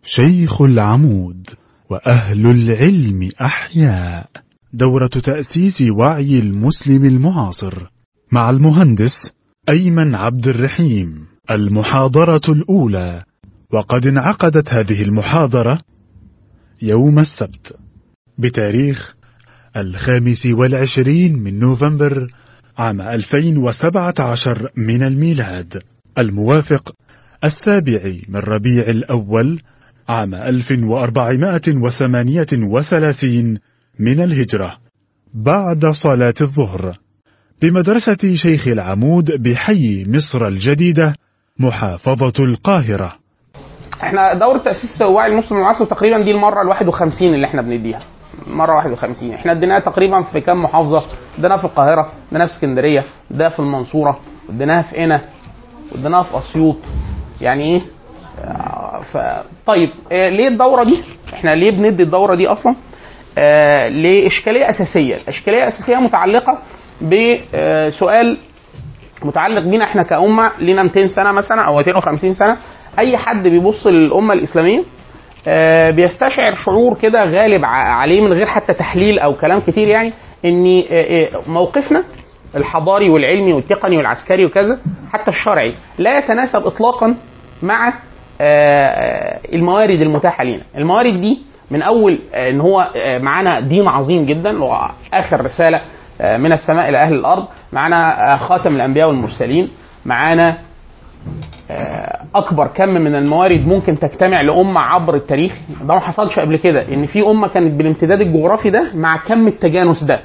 شيخ العمود وأهل العلم أحياء دورة تأسيس وعي المسلم المعاصر مع المهندس أيمن عبد الرحيم المحاضرة الأولى وقد انعقدت هذه المحاضرة يوم السبت بتاريخ الخامس والعشرين من نوفمبر عام 2017 من الميلاد الموافق السابع من ربيع الأول عام 1438 من الهجرة بعد صلاة الظهر بمدرسة شيخ العمود بحي مصر الجديدة محافظة القاهرة احنا دورة تأسيس وعي المسلم المعاصر تقريبا دي المرة ال 51 اللي احنا بنديها مرة 51 احنا اديناها تقريبا في كام محافظة اديناها في القاهرة اديناها في اسكندرية اديناها في المنصورة اديناها في قنا اديناها في اسيوط يعني ايه آه، ف... طيب آه، ليه الدورة دي احنا ليه بندي الدورة دي اصلا آه لإشكالية أساسية الإشكالية الأساسية متعلقة بسؤال متعلق بينا احنا كأمة لينا 200 سنة مثلا أو 250 سنة أي حد بيبص للأمة الإسلامية آه، بيستشعر شعور كده غالب ع- عليه من غير حتى تحليل او كلام كتير يعني ان آه، آه، موقفنا الحضاري والعلمي والتقني والعسكري وكذا حتى الشرعي لا يتناسب اطلاقا مع آه، آه، الموارد المتاحه لنا الموارد دي من اول آه، ان هو آه، معانا دين عظيم جدا واخر رساله آه، من السماء الى اهل الارض معانا آه، خاتم الانبياء والمرسلين معانا اكبر كم من الموارد ممكن تجتمع لامه عبر التاريخ ده ما حصلش قبل كده ان في امه كانت بالامتداد الجغرافي ده مع كم التجانس ده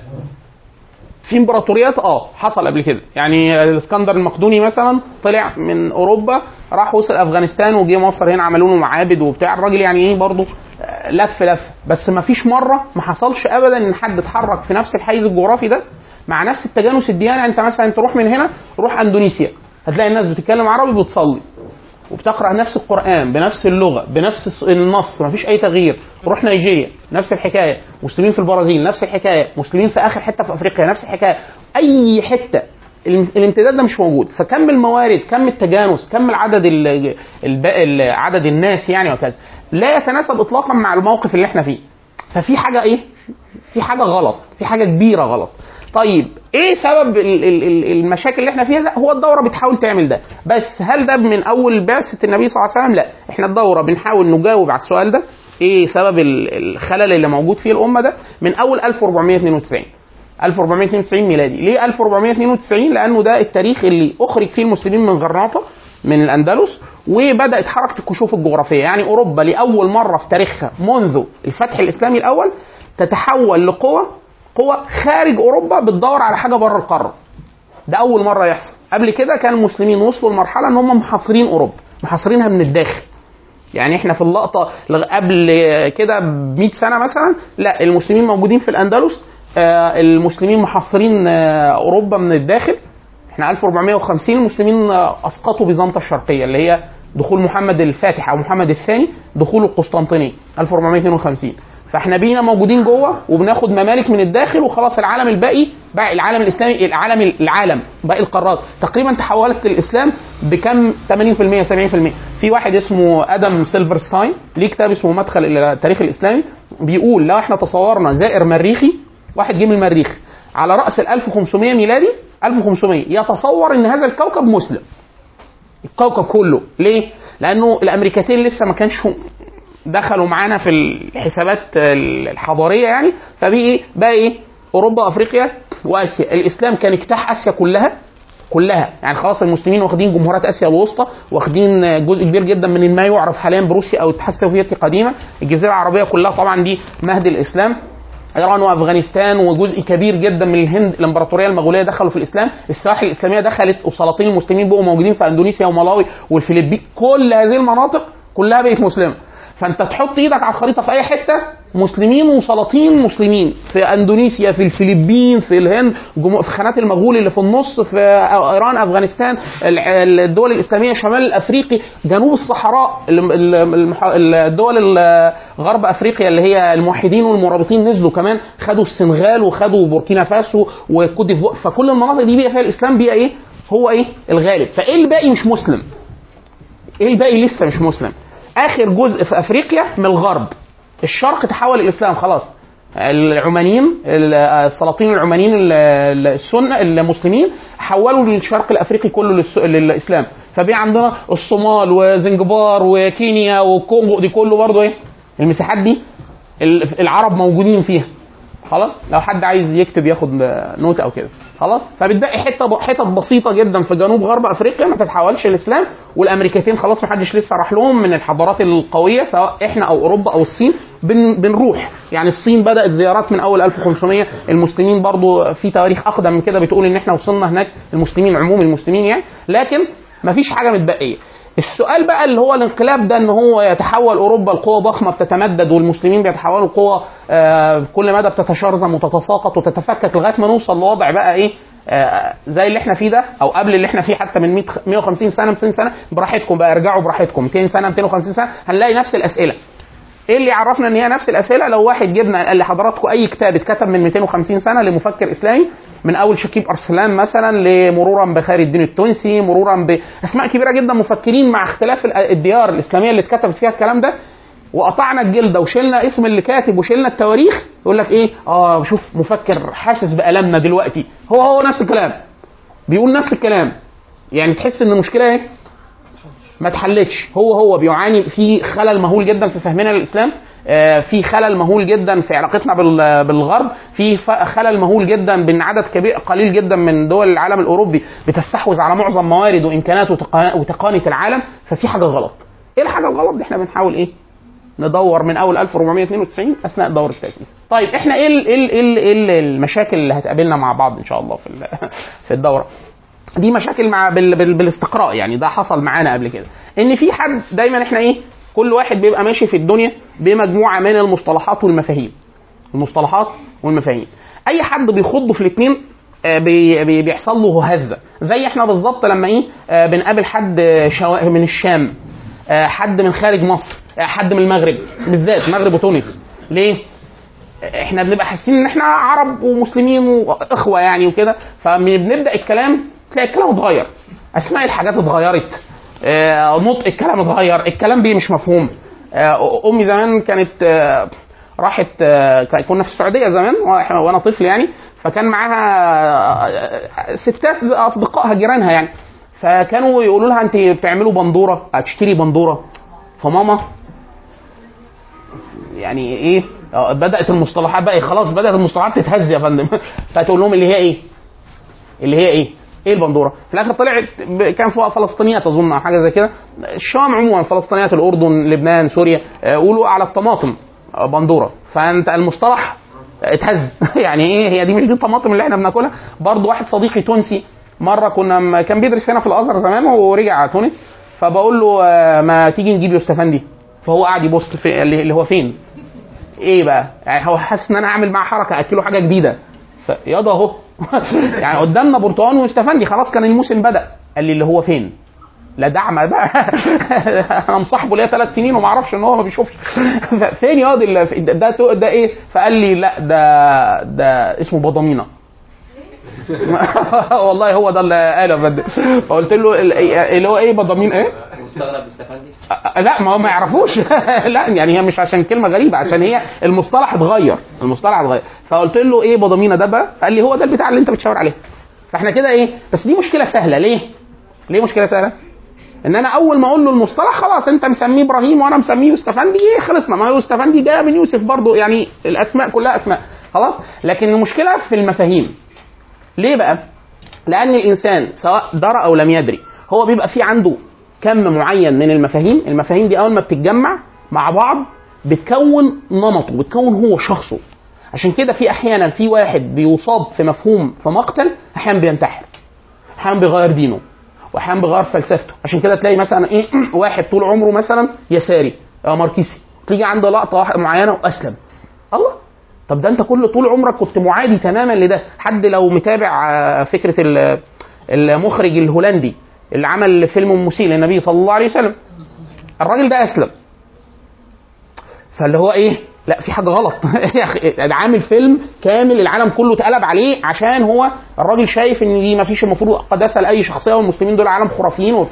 في امبراطوريات اه حصل قبل كده يعني الاسكندر المقدوني مثلا طلع من اوروبا راح وصل افغانستان وجه مصر هنا عملوا له معابد وبتاع الراجل يعني ايه برضه آه، لف لف بس ما فيش مره ما حصلش ابدا ان حد اتحرك في نفس الحيز الجغرافي ده مع نفس التجانس الدياني يعني انت مثلا تروح من هنا روح اندونيسيا هتلاقي الناس بتتكلم عربي بتصلي وبتقرا نفس القران بنفس اللغه بنفس الص- النص مفيش اي تغيير روح نيجيريا نفس الحكايه مسلمين في البرازيل نفس الحكايه مسلمين في اخر حته في افريقيا نفس الحكايه اي حته الام- الامتداد ده مش موجود فكم الموارد كم التجانس كم العدد ال- الب- ال- عدد الناس يعني وكذا لا يتناسب اطلاقا مع الموقف اللي احنا فيه ففي حاجه ايه في حاجه غلط في حاجه كبيره غلط طيب ايه سبب ال- ال- ال- المشاكل اللي احنا فيها ده هو الدوره بتحاول تعمل ده بس هل ده من اول بعثه النبي صلى الله عليه وسلم لا احنا الدوره بنحاول نجاوب على السؤال ده ايه سبب ال- الخلل اللي موجود فيه الامه ده من اول 1492 1492 ميلادي ليه 1492 لانه ده التاريخ اللي اخرج فيه المسلمين من غرناطه من الاندلس وبدات حركه الكشوف الجغرافيه يعني اوروبا لاول مره في تاريخها منذ الفتح الاسلامي الاول تتحول لقوه قوة خارج اوروبا بتدور على حاجه بره القاره ده اول مره يحصل قبل كده كان المسلمين وصلوا لمرحله ان هم محاصرين اوروبا محاصرينها من الداخل يعني احنا في اللقطه لغ- قبل كده ب 100 سنه مثلا لا المسلمين موجودين في الاندلس آه، المسلمين محاصرين آه، اوروبا من الداخل احنا 1450 المسلمين آه، اسقطوا بيزنطة الشرقيه اللي هي دخول محمد الفاتح او محمد الثاني دخول القسطنطينيه 1452 فاحنا بينا موجودين جوه وبناخد ممالك من الداخل وخلاص العالم الباقي باقي العالم الاسلامي العالم العالم باقي القارات تقريبا تحولت الاسلام بكم 80% 70% في واحد اسمه ادم سيلفرستاين ليه كتاب اسمه مدخل الى التاريخ الاسلامي بيقول لو احنا تصورنا زائر مريخي واحد جه من المريخ على راس ال 1500 ميلادي 1500 يتصور ان هذا الكوكب مسلم الكوكب كله ليه؟ لانه الامريكتين لسه ما كانش دخلوا معانا في الحسابات الحضاريه يعني فبقي ايه؟ بقى ايه؟ اوروبا وافريقيا واسيا، الاسلام كان اجتاح اسيا كلها كلها يعني خلاص المسلمين واخدين جمهوريات اسيا الوسطى واخدين جزء كبير جدا من ما يعرف حاليا بروسيا او الاتحاد السوفيتي قديما الجزيره العربيه كلها طبعا دي مهد الاسلام ايران وافغانستان وجزء كبير جدا من الهند الامبراطوريه المغوليه دخلوا في الاسلام السواحل الاسلاميه دخلت وسلاطين المسلمين بقوا موجودين في اندونيسيا وملاوي والفلبين كل هذه المناطق كلها بقت مسلمه فانت تحط ايدك على الخريطه في اي حته مسلمين وسلاطين مسلمين في اندونيسيا في الفلبين في الهند جمو- في خانات المغول اللي في النص في ايران افغانستان ال- الدول الاسلاميه شمال الافريقي جنوب الصحراء ال- ال- المح- الدول ال- غرب افريقيا اللي هي الموحدين والمرابطين نزلوا كمان خدوا السنغال وخدوا بوركينا فاسو وكوت ديفوار فكل المناطق دي بقى فيها الاسلام بقى ايه هو ايه الغالب فايه الباقي مش مسلم ايه الباقي لسه مش مسلم اخر جزء في افريقيا من الغرب الشرق تحول الاسلام خلاص العمانيين السلاطين العمانيين ال- ال- السنه المسلمين حولوا الشرق الافريقي كله للس- للاسلام فبقى عندنا الصومال وزنجبار وكينيا والكونغو دي كله برضه ايه المساحات دي ال- العرب موجودين فيها خلاص لو حد عايز يكتب ياخد نوت او كده خلاص فبتبقي حته حتت بسيطه جدا في جنوب غرب افريقيا ما تتحولش الاسلام والامريكتين خلاص ما حدش لسه راح لهم من الحضارات القويه سواء احنا او اوروبا او الصين بن بنروح يعني الصين بدات زيارات من اول 1500 المسلمين برضو في تواريخ اقدم من كده بتقول ان احنا وصلنا هناك المسلمين عموم المسلمين يعني لكن ما فيش حاجه متبقيه السؤال بقى اللي هو الانقلاب ده ان هو يتحول اوروبا لقوه ضخمه بتتمدد والمسلمين بيتحولوا لقوه آه كل مدى بتتشرذم وتتساقط وتتفكك لغايه ما نوصل لوضع بقى ايه آه زي اللي احنا فيه ده او قبل اللي احنا فيه حتى من 100 150 سنه 200 سنه براحتكم بقى ارجعوا براحتكم 200 سنه 250 سنه هنلاقي نفس الاسئله ايه اللي يعرفنا ان هي نفس الاسئله لو واحد جبنا قال لحضراتكم اي كتاب اتكتب من 250 سنه لمفكر اسلامي من اول شكيب ارسلان مثلا لمرورا بخير الدين التونسي مرورا باسماء كبيره جدا مفكرين مع اختلاف ال- الديار الاسلاميه اللي اتكتبت فيها الكلام ده وقطعنا الجلده وشلنا اسم اللي كاتب وشلنا التواريخ يقول لك ايه اه شوف مفكر حاسس بالامنا دلوقتي هو هو نفس الكلام بيقول نفس الكلام يعني تحس ان المشكله ايه ما اتحلتش هو هو بيعاني في خلل مهول جدا في فهمنا للاسلام آه، في خلل مهول جدا في علاقتنا بال- بالغرب في ف- خلل مهول جدا بان عدد كبير قليل جدا من دول العالم الاوروبي بتستحوذ على معظم موارد وامكانات وتقا- وتقانه العالم ففي حاجه غلط ايه الحاجه الغلط دي احنا بنحاول ايه ندور من اول 1492 اثناء دور التاسيس. طيب احنا ايه ال- ايه ال- ايه ال- ايه ال- المشاكل اللي هتقابلنا مع بعض ان شاء الله في ال- في الدوره؟ دي مشاكل مع بال بال بالاستقراء يعني ده حصل معانا قبل كده ان في حد دايما احنا ايه كل واحد بيبقى ماشي في الدنيا بمجموعه من المصطلحات والمفاهيم المصطلحات والمفاهيم اي حد بيخض في الاثنين بي بي بيحصل له هزه زي احنا بالظبط لما ايه آه، بنقابل حد آه، شوا- من الشام آه، حد من خارج مصر آه، حد من المغرب بالذات المغرب وتونس ليه احنا بنبقى حاسين ان احنا عرب ومسلمين واخوه يعني وكده فبنبدا الكلام تلاقي الكلام اتغير اسماء الحاجات اتغيرت آه، نطق الكلام اتغير الكلام بيه مش مفهوم آه، امي زمان كانت آه، راحت آه، كنا في السعوديه زمان وإحنا- وانا طفل يعني فكان معاها آه، ستات اصدقائها جيرانها يعني فكانوا يقولوا لها انت بتعملوا بندوره هتشتري بندوره فماما يعني ايه آه، بدات المصطلحات بقى خلاص بدات المصطلحات تتهز يا فندم فتقول لهم اللي هي ايه اللي هي ايه ايه البندوره في الاخر طلعت ب- كان فوق فلسطينيات اظن او حاجه زي كده الشام عموما فلسطينيات الاردن لبنان سوريا آه، قولوا على الطماطم آه، بندوره فانت المصطلح اتهز يعني ايه هي دي مش دي الطماطم اللي احنا بناكلها برضه واحد صديقي تونسي مره كنا م- كان بيدرس هنا في الازهر زمان ورجع تونس فبقول له آه، ما تيجي نجيب يوستفندي فهو قاعد يبص في اللي اللي هو فين ايه بقى يعني هو حاسس ان انا اعمل معاه حركه اكله حاجه جديده ف- ياضا اهو يعني قدامنا برتقال واستفندي خلاص كان الموسم بدا قال لي اللي هو فين لا دعم بقى انا مصاحبه ليا ثلاث سنين وما اعرفش ان هو ما بيشوفش فين ياض اللي في- ده ده, ده ايه فقال لي لا ده ده اسمه بضامينه والله هو ده اللي قاله يا فندم فقلت له ال- اللي هو ايه بضامين ايه مستغرب استفندي أ- لا ما هو ما يعرفوش لا يعني هي مش عشان كلمه غريبه عشان هي المصطلح اتغير المصطلح اتغير فقلت له ايه بضامينه ده بقى قال لي هو ده البتاع اللي انت بتشاور عليه فاحنا كده ايه بس دي مشكله سهله ليه ليه مشكله سهله ان انا اول ما اقول له المصطلح خلاص انت مسميه ابراهيم وانا مسميه يوستفندي إيه خلصنا ما هو يوستفندي جايه من يوسف برضو يعني الاسماء كلها اسماء خلاص لكن المشكله في المفاهيم ليه بقى لان الانسان سواء درى او لم يدري هو بيبقى في عنده كم معين من المفاهيم المفاهيم دي اول ما بتتجمع مع بعض بتكون نمطه بتكون هو شخصه عشان كده في احيانا في واحد بيصاب في مفهوم في مقتل احيانا بينتحر احيانا بيغير دينه واحيانا بيغير فلسفته عشان كده تلاقي مثلا ايه واحد طول عمره مثلا يساري آه، ماركسي تيجي عنده لقطه واحد- معينه واسلم الله طب ده انت كل طول عمرك كنت معادي تماما لده حد لو متابع آه، فكره ال- المخرج الهولندي اللي عمل فيلم مسيء للنبي صلى الله عليه وسلم الراجل ده اسلم فاللي هو ايه لا في حاجه غلط يا اخي ده عامل فيلم كامل العالم كله اتقلب عليه عشان هو الراجل شايف ان دي ما فيش المفروض قداسه لاي شخصيه والمسلمين دول عالم خرافيين وبتاع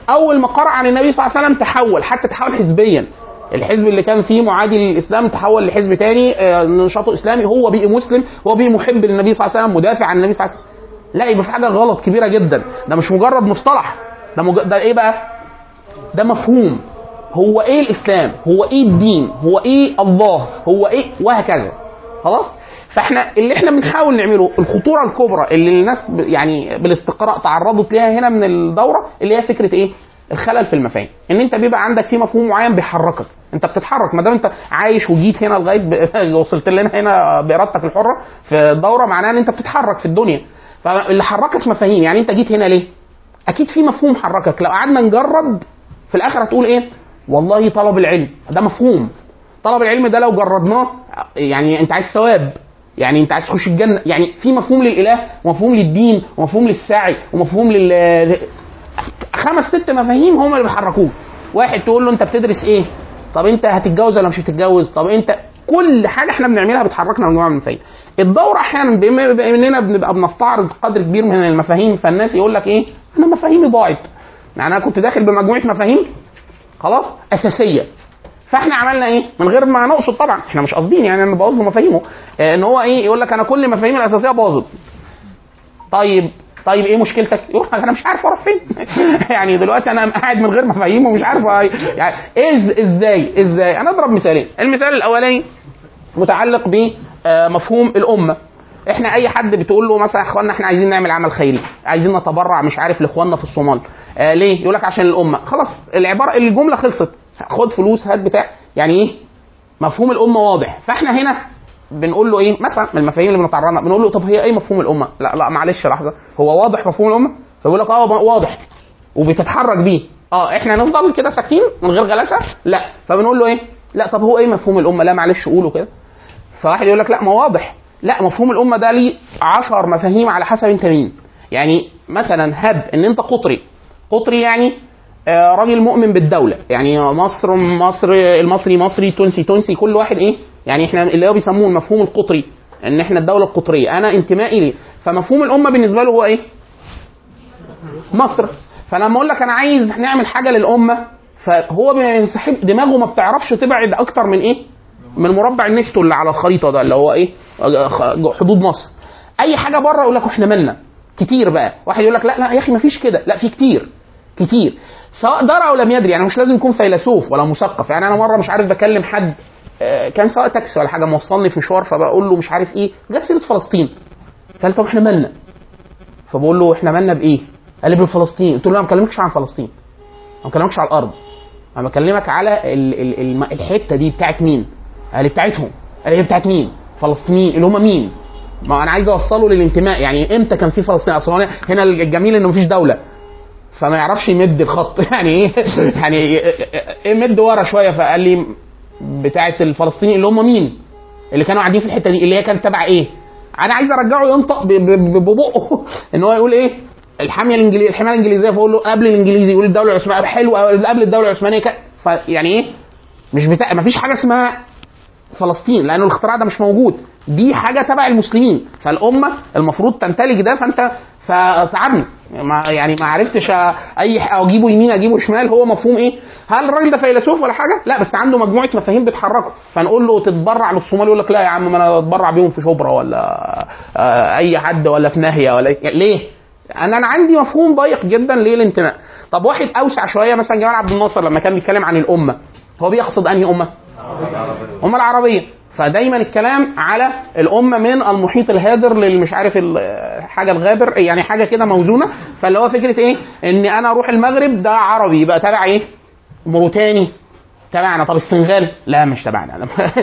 اول ما قرأ عن النبي صلى الله عليه وسلم تحول حتى تحول حزبيا الحزب اللي كان فيه معادي للاسلام تحول لحزب تاني آه، نشاطه اسلامي هو بقي مسلم هو بقي محب للنبي صلى الله عليه وسلم مدافع عن النبي صلى الله عليه وسلم لا يبقى في حاجه غلط كبيره جدا ده مش مجرد مصطلح ده مج... ده ايه بقى ده مفهوم هو ايه الاسلام هو ايه الدين هو ايه الله هو ايه وهكذا خلاص فاحنا اللي احنا بنحاول نعمله الخطوره الكبرى اللي الناس ب- يعني بالاستقراء تعرضت ليها هنا من الدوره اللي هي فكره ايه الخلل في المفاهيم ان انت بيبقى عندك في مفهوم معين بيحركك انت بتتحرك ما دام انت عايش وجيت هنا لغايه ب... وصلت لنا هنا بارادتك الحره في الدوره معناها ان انت بتتحرك في الدنيا فاللي حركك مفاهيم يعني انت جيت هنا ليه اكيد في مفهوم حركك لو قعدنا نجرد في الاخر هتقول ايه والله طلب العلم ده مفهوم طلب العلم ده لو جردناه يعني انت عايز ثواب يعني انت عايز تخش الجنه يعني في مفهوم للاله ومفهوم للدين ومفهوم للسعي ومفهوم لل خمس ست مفاهيم هم اللي بيحركوك واحد تقول له انت بتدرس ايه طب انت هتتجوز ولا مش هتتجوز طب انت كل حاجه احنا بنعملها بتحركنا مجموعه من المفاهيم الدوره احيانا بما بما اننا بنبقى بنستعرض قدر كبير من المفاهيم فالناس يقول لك ايه انا مفاهيمي ضاعت يعني انا كنت داخل بمجموعه مفاهيم خلاص اساسيه فاحنا عملنا ايه من غير ما نقصد طبعا احنا مش قاصدين يعني نبوظ له مفاهيمه اه، ان هو ايه يقول لك انا كل مفاهيمي الاساسيه باظت طيب طيب ايه مشكلتك؟ يقول لك انا مش عارف اروح فين يعني دلوقتي انا قاعد من غير مفاهيم ومش عارف أ- يعني إز ازاي ازاي انا اضرب مثالين المثال الاولاني متعلق بمفهوم الامه احنا اي حد بتقول له مثلا يا اخوانا احنا عايزين نعمل عمل خيري عايزين نتبرع مش عارف لاخواننا في الصومال آه ليه يقول لك عشان الامه خلاص العباره الجمله خلصت خد فلوس هات بتاع يعني ايه مفهوم الامه واضح فاحنا هنا بنقول له ايه مثلا من المفاهيم اللي بنتعرض لها بنقول له طب هي ايه مفهوم الامه لا لا معلش لحظه هو واضح مفهوم الامه فيقول لك اه واضح وبتتحرك بيه اه احنا نفضل كده ساكتين من غير غلاسه لا فبنقول له ايه لا طب هو ايه مفهوم الامه لا معلش قوله كده فواحد يقول لك لا ما واضح لا مفهوم الامه ده ليه 10 مفاهيم على حسب انت مين يعني مثلا هب ان انت قطري قطري يعني آه، راجل مؤمن بالدوله يعني مصر مصر المصري مصري تونسي تونسي كل واحد ايه يعني احنا اللي هو بيسموه المفهوم القطري ان احنا الدوله القطريه انا انتمائي ليه فمفهوم الامه بالنسبه له هو ايه مصر فلما اقول لك انا عايز نعمل حاجه للامه فهو بينسحب دماغه ما بتعرفش تبعد اكتر من ايه من مربع النستو اللي على الخريطه ده اللي هو ايه حدود مصر اي حاجه بره يقول لك احنا مالنا كتير بقى واحد يقول لك لا لا يا اخي ما فيش كده لا في كتير كتير سواء درى او لم يدري يعني مش لازم يكون فيلسوف ولا مثقف يعني انا مره مش عارف بكلم حد آه، كان سواء تاكسي ولا حاجه موصلني في مشوار فبقول له مش عارف ايه جت سيره فلسطين فقال طب احنا مالنا فبقول له احنا مالنا بايه؟ قال لي بفلسطين قلت له لا ما بكلمكش عن فلسطين ما بكلمكش على الارض انا بكلمك على ال ال الم- الحته دي بتاعت مين؟ قال لي بتاعتهم قال لي هي بتاعت مين؟ فلسطينيين اللي هم مين؟ ما انا عايز اوصله للانتماء يعني امتى كان في فلسطين اصل هو هنا الجميل انه مفيش دوله فما يعرفش يمد الخط يعني ايه يعني إيه مد ورا شويه فقال لي بتاعه الفلسطينيين اللي هم مين؟ اللي كانوا قاعدين في الحته دي اللي هي كانت تبع ايه؟ انا عايز ارجعه ينطق ب- ب- ب- ببقه ان هو يقول ايه؟ الحاميه الانجليزيه الحمايه الانجليزيه فاقول له قبل الانجليزي يقول الدوله العثمانيه حلو أوي، قبل الدوله العثمانيه ك... فيعني ايه؟ مش بتاع ما فيش حاجه اسمها فلسطين لانه الاختراع ده مش موجود دي حاجه تبع المسلمين فالامه المفروض تمتلك ده فانت فتعبني ما يعني ما عرفتش اي ح- اجيبه يمين اجيبه شمال هو مفهوم ايه هل الراجل ده فيلسوف ولا حاجه لا بس عنده مجموعه مفاهيم بتحركه فنقول له تتبرع للصومال يقول لك لا يا عم ما انا اتبرع بيهم في شبرا ولا آه، اي حد ولا في ناهيه ولا ليه انا انا عندي مفهوم ضيق جدا ليه الانتماء طب واحد اوسع شويه مثلا جمال عبد الناصر لما كان بيتكلم عن الامه هو بيقصد انهي امه الامه العربيه فدايما الكلام على الامه من المحيط الهادر للمش عارف ال- حاجه الغابر يعني حاجه كده موزونه فاللي هو فكره ايه ان انا اروح المغرب ده عربي يبقى تبع ايه موريتاني تبعنا طب السنغال لا مش تبعنا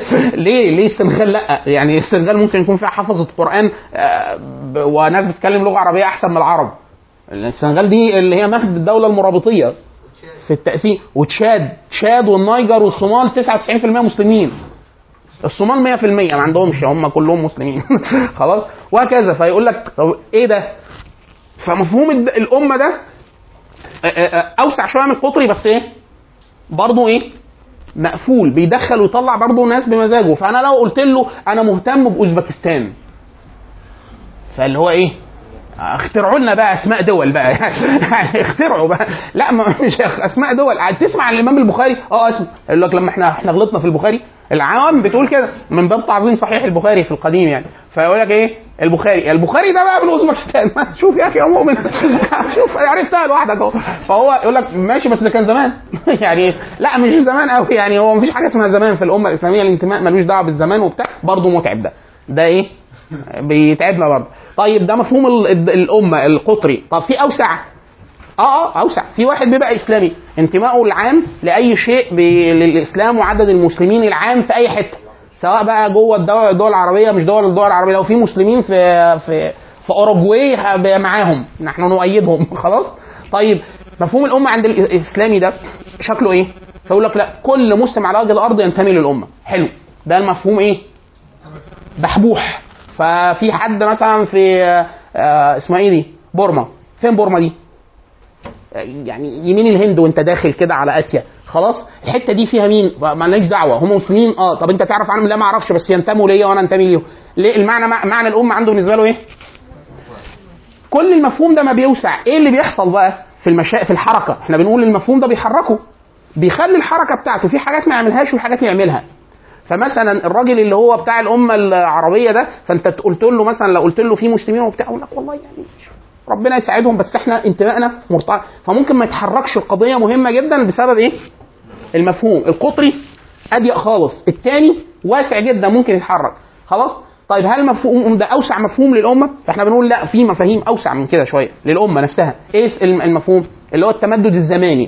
ليه ليه السنغال لا يعني السنغال ممكن يكون فيها حفظة قرآن آه، ب- وناس بتتكلم لغة عربية أحسن من العرب السنغال دي اللي هي مهد الدولة المرابطية في التقسيم وتشاد تشاد والنيجر والصومال 99% مسلمين الصومال 100% ما عندهمش هم كلهم مسلمين خلاص وهكذا فيقول لك طب ايه ده فمفهوم الد- الامه ده آه، آه، آه، اوسع شويه من القطري بس ايه برضه ايه مقفول بيدخل ويطلع برضه ناس بمزاجه فانا لو قلت له انا مهتم باوزبكستان فاللي هو ايه اخترعوا لنا بقى اسماء دول بقى يعني اخترعوا بقى لا ما مش اسماء دول تسمع عن الامام البخاري اه اسمع يقول لك لما احنا احنا غلطنا في البخاري العوام بتقول كده من باب تعظيم صحيح البخاري في القديم يعني فيقول لك ايه البخاري البخاري ده بقى من اوزبكستان شوف يا اخي يا مؤمن شوف عرفتها لوحدك اهو فهو يقول لك ماشي بس ده كان زمان يعني لا مش زمان قوي يعني هو مفيش حاجه اسمها زمان في الامه الاسلاميه الانتماء ملوش دعوه بالزمان وبتاع برضه متعب ده ده ايه بيتعبنا برضه طيب ده مفهوم ال- ال- الامه القطري طب في اوسع اه اه اوسع في واحد بيبقى اسلامي انتمائه العام لاي شيء ب- للاسلام وعدد المسلمين العام في اي حته سواء بقى جوه الدول الدول العربيه مش دول الدول العربيه لو في مسلمين في في في اوروجواي هبقى معاهم نحن نؤيدهم خلاص طيب مفهوم الامه عند الاسلامي ده شكله ايه فيقول لك لا كل مسلم على وجه الارض ينتمي للامه حلو ده المفهوم ايه بحبوح ففي حد مثلا في آه، اسمها ايه دي بورما فين بورما دي يعني يمين الهند وانت داخل كده على اسيا خلاص الحته دي فيها مين مالناش دعوه هم مسلمين اه طب انت تعرف عنهم لا ما اعرفش بس ينتموا ليا وانا انتمي ليهم ليه المعنى معنى الامه عنده بالنسبه له ايه كل المفهوم ده ما بيوسع ايه اللي بيحصل بقى في المشا... في الحركه احنا بنقول المفهوم ده بيحركه بيخلي الحركه بتاعته في حاجات ما يعملهاش وحاجات يعملها فمثلا الراجل اللي هو بتاع الامه العربيه ده فانت قلت له مثلا لو قلت له في مسلمين وبتاع يقول لك والله يعني ربنا يساعدهم بس احنا انتمائنا مرتبط فممكن ما يتحركش القضيه مهمه جدا بسبب ايه؟ المفهوم القطري اضيق خالص الثاني واسع جدا ممكن يتحرك خلاص طيب هل المفهوم ده اوسع مفهوم للامه فاحنا بنقول لا في مفاهيم اوسع من كده شويه للامه نفسها ايه الم- المفهوم اللي هو التمدد الزماني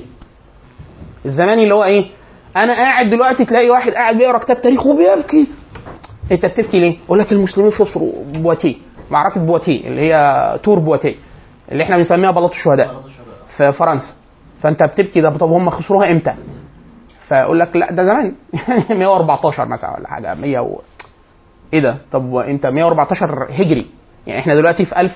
الزماني اللي هو ايه انا قاعد دلوقتي تلاقي واحد قاعد بيقرا كتاب تاريخ وبيبكي انت بتبكي ليه يقول لك المسلمين خسروا بواتيه معركه بواتيه اللي هي تور بواتيه اللي احنا بنسميها بلاط الشهداء في فرنسا فانت بتبكي ده طب هم خسروها امتى فيقول لك لا ده زمان 114 مثلا ولا حاجه 100 و... ايه ده طب انت 114 هجري يعني احنا دلوقتي في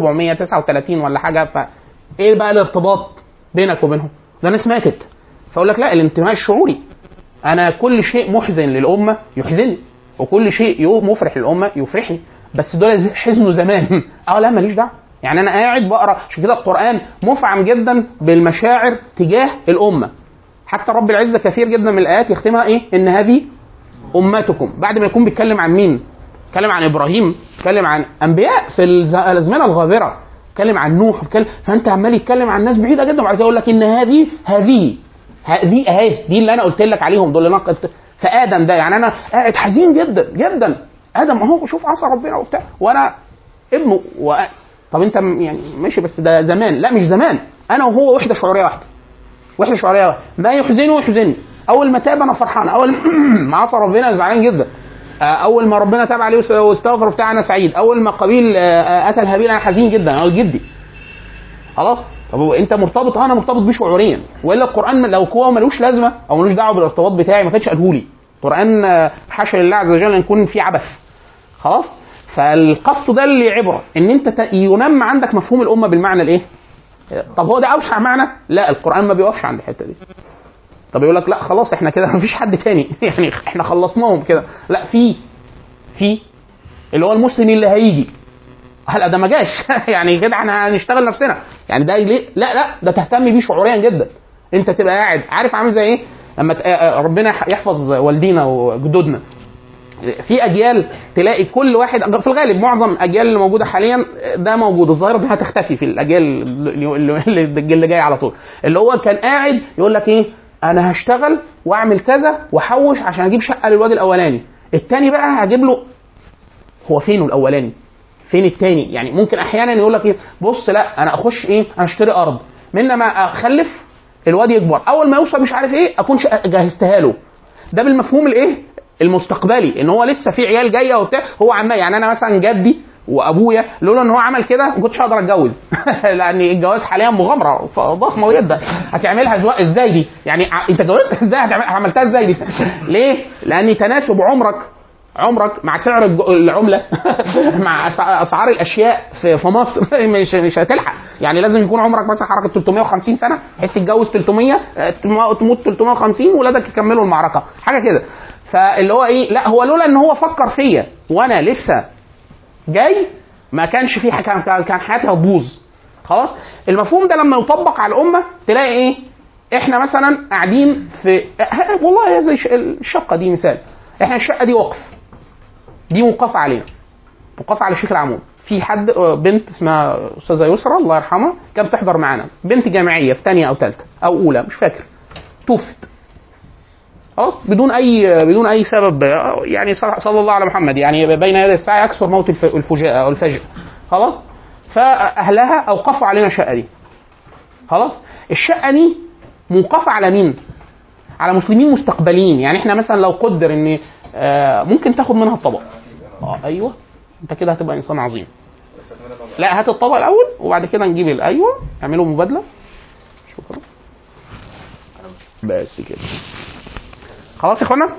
1439 ولا حاجه ف ايه بقى الارتباط بينك وبينهم ده ناس ماتت فاقول لك لا الانتماء الشعوري انا كل شيء محزن للامه يحزنني وكل شيء يو- مفرح للامه يفرحني بس دول حزنوا زمان اه لا ماليش دعوه يعني انا قاعد بقرا عشان كده القران مفعم جدا بالمشاعر تجاه الامه حتى رب العزه كثير جدا من الايات يختمها ايه ان هذه امتكم بعد ما يكون بيتكلم عن مين بيتكلم عن ابراهيم بيتكلم عن انبياء في الز- الازمنه الغابره بيتكلم عن نوح بيتكلم فانت عمال يتكلم عن ناس بعيده جدا وبعد كده يقول لك ان هذه هذه هذه اهي دي اللي انا قلت لك عليهم دول اللي انا قلت فادم ده يعني انا قاعد حزين جدا جدا ادم اهو شوف عصى ربنا وبتاع وانا ابنه و... طب انت م- يعني ماشي بس ده زمان لا مش زمان انا وهو وحده شعوريه واحده وحده شعوريه واحده ما يحزنه يحزنني اول ما تاب انا فرحان اول ما عصى ربنا أنا زعلان جدا آه، اول ما ربنا تاب عليه واست- واستغفر بتاع انا سعيد اول ما قابيل آه، آه، قتل هابيل انا حزين جدا انا جدي خلاص طب هو انت مرتبط اه انا مرتبط بيه شعوريا والا القران لو هو ملوش لازمه او ملوش دعوه بالارتباط بتاعي ما كانش قاله لي القران آه، حاشا لله عز وجل ان يكون فيه عبث خلاص فالقص ده اللي عبره ان انت ت- ينمى عندك مفهوم الامه بالمعنى الايه طب هو ده اوسع معنى لا القران ما بيوقفش عند الحته دي طب يقول لك لا خلاص احنا كده مفيش حد تاني يعني احنا خلصناهم كده لا في في اللي هو المسلم اللي هيجي هلا ده ما جاش يعني كده احنا هنشتغل نفسنا يعني ده ليه لا لا ده تهتم بيه شعوريا جدا انت تبقى قاعد عارف عامل زي ايه لما ت- آه، ربنا يحفظ والدينا وجدودنا في اجيال تلاقي كل واحد في الغالب معظم الاجيال اللي موجوده حاليا ده موجود الظاهره دي هتختفي في الاجيال اللي, اللي, اللي جاي على طول اللي هو كان قاعد يقول لك ايه انا هشتغل واعمل كذا واحوش عشان اجيب شقه للواد الاولاني التاني بقى هجيب له هو فين الاولاني فين التاني يعني ممكن احيانا يقول لك ايه بص لا انا اخش ايه انا اشتري ارض من لما اخلف الواد يكبر اول ما يوصل مش عارف ايه اكون شقة- جهزتها له ده بالمفهوم الايه المستقبلي ان هو لسه في عيال جايه وبتاع هو عمال يعني انا مثلا جدي وابويا لولا ان هو عمل كده ما كنتش هقدر اتجوز لان الجواز حاليا مغامره ف- ضخمه جدا هتعملها زوا- ازاي دي يعني ع- انت جوزت ازاي هتعمل عملتها ازاي دي ليه لان تناسب عمرك عمرك مع سعر الج- العمله مع أسع- اسعار الاشياء في في مصر مش مش هتلحق يعني لازم يكون عمرك مثلا حركه 350 سنه بحيث تتجوز 300 آه، تم- تموت 350 ولادك يكملوا المعركه حاجه كده فاللي هو ايه لا هو لولا ان هو فكر فيا وانا لسه جاي ما كانش في حاجة كان كان حياتي هتبوظ خلاص المفهوم ده لما يطبق على الامه تلاقي ايه احنا مثلا قاعدين في والله هي زي ش- الشقه دي مثال احنا الشقه دي وقف دي موقفه علينا موقفه على شيخ العمود في حد بنت اسمها استاذه يسرا الله يرحمها كانت بتحضر معانا بنت جامعيه في ثانيه او ثالثه او اولى مش فاكر توفت خلاص بدون اي بدون اي سبب يعني صلى الله على محمد يعني بين يدي الساعه يكثر موت الف- الفجاءه او الفجأة خلاص فاهلها اوقفوا علينا الشقه دي خلاص الشقه دي موقفه على مين؟ على مسلمين مستقبليين يعني احنا مثلا لو قدر ان آه، ممكن تاخد منها الطبق اه ايوه انت كده هتبقى انسان عظيم لا هات الطبق الاول وبعد كده نجيب ال- ايوه اعملوا مبادله شكرا بس كده خلاص يا اخوانا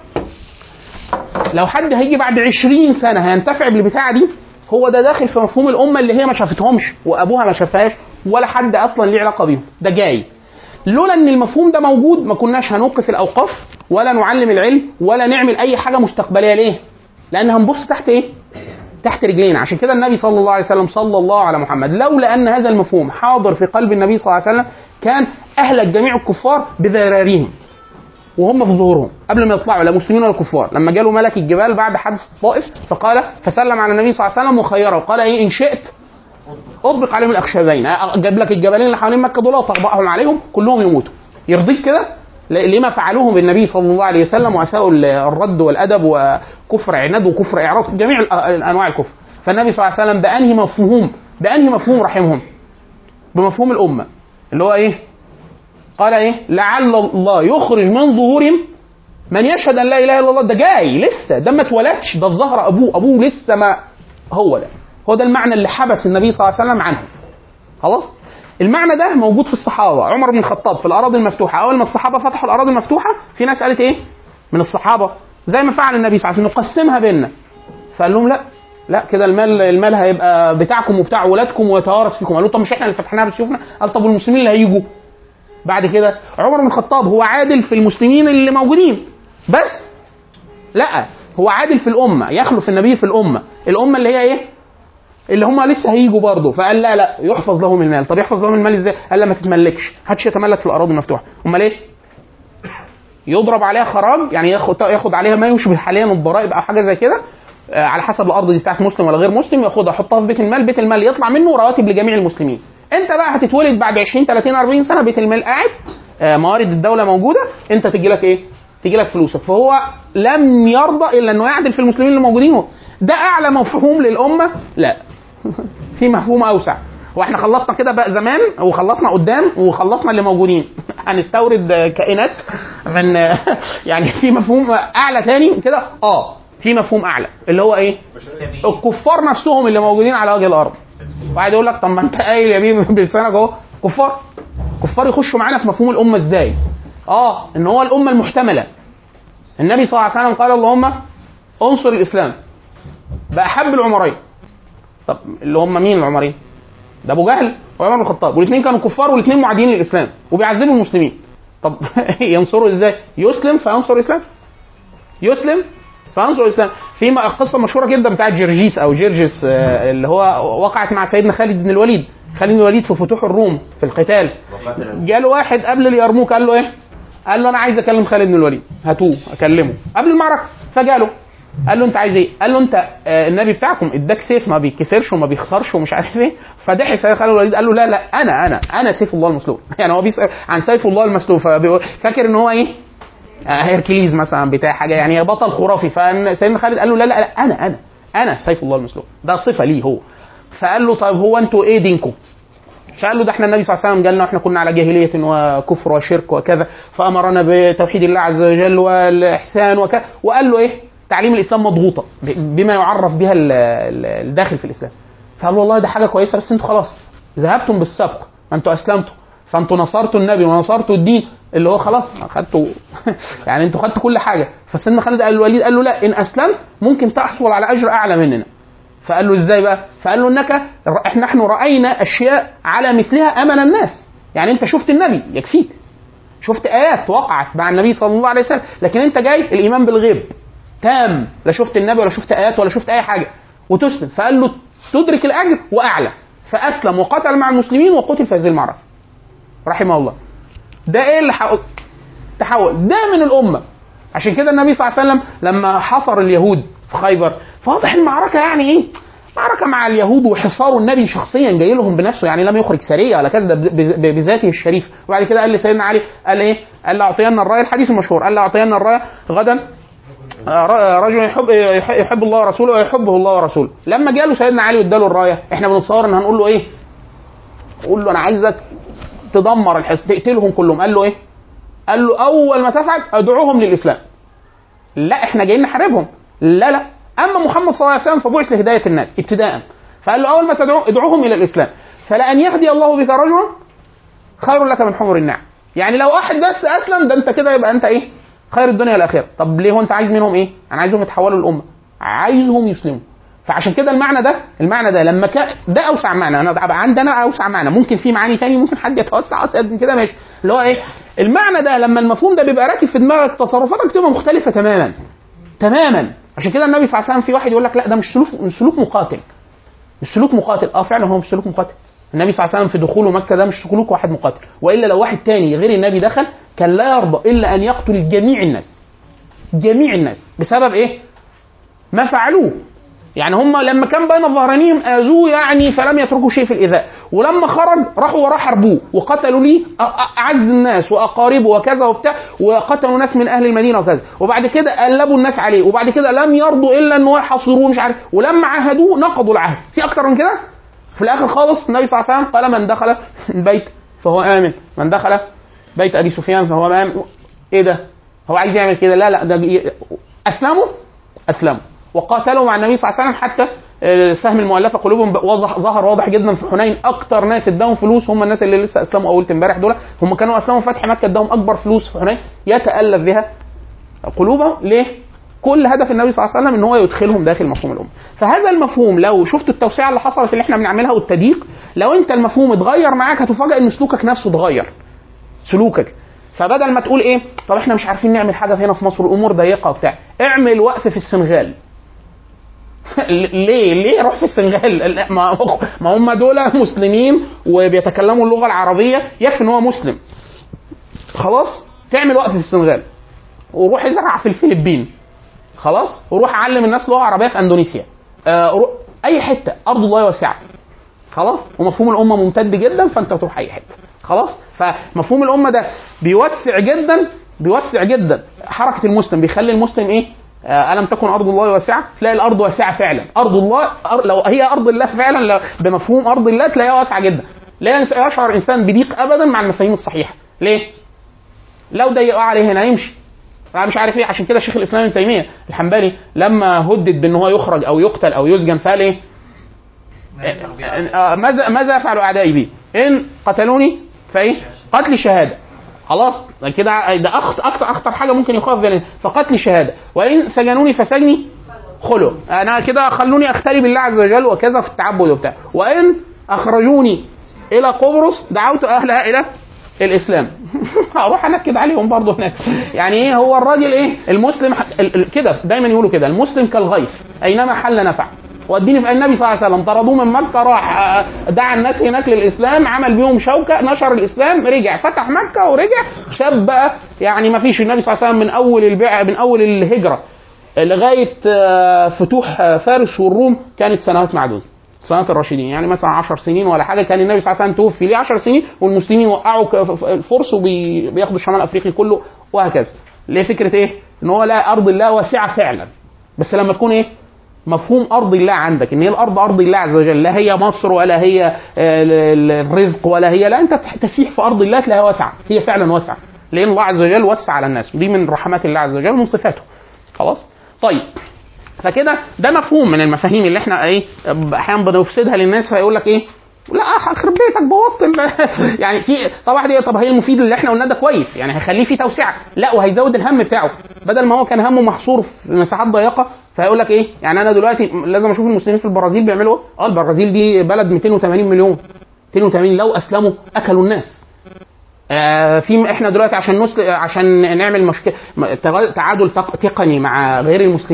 لو حد هيجي بعد 20 سنه هينتفع بالبتاعه دي هو ده داخل في مفهوم الامه اللي هي ما شافتهمش وابوها ما شافهاش ولا حد اصلا ليه علاقه بيهم ده جاي لولا ان المفهوم ده موجود ما كناش هنوقف الاوقاف ولا نعلم العلم ولا نعمل اي حاجه مستقبليه ليه لان هنبص تحت ايه تحت رجلينا عشان كده النبي صلى الله عليه وسلم صلى الله على محمد لولا ان هذا المفهوم حاضر في قلب النبي صلى الله عليه وسلم كان اهلك جميع الكفار بذراريهم وهم في ظهورهم قبل ما يطلعوا لا مسلمين ولا كفار لما جاله ملك الجبال بعد حادث الطائف فقال فسلم على النبي صلى الله عليه وسلم وخيره وقال ايه ان شئت اطبق عليهم الاخشبين جاب لك الجبلين اللي حوالين مكه دول وطبقهم عليهم كلهم يموتوا يرضيك كده ل- لما فعلوه بالنبي صلى الله عليه وسلم واساءوا ال- الرد والادب وكفر عناد وكفر اعراض جميع ال- انواع الكفر فالنبي صلى الله عليه وسلم بانهي مفهوم بانهي مفهوم رحمهم بمفهوم الامه اللي هو ايه قال ايه لعل الله يخرج من ظهورهم من يشهد ان لا اله الا الله ده جاي لسه ده ما اتولدش ده في ظهر ابوه ابوه لسه ما هو ده هو ده المعنى اللي حبس النبي صلى الله عليه وسلم عنه خلاص المعنى ده موجود في الصحابه عمر بن الخطاب في الاراضي المفتوحه اول ما الصحابه فتحوا الاراضي المفتوحه في ناس قالت ايه من الصحابه زي ما فعل النبي صلى الله عليه وسلم نقسمها بيننا فقال لهم لا لا كده المال المال هيبقى بتاعكم وبتاع ولادكم ويتوارث فيكم قالوا طب مش احنا اللي فتحناها بسيوفنا قال طب والمسلمين اللي هيجوا بعد كده عمر بن الخطاب هو عادل في المسلمين اللي موجودين بس لا هو عادل في الامه يخلف النبي في الامه الامه اللي هي ايه اللي هم لسه هيجوا برضه فقال لا لا يحفظ لهم المال طب يحفظ لهم المال ازاي قال لا ما تتملكش محدش يتملك في الاراضي المفتوحه امال ايه يضرب عليها خراج يعني ياخد ياخد عليها ما يشبه حاليا الضرائب او حاجه زي كده آه، على حسب الارض دي بتاعت مسلم ولا غير مسلم ياخدها يحطها في بيت المال بيت المال يطلع منه رواتب لجميع المسلمين انت بقى هتتولد بعد 20 30 40 سنه بيت المال قاعد آه، موارد الدوله موجوده انت تجي لك ايه تجي لك فلوسك فهو لم يرضى الا انه يعدل في المسلمين اللي موجودين ده اعلى مفهوم للامه لا في مفهوم اوسع واحنا خلصنا كده بقى زمان وخلصنا قدام وخلصنا اللي موجودين هنستورد كائنات من يعني في مفهوم اعلى تاني كده اه في مفهوم اعلى اللي هو ايه الكفار نفسهم اللي موجودين على وجه الارض واحد يقول لك طب ما انت قايل يا بيه بلسانك اهو كفار كفار يخشوا معانا في مفهوم الامه ازاي اه ان هو الامه المحتمله النبي صلى الله عليه وسلم قال اللهم انصر الاسلام باحب العمرين طب اللي هم مين العمرين؟ ده ابو جهل وعمر بن الخطاب والاثنين كانوا كفار والاثنين معادين للاسلام وبيعذبوا المسلمين طب ينصروا ازاي؟ يسلم فينصر الاسلام يسلم فينصر الاسلام في م- قصه مشهوره جدا بتاعت جرجيس او جرجس آه، اللي هو وقعت مع سيدنا خالد بن الوليد خالد بن الوليد في فتوح الروم في القتال جاله واحد قبل اليرموك قال له ايه؟ قال له انا عايز اكلم خالد بن الوليد هاتوه اكلمه قبل المعركه فجاله قال له انت عايز ايه؟ قال له انت آه، النبي بتاعكم اداك سيف ما بيتكسرش وما بيخسرش ومش عارف ايه فضحك سيدنا خالد بن الوليد قال له لا لا انا انا انا سيف الله المسلول يعني هو بيسال عن سيف الله المسلول فبيقول فاكر ان هو ايه؟ آه، هيركليز مثلا بتاع حاجه يعني بطل خرافي فسيدنا خالد قال له لا لا لا انا انا انا سيف الله المسلول ده صفه ليه هو فقال له طيب هو انتوا ايه دينكم؟ فقال له ده احنا النبي صلى الله عليه وسلم قالنا احنا كنا على جاهليه وكفر وشرك وكذا فامرنا بتوحيد الله عز وجل والاحسان وكذا وقال له ايه؟ تعليم الاسلام مضغوطه ب- بما يعرف بها ال- ال- الداخل في الاسلام. فقال له والله ده حاجه كويسه بس انتوا خلاص ذهبتم بالسبق ما انتوا اسلمتوا فانتوا نصرتوا النبي ونصرتوا الدين اللي هو خلاص خدتوا يعني انتوا خدتوا كل حاجه فسيدنا خالد قال الوليد قال له لا ان اسلمت ممكن تحصل على اجر اعلى مننا فقال له ازاي بقى؟ فقال له انك احنا نحن راينا اشياء على مثلها امن الناس يعني انت شفت النبي يكفيك شفت ايات وقعت مع النبي صلى الله عليه وسلم لكن انت جاي الايمان بالغيب تام لا شفت النبي ولا شفت ايات ولا شفت اي حاجه وتسلم فقال له تدرك الاجر واعلى فاسلم وقاتل مع المسلمين وقتل في هذه المعركه رحمه الله ده ايه اللي حق... تحول ده من الامه عشان كده النبي صلى الله عليه وسلم لما حصر اليهود في خيبر فواضح المعركه يعني ايه معركه مع اليهود وحصار النبي شخصيا جاي لهم بنفسه يعني لم يخرج سريه ولا كذا ده ب- ب- بذاته الشريف وبعد كده قال لسيدنا علي قال ايه؟ قال لاعطينا الرايه الحديث المشهور قال لاعطينا الرايه غدا آه، ر- رجل يحب يح- يحب الله ورسوله ويحبه الله ورسوله لما جاله سيدنا علي واداله الرايه احنا بنتصور ان هنقول له ايه؟ قول له انا عايزك تدمر الحس تقتلهم كلهم قال له ايه؟ قال له اول ما تفعل ادعوهم للاسلام لا احنا جايين نحاربهم لا لا اما محمد صلى الله عليه وسلم فبعث لهدايه الناس ابتداء فقال له اول ما تدعو ادعوهم الى الاسلام فلان يهدي الله بك رجلا خير لك من حمر النعم يعني لو واحد بس اسلم ده انت كده يبقى انت ايه خير الدنيا والاخره طب ليه هو انت عايز منهم ايه انا عايزهم يتحولوا للامه عايزهم يسلموا فعشان كده المعنى ده المعنى ده لما كان ده اوسع معنى انا بقى عندنا اوسع معنى ممكن في معاني تاني ممكن حد يتوسع اسد من كده ماشي اللي هو ايه المعنى ده لما المفهوم ده بيبقى راكب في دماغك تصرفاتك تبقى مختلفه تماما تماما عشان كده النبي صلى الله عليه وسلم في واحد يقول لك لا ده مش سلوك مش سلوك مقاتل مش سلوك مقاتل اه فعلا هو مش سلوك مقاتل النبي صلى الله عليه وسلم في دخوله مكه ده مش سلوك واحد مقاتل والا لو واحد تاني غير النبي دخل كان لا يرضى الا ان يقتل جميع الناس جميع الناس بسبب ايه ما فعلوه يعني هم لما كان بين ظهرانيهم اذوه يعني فلم يتركوا شيء في الايذاء ولما خرج راحوا وراه حربوه وقتلوا ليه أ- أ- اعز الناس واقاربه وكذا وبتاع وقتلوا ناس من اهل المدينه وكذا وبعد كده قلبوا الناس عليه وبعد كده لم يرضوا الا ان هو يحاصروه مش عارف ولما عاهدوه نقضوا العهد في اكتر من كده في الاخر خالص النبي صلى الله عليه وسلم قال من دخل البيت فهو امن من دخل بيت ابي سفيان فهو امن ايه ده هو عايز يعمل كده لا لا ده ي- اسلموا اسلموا وقاتلوا مع النبي صلى الله عليه وسلم حتى آه، سهم المؤلفه قلوبهم ب- وضح ظهر واضح جدا في حنين اكتر ناس اداهم فلوس هم الناس اللي لسه اسلموا اول امبارح دول هم كانوا اسلموا فتح مكه اداهم اكبر فلوس في حنين يتالف بها قلوبهم ليه؟ كل هدف النبي صلى الله عليه وسلم ان هو يدخلهم داخل مفهوم الامه فهذا المفهوم لو شفت التوسعه اللي حصلت اللي احنا بنعملها والتضييق لو انت المفهوم اتغير معاك هتفاجئ ان سلوكك نفسه اتغير سلوكك فبدل ما تقول ايه طب احنا مش عارفين نعمل حاجه هنا في مصر الامور ضيقه وبتاع اعمل وقف في السنغال ليه ليه روح في السنغال لا، ما ما هم دول مسلمين وبيتكلموا اللغه العربيه يكفي ان هو مسلم خلاص تعمل وقف في السنغال وروح ازرع في الفلبين خلاص وروح علم الناس لغه عربيه في اندونيسيا آه رو- اي حته ارض الله واسعه خلاص ومفهوم الامه ممتد جدا فانت تروح اي حته خلاص فمفهوم الامه ده بيوسع جدا بيوسع جدا حركه المسلم بيخلي المسلم ايه آه، الم تكن ارض الله واسعه تلاقي الارض واسعه فعلا ارض الله أر... لو هي ارض الله فعلا لو بمفهوم ارض الله تلاقيها واسعه جدا لا ينس- يشعر انسان بضيق ابدا مع المفاهيم الصحيحه ليه لو ضيقوا عليه هنا يمشي انا مش عارف ايه عشان كده شيخ الاسلام ابن تيميه الحنبلي لما هدد بان هو يخرج او يقتل او يسجن فقال ايه آه، ماذا ماذا يفعل اعدائي بي؟ ان قتلوني فايه؟ قتل شهاده خلاص كده ده أخ- اكتر اخطر حاجه ممكن يخاف بها فقتل شهاده وان سجنوني فسجني خلو انا كده خلوني اختلي بالله عز وجل وكذا في التعبد وبتاع وان اخرجوني الى قبرص دعوت اهلها الى الاسلام هروح انكد عليهم برضه هناك يعني ايه هو الراجل ايه المسلم ح- ال- ال- كده دايما يقولوا كده المسلم كالغيث اينما حل نفع واديني في النبي صلى الله عليه وسلم طردوه من مكه راح آه، دعا الناس هناك للاسلام عمل بيهم شوكه نشر الاسلام رجع فتح مكه ورجع شاب بقى يعني ما فيش النبي صلى الله عليه وسلم من اول البيع من اول الهجره لغايه آه، فتوح آه، فارس والروم كانت سنوات معدوده سنوات الراشدين يعني مثلا 10 سنين ولا حاجه كان النبي صلى الله عليه وسلم توفي ليه 10 سنين والمسلمين وقعوا ك- ف- ف- الفرس وبياخدوا الشمال الافريقي كله وهكذا ليه فكره ايه ان هو لا ارض الله واسعه فعلا بس لما تكون ايه مفهوم ارض الله عندك ان هي الارض ارض الله عز وجل لا هي مصر ولا هي آه، ال- ال- الرزق ولا هي لا انت تح- تسيح في ارض الله تلاقيها واسعه هي فعلا واسعه لان الله عز وجل وسع على الناس ودي من رحمات الله عز وجل ومن صفاته خلاص طيب فكده ده مفهوم من المفاهيم اللي احنا ايه احيانا بنفسدها للناس فيقول لك ايه لا اخرب بيتك بوظت ال- يعني في طبعا دي طب هي المفيد اللي احنا قلناه ده كويس يعني هيخليه في توسعه لا وهيزود الهم بتاعه بدل ما هو كان همه محصور في مساحات ضيقه فهيقول لك ايه يعني انا دلوقتي لازم اشوف المسلمين في البرازيل بيعملوا ايه اه البرازيل دي بلد 280 مليون 280 لو اسلموا اكلوا الناس آه، في احنا دلوقتي عشان نسل... عشان نعمل مشكله تعادل تق- تقني مع غير المسلمين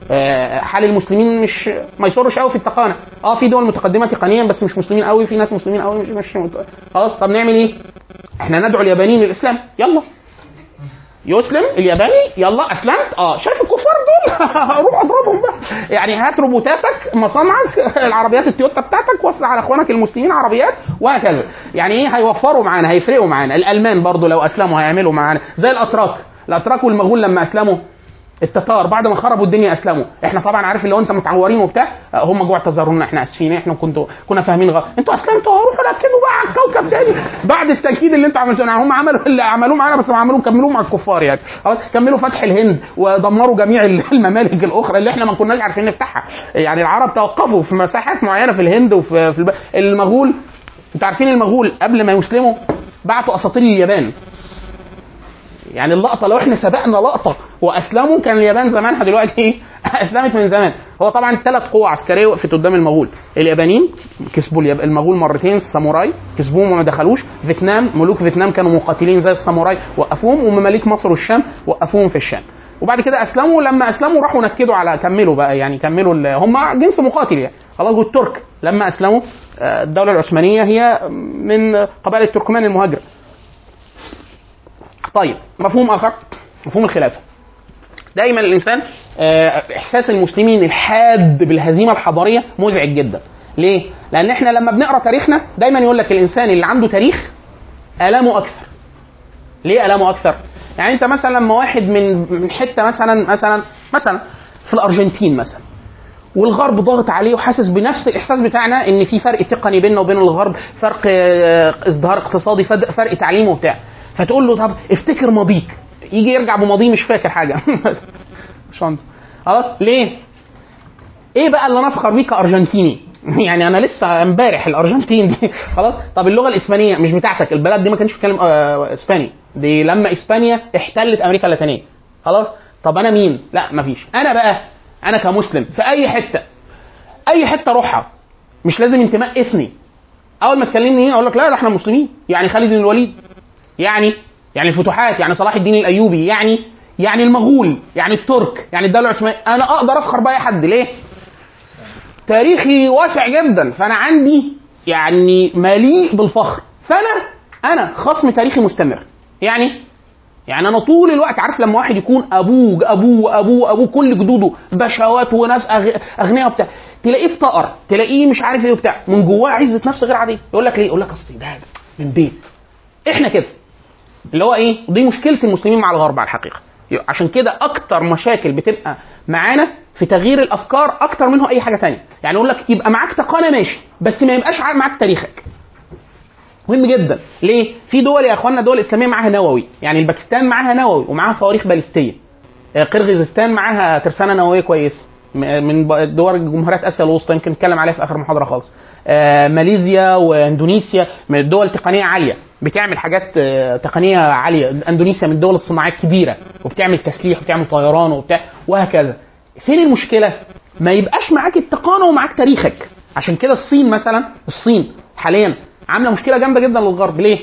آه، حال المسلمين مش ما يصرش قوي في التقانه اه في دول متقدمه تقنيا بس مش مسلمين قوي في ناس مسلمين قوي مش مش مت- خلاص طب نعمل ايه احنا ندعو اليابانيين للاسلام يلا يسلم الياباني يلا اسلمت اه شايف الكفار دول روح اضربهم بقى يعني هات روبوتاتك مصانعك العربيات التويوتا بتاعتك وسع على اخوانك المسلمين عربيات وهكذا يعني ايه هيوفروا معانا هيفرقوا معانا الالمان برضو لو اسلموا هيعملوا معانا زي الاتراك الاتراك والمغول لما اسلموا التتار بعد ما خربوا الدنيا اسلموا احنا طبعا عارف اللي هو انت متعورين وبتاع آه، هم جوع اعتذرونا احنا اسفين احنا كنتوا كنا فاهمين غلط انتوا اسلمتوا روحوا ركزوا بقى على الكوكب تاني بعد التاكيد اللي انتوا عملتوه يعني هم عملوا اللي عملوه معانا بس ما عملوه كملوه مع الكفار يعني خلاص كملوا فتح الهند ودمروا جميع الممالك الاخرى اللي احنا ما كناش عارفين نفتحها يعني العرب توقفوا في مساحات معينه في الهند وفي في الب... المغول انتوا عارفين المغول قبل ما يسلموا بعتوا اساطيل اليابان يعني اللقطه لو احنا سبقنا لقطه واسلموا كان اليابان زمانها دلوقتي ايه اسلمت من زمان هو طبعا ثلاث قوى عسكريه وقفت قدام المغول اليابانيين كسبوا الياب... المغول مرتين الساموراي كسبوهم وما دخلوش فيتنام ملوك فيتنام كانوا مقاتلين زي الساموراي وقفوهم ومماليك مصر والشام وقفوهم في الشام وبعد كده اسلموا لما اسلموا راحوا نكدوا على كملوا بقى يعني كملوا ال... هم جنس مقاتل يعني خلاص والترك لما اسلموا آه، الدوله العثمانيه هي من قبائل التركمان المهاجره طيب مفهوم اخر مفهوم الخلافه دايما الانسان آه، احساس المسلمين الحاد بالهزيمه الحضاريه مزعج جدا ليه لان احنا لما بنقرا تاريخنا دايما يقول لك الانسان اللي عنده تاريخ الامه اكثر ليه الامه اكثر يعني انت مثلا لما واحد من من حته مثلا مثلا مثلا في الارجنتين مثلا والغرب ضاغط عليه وحاسس بنفس الاحساس بتاعنا ان في فرق تقني بيننا وبين الغرب فرق آه، ازدهار اقتصادي فد- فرق تعليم وبتاع فتقول له طب افتكر ماضيك يجي يرجع بماضيه مش فاكر حاجه شانس خلاص ليه ايه بقى اللي انا افخر بيه كارجنتيني يعني انا لسه امبارح الارجنتين دي خلاص طب اللغه الاسبانيه مش بتاعتك البلد دي ما كانش بتتكلم آه، اسباني دي لما اسبانيا احتلت امريكا اللاتينيه خلاص طب انا مين لا مفيش انا بقى انا كمسلم في اي حته اي حته اروحها مش لازم انتماء اثني اول ما تكلمني هنا اقول لك لا ده احنا مسلمين يعني خالد بن الوليد يعني يعني الفتوحات يعني صلاح الدين الايوبي يعني يعني المغول يعني الترك يعني الدوله العثمانيه انا اقدر افخر باي حد ليه؟ تاريخي واسع جدا فانا عندي يعني مليء بالفخر فانا انا خصم تاريخي مستمر يعني يعني انا طول الوقت عارف لما واحد يكون ابوه ابوه ابوه ابوه كل جدوده بشوات وناس أغ- اغنياء وبتاع تلاقيه افتقر تلاقيه مش عارف ايه وبتاع من جواه عزه نفس غير عاديه يقول لك ليه؟ يقول لك اصل ده من بيت احنا كده اللي هو ايه دي مشكله المسلمين مع الغرب على الحقيقه عشان كده اكتر مشاكل بتبقى معانا في تغيير الافكار اكتر منه اي حاجه تانية يعني يقول لك يبقى معاك تقانه ماشي بس ما يبقاش ع- معاك تاريخك مهم جدا ليه في دول يا اخوانا دول اسلاميه معاها نووي يعني الباكستان معاها نووي ومعاها صواريخ باليستيه آه، قرغيزستان معاها ترسانه نوويه كويس م- من ب- دول جمهوريات اسيا الوسطى يمكن نتكلم عليها في اخر محاضره خالص آه، ماليزيا واندونيسيا من الدول تقنيه عاليه بتعمل حاجات آه، تقنيه عاليه اندونيسيا من الدول الصناعيه الكبيره وبتعمل تسليح وبتعمل طيران وبتاع وهكذا فين المشكله ما يبقاش معاك التقانه ومعاك تاريخك عشان كده الصين مثلا الصين حاليا عامله مشكله جامده جدا للغرب ليه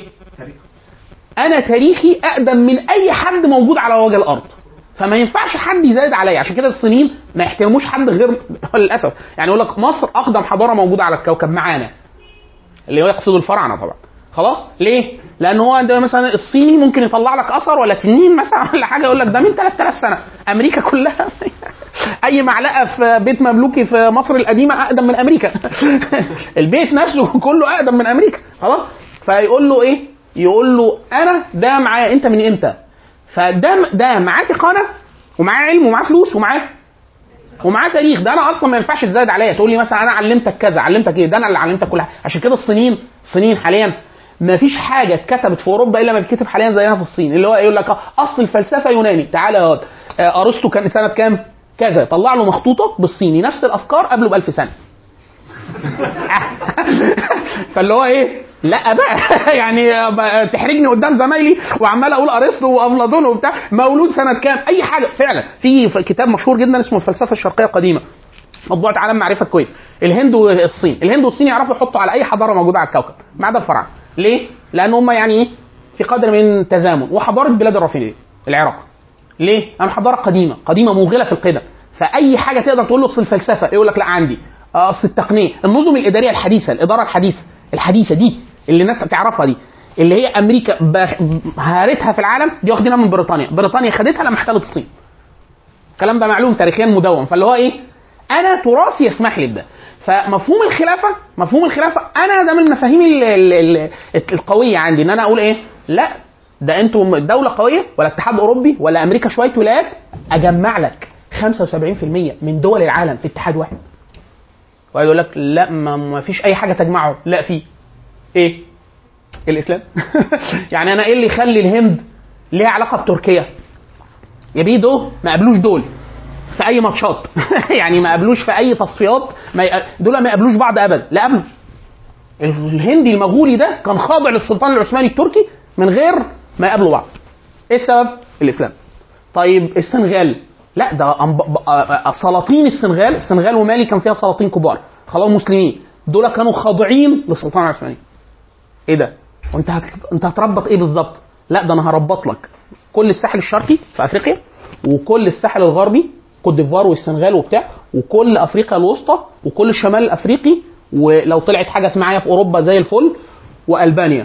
انا تاريخي اقدم من اي حد موجود على وجه الارض فما ينفعش حد يزايد عليا عشان كده الصينيين ما يحترموش حد غير للاسف يعني يقول لك مصر اقدم حضاره موجوده على الكوكب معانا اللي هو يقصد الفراعنه طبعا خلاص ليه؟ لان هو عندما مثلا الصيني ممكن يطلع لك اثر ولا تنين مثلا ولا حاجه يقول لك ده من 3000 سنه امريكا كلها اي معلقه في بيت مملوكي في مصر القديمه اقدم من امريكا البيت نفسه كله اقدم من امريكا خلاص فيقول له ايه يقول له انا ده معايا انت من امتى فده ده معاه تقانه ومعاه علم ومعاه فلوس ومعاه ومعاه تاريخ ده انا اصلا ما ينفعش تزايد عليا تقول لي مثلا انا علمتك كذا علمتك ايه ده انا اللي علمتك كل حاجه عشان كده الصينيين الصينيين حاليا ما فيش حاجه اتكتبت في اوروبا الا ما بتكتب حاليا زينا في الصين اللي هو يقول لك اصل الفلسفه يوناني تعالى يا واد آه، ارسطو كان سنه كام كذا طلع له مخطوطه بالصيني نفس الافكار قبله ب 1000 سنه فاللي هو ايه لا بقى يعني بقى تحرجني قدام زمايلي وعمال اقول ارسطو وافلاطون وبتاع مولود سنه كام اي حاجه فعلا في ف- كتاب مشهور جدا اسمه الفلسفه الشرقيه القديمه مطبوعه عالم معرفه الكويت الهند والصين الهند والصين يعرفوا يحطوا على اي حضاره موجوده على الكوكب ما عدا الفراعنه ليه لان هم يعني ايه في قدر من التزامن وحضاره بلاد الرافدين العراق ليه؟ لأن حضارة قديمة، قديمة موغلة في القدم، فاي حاجه تقدر تقول له اصل الفلسفه يقول لك لا عندي آه، اصل التقنيه النظم الاداريه الحديثه الاداره الحديثه الحديثه دي اللي الناس تعرفها دي اللي هي امريكا ب- هارتها في العالم دي واخدينها من بريطانيا بريطانيا خدتها لما احتلت الصين الكلام ده معلوم تاريخيا مدون فاللي هو ايه انا تراثي يسمح لي بده فمفهوم الخلافه مفهوم الخلافه انا ده من المفاهيم ال- ال- ال- القويه عندي ان انا اقول ايه لا ده انتوا دوله قويه ولا اتحاد اوروبي ولا امريكا شويه ولايات اجمع لك 75% من دول العالم في اتحاد واحد وقاعد يقول لك لا ما, ما فيش اي حاجه تجمعه لا في ايه الاسلام يعني انا ايه اللي يخلي الهند ليها علاقه بتركيا يا بيه دول ما قابلوش دول في اي ماتشات يعني ما قابلوش في اي تصفيات ما يق- دول ما يقابلوش بعض ابدا لا قابلوا الهندي المغولي ده كان خاضع للسلطان العثماني التركي من غير ما يقابلوا بعض ايه السبب الاسلام طيب السنغال لا ده أنب- ب- آه، آه، سلاطين السنغال السنغال ومالي كان فيها سلاطين كبار خلاص مسلمين دول كانوا خاضعين للسلطان العثماني ايه ده وانت هت... انت هتربط ايه بالظبط لا ده انا هربط لك كل الساحل الشرقي في افريقيا وكل الساحل الغربي كوت ديفوار والسنغال وبتاع وكل افريقيا الوسطى وكل الشمال الافريقي ولو طلعت حاجه معايا في اوروبا زي الفل والبانيا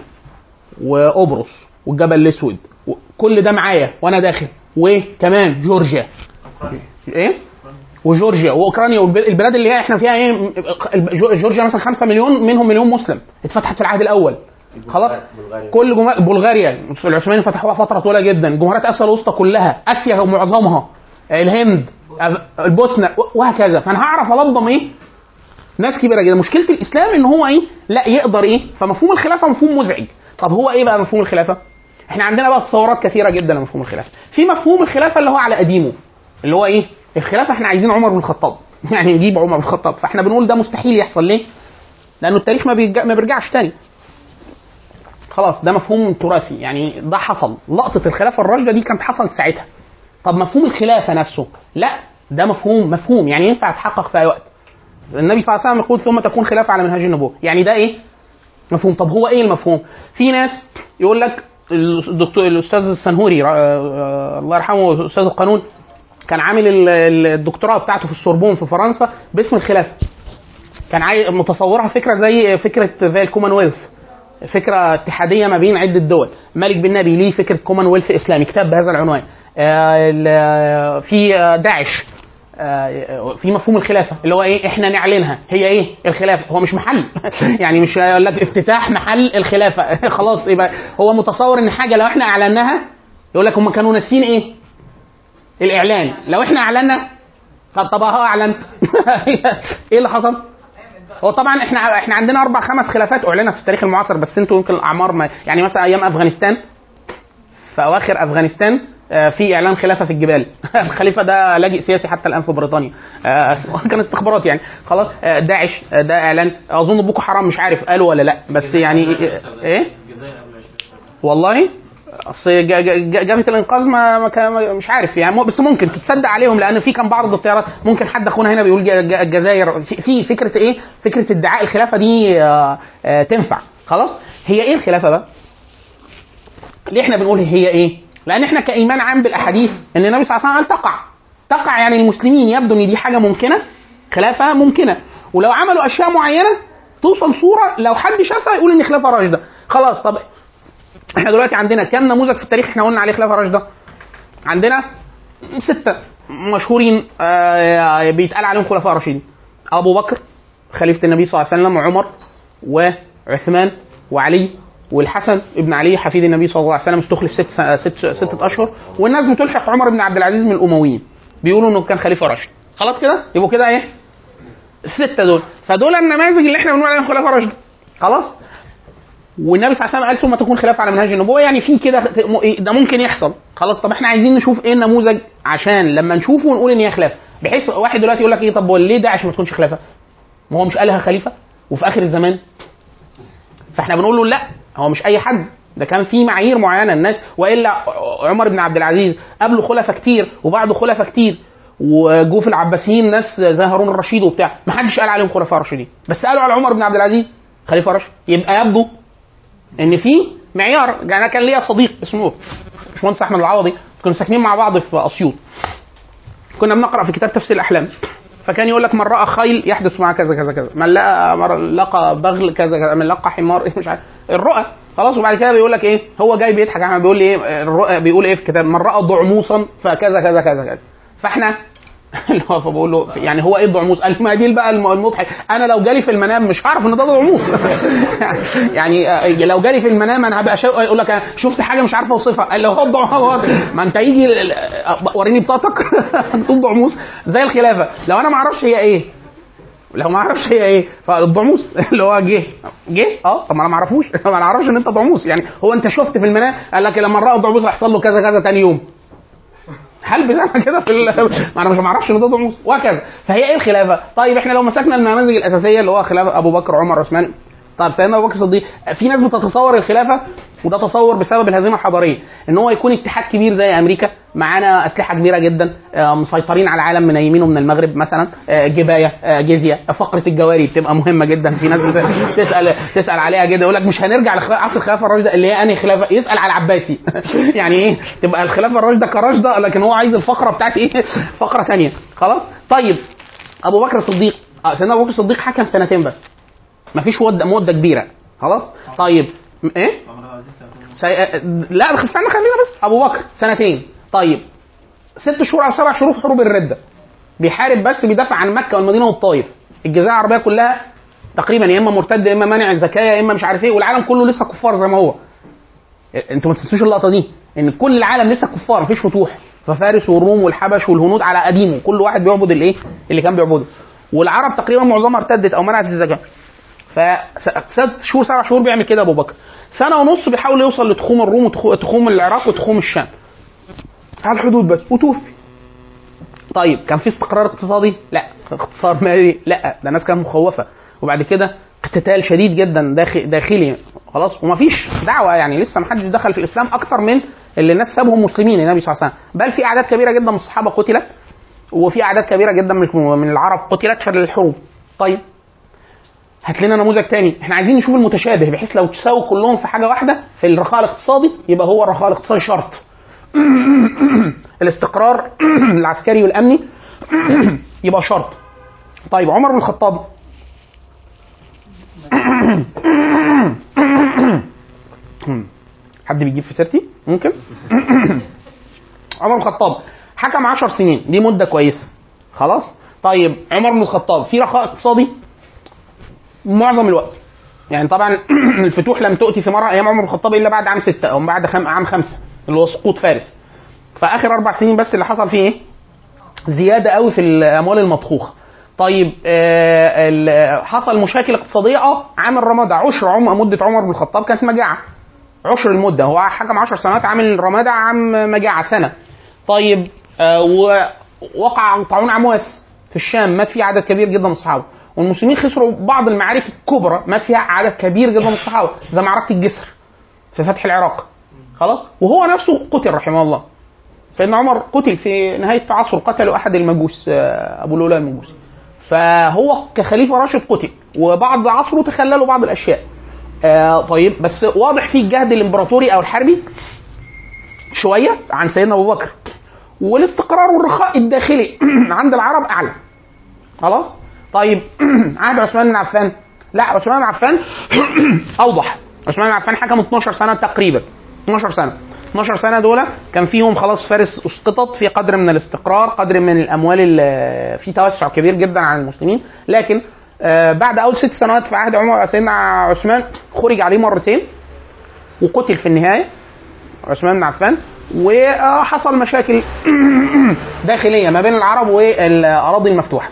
وقبرص والجبل الاسود كل ده معايا وانا داخل وكمان جورجيا ايه وجورجيا واوكرانيا والبلاد اللي هي احنا فيها ايه جو- جورجيا مثلا 5 مليون منهم مليون مسلم اتفتحت في العهد الاول خلاص بلغاريا. كل جمهور بلغاريا العثمانيين فتحوها فتره طويله جدا جمهوريات اسيا الوسطى كلها اسيا معظمها الهند أب- البوسنه وهكذا فانا هعرف الضم ايه ناس كبيره جدا مشكله الاسلام ان هو ايه لا يقدر ايه فمفهوم الخلافه مفهوم مزعج طب هو ايه بقى مفهوم الخلافه احنا عندنا بقى تصورات كثيره جدا لمفهوم الخلافه في مفهوم الخلافه اللي هو على قديمه اللي هو ايه الخلافه احنا عايزين عمر بن الخطاب يعني نجيب عمر بن الخطاب فاحنا بنقول ده مستحيل يحصل ليه لانه التاريخ ما, بيرجع ما بيرجعش تاني خلاص ده مفهوم تراثي يعني ده حصل لقطه الخلافه الراشده دي كانت حصلت ساعتها طب مفهوم الخلافه نفسه لا ده مفهوم مفهوم يعني ينفع يتحقق في اي وقت النبي صلى الله عليه وسلم يقول ثم تكون خلافه على منهج النبوه يعني ده ايه مفهوم طب هو ايه المفهوم في ناس يقول لك الدكتور الاستاذ السنهوري را- آه، الله يرحمه استاذ القانون كان عامل ال- ال- الدكتوراه بتاعته في السوربون في فرنسا باسم الخلافه كان عاي... متصورها فكره زي فكره زي الكومنولث فكره اتحاديه ما بين عده دول مالك بن نبي ليه فكره كومنولث اسلامي كتاب بهذا العنوان آه، ال- في آه، داعش آه، في مفهوم الخلافه اللي هو ايه احنا نعلنها هي ايه الخلافه هو مش محل يعني مش هيقول لك افتتاح محل الخلافه خلاص يبقى هو متصور ان حاجه لو احنا اعلناها يقول لك هم كانوا ناسيين ايه الاعلان لو احنا اعلنا طب طب اهو اعلنت ايه اللي حصل هو طبعا احنا احنا عندنا اربع خمس خلافات اعلنت في التاريخ المعاصر بس انتوا يمكن الاعمار ما يعني مثلا ايام افغانستان في اواخر افغانستان آه، في اعلان خلافه في الجبال الخليفه ده لاجئ سياسي حتى الان في بريطانيا آه، كان استخبارات يعني خلاص آه، داعش آه، ده اعلان اظن بوكو حرام مش عارف قالوا ولا لا بس يعني ايه الجزائر قبل 20 سنه والله اصل جا- جا- جا- جبهه الانقاذ ما ما كان- ما- مش عارف يعني مو- بس ممكن تصدق عليهم لان في كان بعض التيارات ممكن حد اخونا هنا بيقول جا- جا- الجزائر في, في فكره ايه؟ فكره ادعاء الخلافه دي آه، آه، تنفع خلاص؟ هي ايه الخلافه بقى؟ ليه احنا بنقول هي ايه؟ لان احنا كايمان عام بالاحاديث ان النبي صلى الله عليه وسلم قال تقع تقع يعني المسلمين يبدو ان دي حاجه ممكنه خلافه ممكنه ولو عملوا اشياء معينه توصل صوره لو حد شافها يقول ان خلافه راشده خلاص طب احنا دلوقتي عندنا كام نموذج في التاريخ احنا قلنا عليه خلافه راشده عندنا ستة مشهورين آه، بيتقال عليهم خلفاء راشدين أبو بكر خليفة النبي صلى الله عليه وسلم وعمر وعثمان وعلي والحسن ابن علي حفيد النبي صلى الله عليه وسلم استخلف ست, ست ستة أشهر والناس بتلحق عمر بن عبد العزيز من الأمويين بيقولوا إنه كان خليفة راشد خلاص كده يبقوا كده إيه الستة دول فدول النماذج اللي احنا بنقول عليهم خلفاء راشدين خلاص والنبي صلى الله عليه وسلم قال ثم تكون خلافه على منهج النبوه يعني في كده ده ممكن يحصل خلاص طب احنا عايزين نشوف ايه النموذج عشان لما نشوفه نقول ان هي خلافه بحيث واحد دلوقتي يقول لك ايه طب هو ليه داعش ما تكونش خلافه؟ ما هو مش قالها خليفه وفي اخر الزمان فاحنا بنقول له لا هو مش اي حد ده كان في معايير معينه الناس والا عمر بن عبد العزيز قبله خلفاء كتير وبعده خلفاء كتير وجو في العباسيين ناس زي هارون الرشيد وبتاع ما حدش قال عليهم خلفاء راشدين بس قالوا على عمر بن عبد العزيز خليفه راشد يبقى يبدو ان في معيار يعني انا كان ليا صديق اسمه باشمهندس احمد العوضي كنا ساكنين مع بعض في اسيوط كنا بنقرا في كتاب تفسير الاحلام فكان يقول لك من راى خيل يحدث معه كذا كذا كذا من لقى من لقى بغل كذا كذا من لقى حمار إيه مش عارف الرؤى خلاص وبعد كده بيقول لك ايه هو جاي بيضحك احمد بيقول لي ايه الرؤى بيقول ايه في الكتاب من راى ضعموسا فكذا كذا كذا كذا فاحنا اللي هو فبقول له يعني هو ايه الضعموس؟ قال ما دي بقى الم- المضحك انا لو جالي في المنام مش هعرف ان ده ضعموس يعني آه، لو جالي في المنام انا هبقى شو... يقول لك أنا شفت حاجه مش عارف اوصفها قال لو هو الضعموس ما انت يجي ال- ال- وريني بطاقتك مكتوب ضعموس زي الخلافه لو انا ما اعرفش هي ايه لو ما اعرفش هي ايه فالضعموس اللي هو جه جه اه طب ما انا ما اعرفوش ما انا اعرفش ان انت ضعموس يعني هو انت شفت في المنام قال لك لما راى الضعموس هيحصل له كذا كذا تاني يوم هل بتعمل كده في ال... ما انا مش معرفش ان ده ضعموس وهكذا فهي ايه الخلافه؟ طيب احنا لو مسكنا النماذج الاساسيه اللي هو خلافه ابو بكر عمر عثمان طيب سيدنا ابو بكر الصديق في ناس بتتصور الخلافه وده تصور بسبب الهزيمه الحضاريه ان هو يكون اتحاد كبير زي امريكا معانا اسلحه كبيره جدا آه، مسيطرين على العالم من يمين ومن المغرب مثلا آه، جبايه آه، جزيه فقره الجواري بتبقى مهمه جدا في ناس بت- تسال تسال عليها كده يقول لك مش هنرجع لعصر الخلافه الراشده اللي هي انهي خلافه يسال على العباسي يعني ايه تبقى الخلافه الراشده كراشده لكن هو عايز الفقره بتاعت ايه فقره ثانيه خلاص طيب ابو بكر الصديق آه، سيدنا ابو بكر الصديق حكم سنتين بس مفيش مده مده كبيره خلاص طيب م- ايه سي... لا ده استنى خلينا بس ابو بكر سنتين طيب ست شهور او سبع شهور في حروب الرده بيحارب بس بيدافع عن مكه والمدينه والطائف الجزيره العربيه كلها تقريبا يا اما مرتد يا اما مانع الزكاه يا اما مش عارف ايه والعالم كله لسه كفار زي ما هو انتوا ما تنسوش اللقطه دي ان كل العالم لسه كفار مفيش فتوح ففارس والروم والحبش والهنود على قديمه كل واحد بيعبد الايه اللي كان بيعبده والعرب تقريبا معظمها ارتدت او منعت الزكاه فست شهور سبع شهور بيعمل كده ابو بكر سنه ونص بيحاول يوصل لتخوم الروم وتخوم العراق وتخوم الشام على الحدود بس وتوفي طيب كان في استقرار اقتصادي؟ لا اقتصاد مالي؟ لا ده الناس كانت مخوفه وبعد كده قتال شديد جدا داخل داخلي خلاص ومفيش دعوه يعني لسه ما حدش دخل في الاسلام اكتر من اللي الناس سابهم مسلمين النبي صلى الله عليه وسلم بل في اعداد كبيره جدا من الصحابه قتلت وفي اعداد كبيره جدا من من العرب قتلت في الحروب طيب هات لنا نموذج تاني احنا عايزين نشوف المتشابه بحيث لو تساووا كلهم في حاجه واحده في الرخاء الاقتصادي يبقى هو الرخاء الاقتصادي شرط الاستقرار العسكري والامني يبقى شرط طيب عمر بن الخطاب حد بيجيب في سيرتي ممكن عمر بن الخطاب حكم 10 سنين دي مده كويسه خلاص طيب عمر بن الخطاب في رخاء اقتصادي معظم الوقت يعني طبعا الفتوح لم تؤتي ثمارها ايام عمر بن الخطاب الا بعد عام ستة او بعد خم... عام خمسة اللي هو سقوط فارس فاخر اربع سنين بس اللي حصل فيه ايه؟ زياده قوي في الاموال المضخوخه طيب آه حصل مشاكل اقتصاديه اه عام الرمادة عشر عم مده عمر بن الخطاب كانت مجاعه عشر المده هو حكم 10 سنوات عامل رمادة عام مجاعه سنه طيب آه ووقع طاعون عمواس في الشام مات فيه عدد كبير جدا من الصحابه والمسلمين خسروا بعض المعارك الكبرى مات فيها عدد كبير جدا من الصحابه زي معركه الجسر في فتح العراق خلاص وهو نفسه قتل رحمه الله سيدنا عمر قتل في نهايه العصر قتلوا احد المجوس ابو لؤلؤ المجوسي فهو كخليفه راشد قتل وبعد عصره تخللوا بعض الاشياء آه طيب بس واضح فيه الجهد الامبراطوري او الحربي شويه عن سيدنا ابو بكر والاستقرار والرخاء الداخلي عند العرب اعلى خلاص طيب عهد عثمان بن عفان لا عثمان بن عفان اوضح عثمان بن عفان حكم 12 سنه تقريبا 12 سنه 12 سنه دول كان فيهم خلاص فارس اسقطت في قدر من الاستقرار قدر من الاموال في توسع كبير جدا عن المسلمين لكن آه بعد اول ست سنوات في عهد عمر سيدنا عثمان خرج عليه مرتين وقتل في النهايه عثمان بن عفان وحصل مشاكل داخليه ما بين العرب والاراضي المفتوحه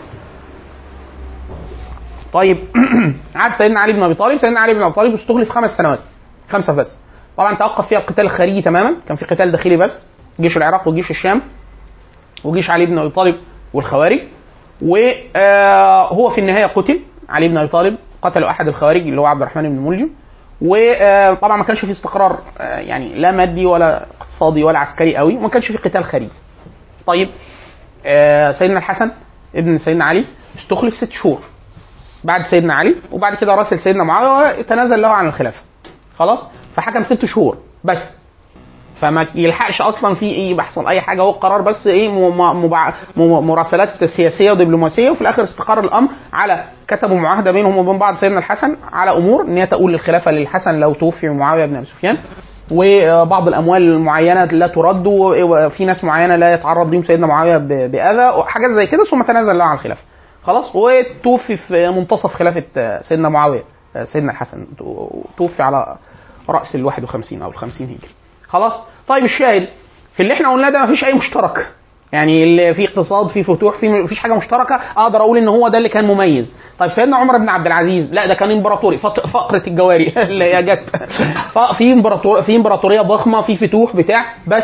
طيب عاد سيدنا علي بن ابي طالب سيدنا علي بن ابي طالب استخلف خمس سنوات خمسه بس طبعا توقف فيها القتال الخارجي تماما كان في قتال داخلي بس جيش العراق وجيش الشام وجيش علي بن ابي طالب والخوارج وهو في النهايه قتل علي بن ابي طالب قتلوا احد الخوارج اللي هو عبد الرحمن بن ملجم وطبعا ما كانش في استقرار يعني لا مادي ولا اقتصادي ولا عسكري قوي وما كانش في قتال خارجي طيب سيدنا الحسن ابن سيدنا علي استخلف ست شهور بعد سيدنا علي وبعد كده راسل سيدنا معاويه وتنازل له عن الخلافه خلاص فحكم ست شهور بس فما يلحقش اصلا في ايه بيحصل اي حاجه هو القرار بس ايه م- م- مبع- م- مراسلات سياسيه ودبلوماسيه وفي الاخر استقر الامر على كتبوا معاهده بينهم وبين بعض سيدنا الحسن على امور ان هي تؤول للخلافه للحسن لو توفي معاويه بن ابي سفيان وبعض الاموال المعينه لا ترد وفي ناس معينه لا يتعرض لهم سيدنا معاويه ب- باذى وحاجات زي كده ثم تنازل له عن الخلافه خلاص وتوفي في منتصف خلافه سيدنا معاويه سيدنا الحسن توفي على راس ال 51 او ال 50 هجري خلاص طيب الشاهد في اللي احنا قلناه ده مفيش اي مشترك يعني اللي في اقتصاد في فتوح في مفيش حاجه مشتركه اقدر اقول ان هو ده اللي كان مميز طيب سيدنا عمر بن عبد العزيز لا ده كان امبراطوري فط- فقره الجواري اللي هي جت ف- في امبراطور في امبراطوريه ضخمه في فتوح بتاع بس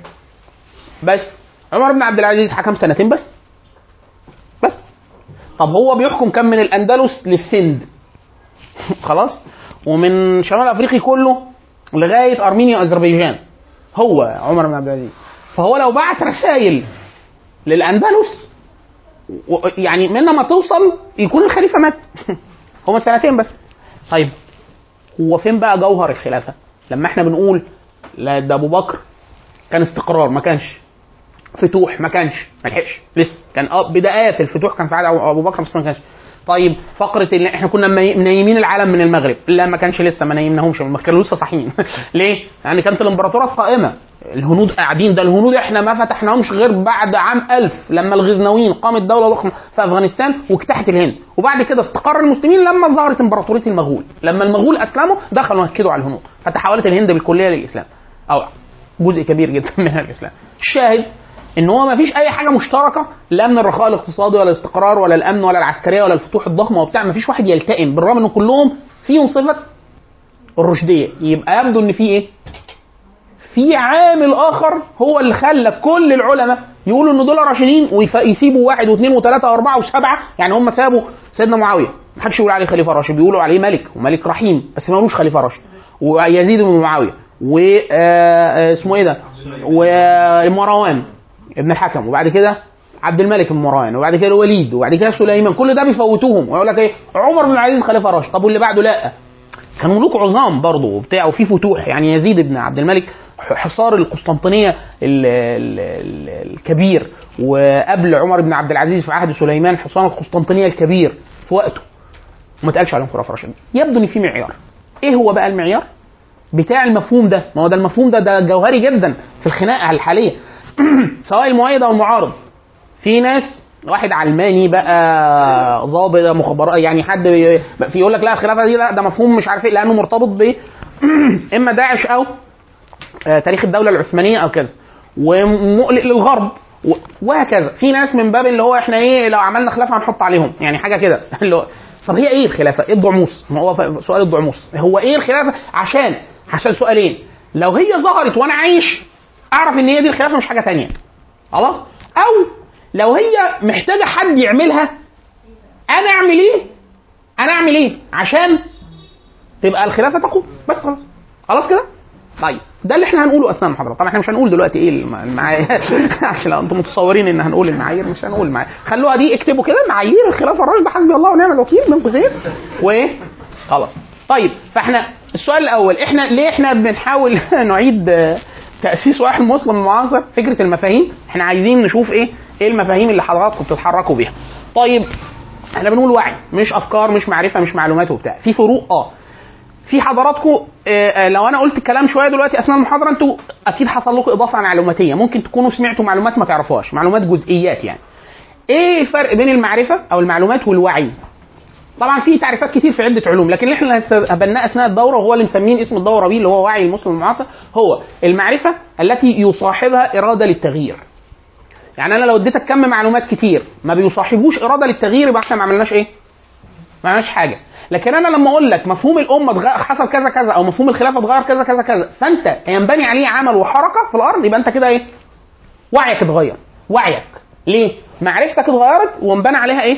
بس عمر بن عبد العزيز حكم سنتين بس بس طب هو بيحكم كم من الاندلس للسند خلاص ومن شمال افريقيا كله لغايه ارمينيا واذربيجان هو عمر بن عبد العزيز فهو لو بعت رسائل للاندلس و- يعني من ما توصل يكون الخليفه مات هما سنتين بس طيب هو فين بقى جوهر الخلافه لما احنا بنقول لا ده ابو بكر كان استقرار ما كانش فتوح ما كانش ما لحقش لسه كان اه بدايات الفتوح كان في عهد ابو بكر بس ما كانش طيب فقره اللي احنا كنا مني- منيمين العالم من المغرب لا ما كانش لسه ما نيمناهمش ما كانوا لسه صاحيين ليه؟ يعني كانت الامبراطورات قائمه الهنود قاعدين ده الهنود احنا ما فتحناهمش غير بعد عام ألف لما الغزنويين قامت دوله ضخمه في افغانستان واجتاحت الهند وبعد كده استقر المسلمين لما ظهرت امبراطوريه المغول لما المغول اسلموا دخلوا نكدوا على الهنود فتحولت الهند بالكليه للاسلام او جزء كبير جدا منها الاسلام الشاهد ان هو ما فيش اي حاجه مشتركه لا من الرخاء الاقتصادي ولا الاستقرار ولا الامن ولا العسكريه ولا الفتوح الضخمه وبتاع ما فيش واحد يلتئم بالرغم ان كلهم فيهم صفه الرشديه يبقى يبدو ان في ايه في عامل اخر هو اللي خلى كل العلماء يقولوا ان دول راشدين ويسيبوا واحد واثنين وثلاثه واربعه وسبعه يعني هم سابوا سيدنا معاويه ما حدش يقول عليه خليفه راشد بيقولوا عليه ملك وملك رحيم بس ما يقولوش خليفه راشد ويزيد بن معاويه و آه، آه، اسمه ايه ده ومروان ابن الحكم وبعد كده عبد الملك بن مروان وبعد كده الوليد وبعد كده سليمان كل ده بيفوتوهم ويقول لك ايه عمر بن العزيز خليفه راشد طب واللي بعده لا كانوا ملوك عظام برضه وبتاع وفي فتوح يعني يزيد بن عبد الملك حصار القسطنطينيه ال ال ال الكبير وقبل عمر بن عبد العزيز في عهد سليمان حصان القسطنطينيه الكبير في وقته وما اتقالش عليهم خلفاء راشدين يبدو ان في معيار ايه هو بقى المعيار بتاع المفهوم ده ما هو ده المفهوم ده ده جوهري جدا في الخناقه الحاليه سواء المؤيد او المعارض في ناس واحد علماني بقى ضابط مخابرات يعني حد بي- في يقول لك لا الخلافه دي لا ده مفهوم مش عارف ايه لانه مرتبط ب اما داعش او آه، تاريخ الدوله العثمانيه او كذا ومقلق للغرب و- وهكذا في ناس من باب اللي هو احنا ايه لو عملنا خلافه هنحط عليهم يعني حاجه كده اللي هو طب هي ايه الخلافه؟ ايه الضعموس؟ ما هو ف- سؤال الضعموس هو ايه الخلافه؟ عشان عشان سؤالين لو هي ظهرت وانا عايش اعرف ان هي دي الخلافه مش حاجه تانية خلاص؟ او لو هي محتاجه حد يعملها انا اعمل ايه؟ انا اعمل ايه؟ عشان تبقى الخلافه تقوم بس خلاص خلاص كده؟ طيب ده اللي احنا هنقوله اثناء المحاضره طبعا احنا مش هنقول دلوقتي ايه الم- المعايير عشان لو انتم متصورين ان هنقول المعايير مش هنقول المعايير خلوها دي اكتبوا كده معايير الخلافه الراشده حسبي الله ونعم الوكيل بين قوسين وايه خلاص طيب فاحنا السؤال الاول احنا ليه احنا بنحاول نعيد آه، تاسيس واحد مسلم معاصر فكره المفاهيم احنا عايزين نشوف ايه ايه المفاهيم اللي حضراتكم بتتحركوا بيها طيب احنا بنقول وعي مش افكار مش معرفه مش معلومات وبتاع في فروق اه في حضراتكم آه، آه، لو انا قلت الكلام شويه دلوقتي اثناء المحاضره انتوا اكيد حصل لكم اضافه معلوماتيه ممكن تكونوا سمعتوا معلومات ما تعرفوهاش معلومات جزئيات يعني ايه الفرق بين المعرفه او المعلومات والوعي طبعا في تعريفات كتير في عده علوم لكن اللي احنا هنتبناه اثناء الدوره وهو اللي مسمين اسم الدوره بيه اللي هو وعي المسلم المعاصر هو المعرفه التي يصاحبها اراده للتغيير يعني انا لو اديتك كم معلومات كتير ما بيصاحبوش اراده للتغيير يبقى احنا ما عملناش ايه ما عملناش حاجه لكن انا لما اقول لك مفهوم الامه اتغ- حصل كذا كذا او مفهوم الخلافه اتغير كذا كذا كذا فانت ينبني عليه عمل وحركه في الارض يبقى انت كده ايه وعيك اتغير وعيك ليه معرفتك اتغيرت وانبنى عليها ايه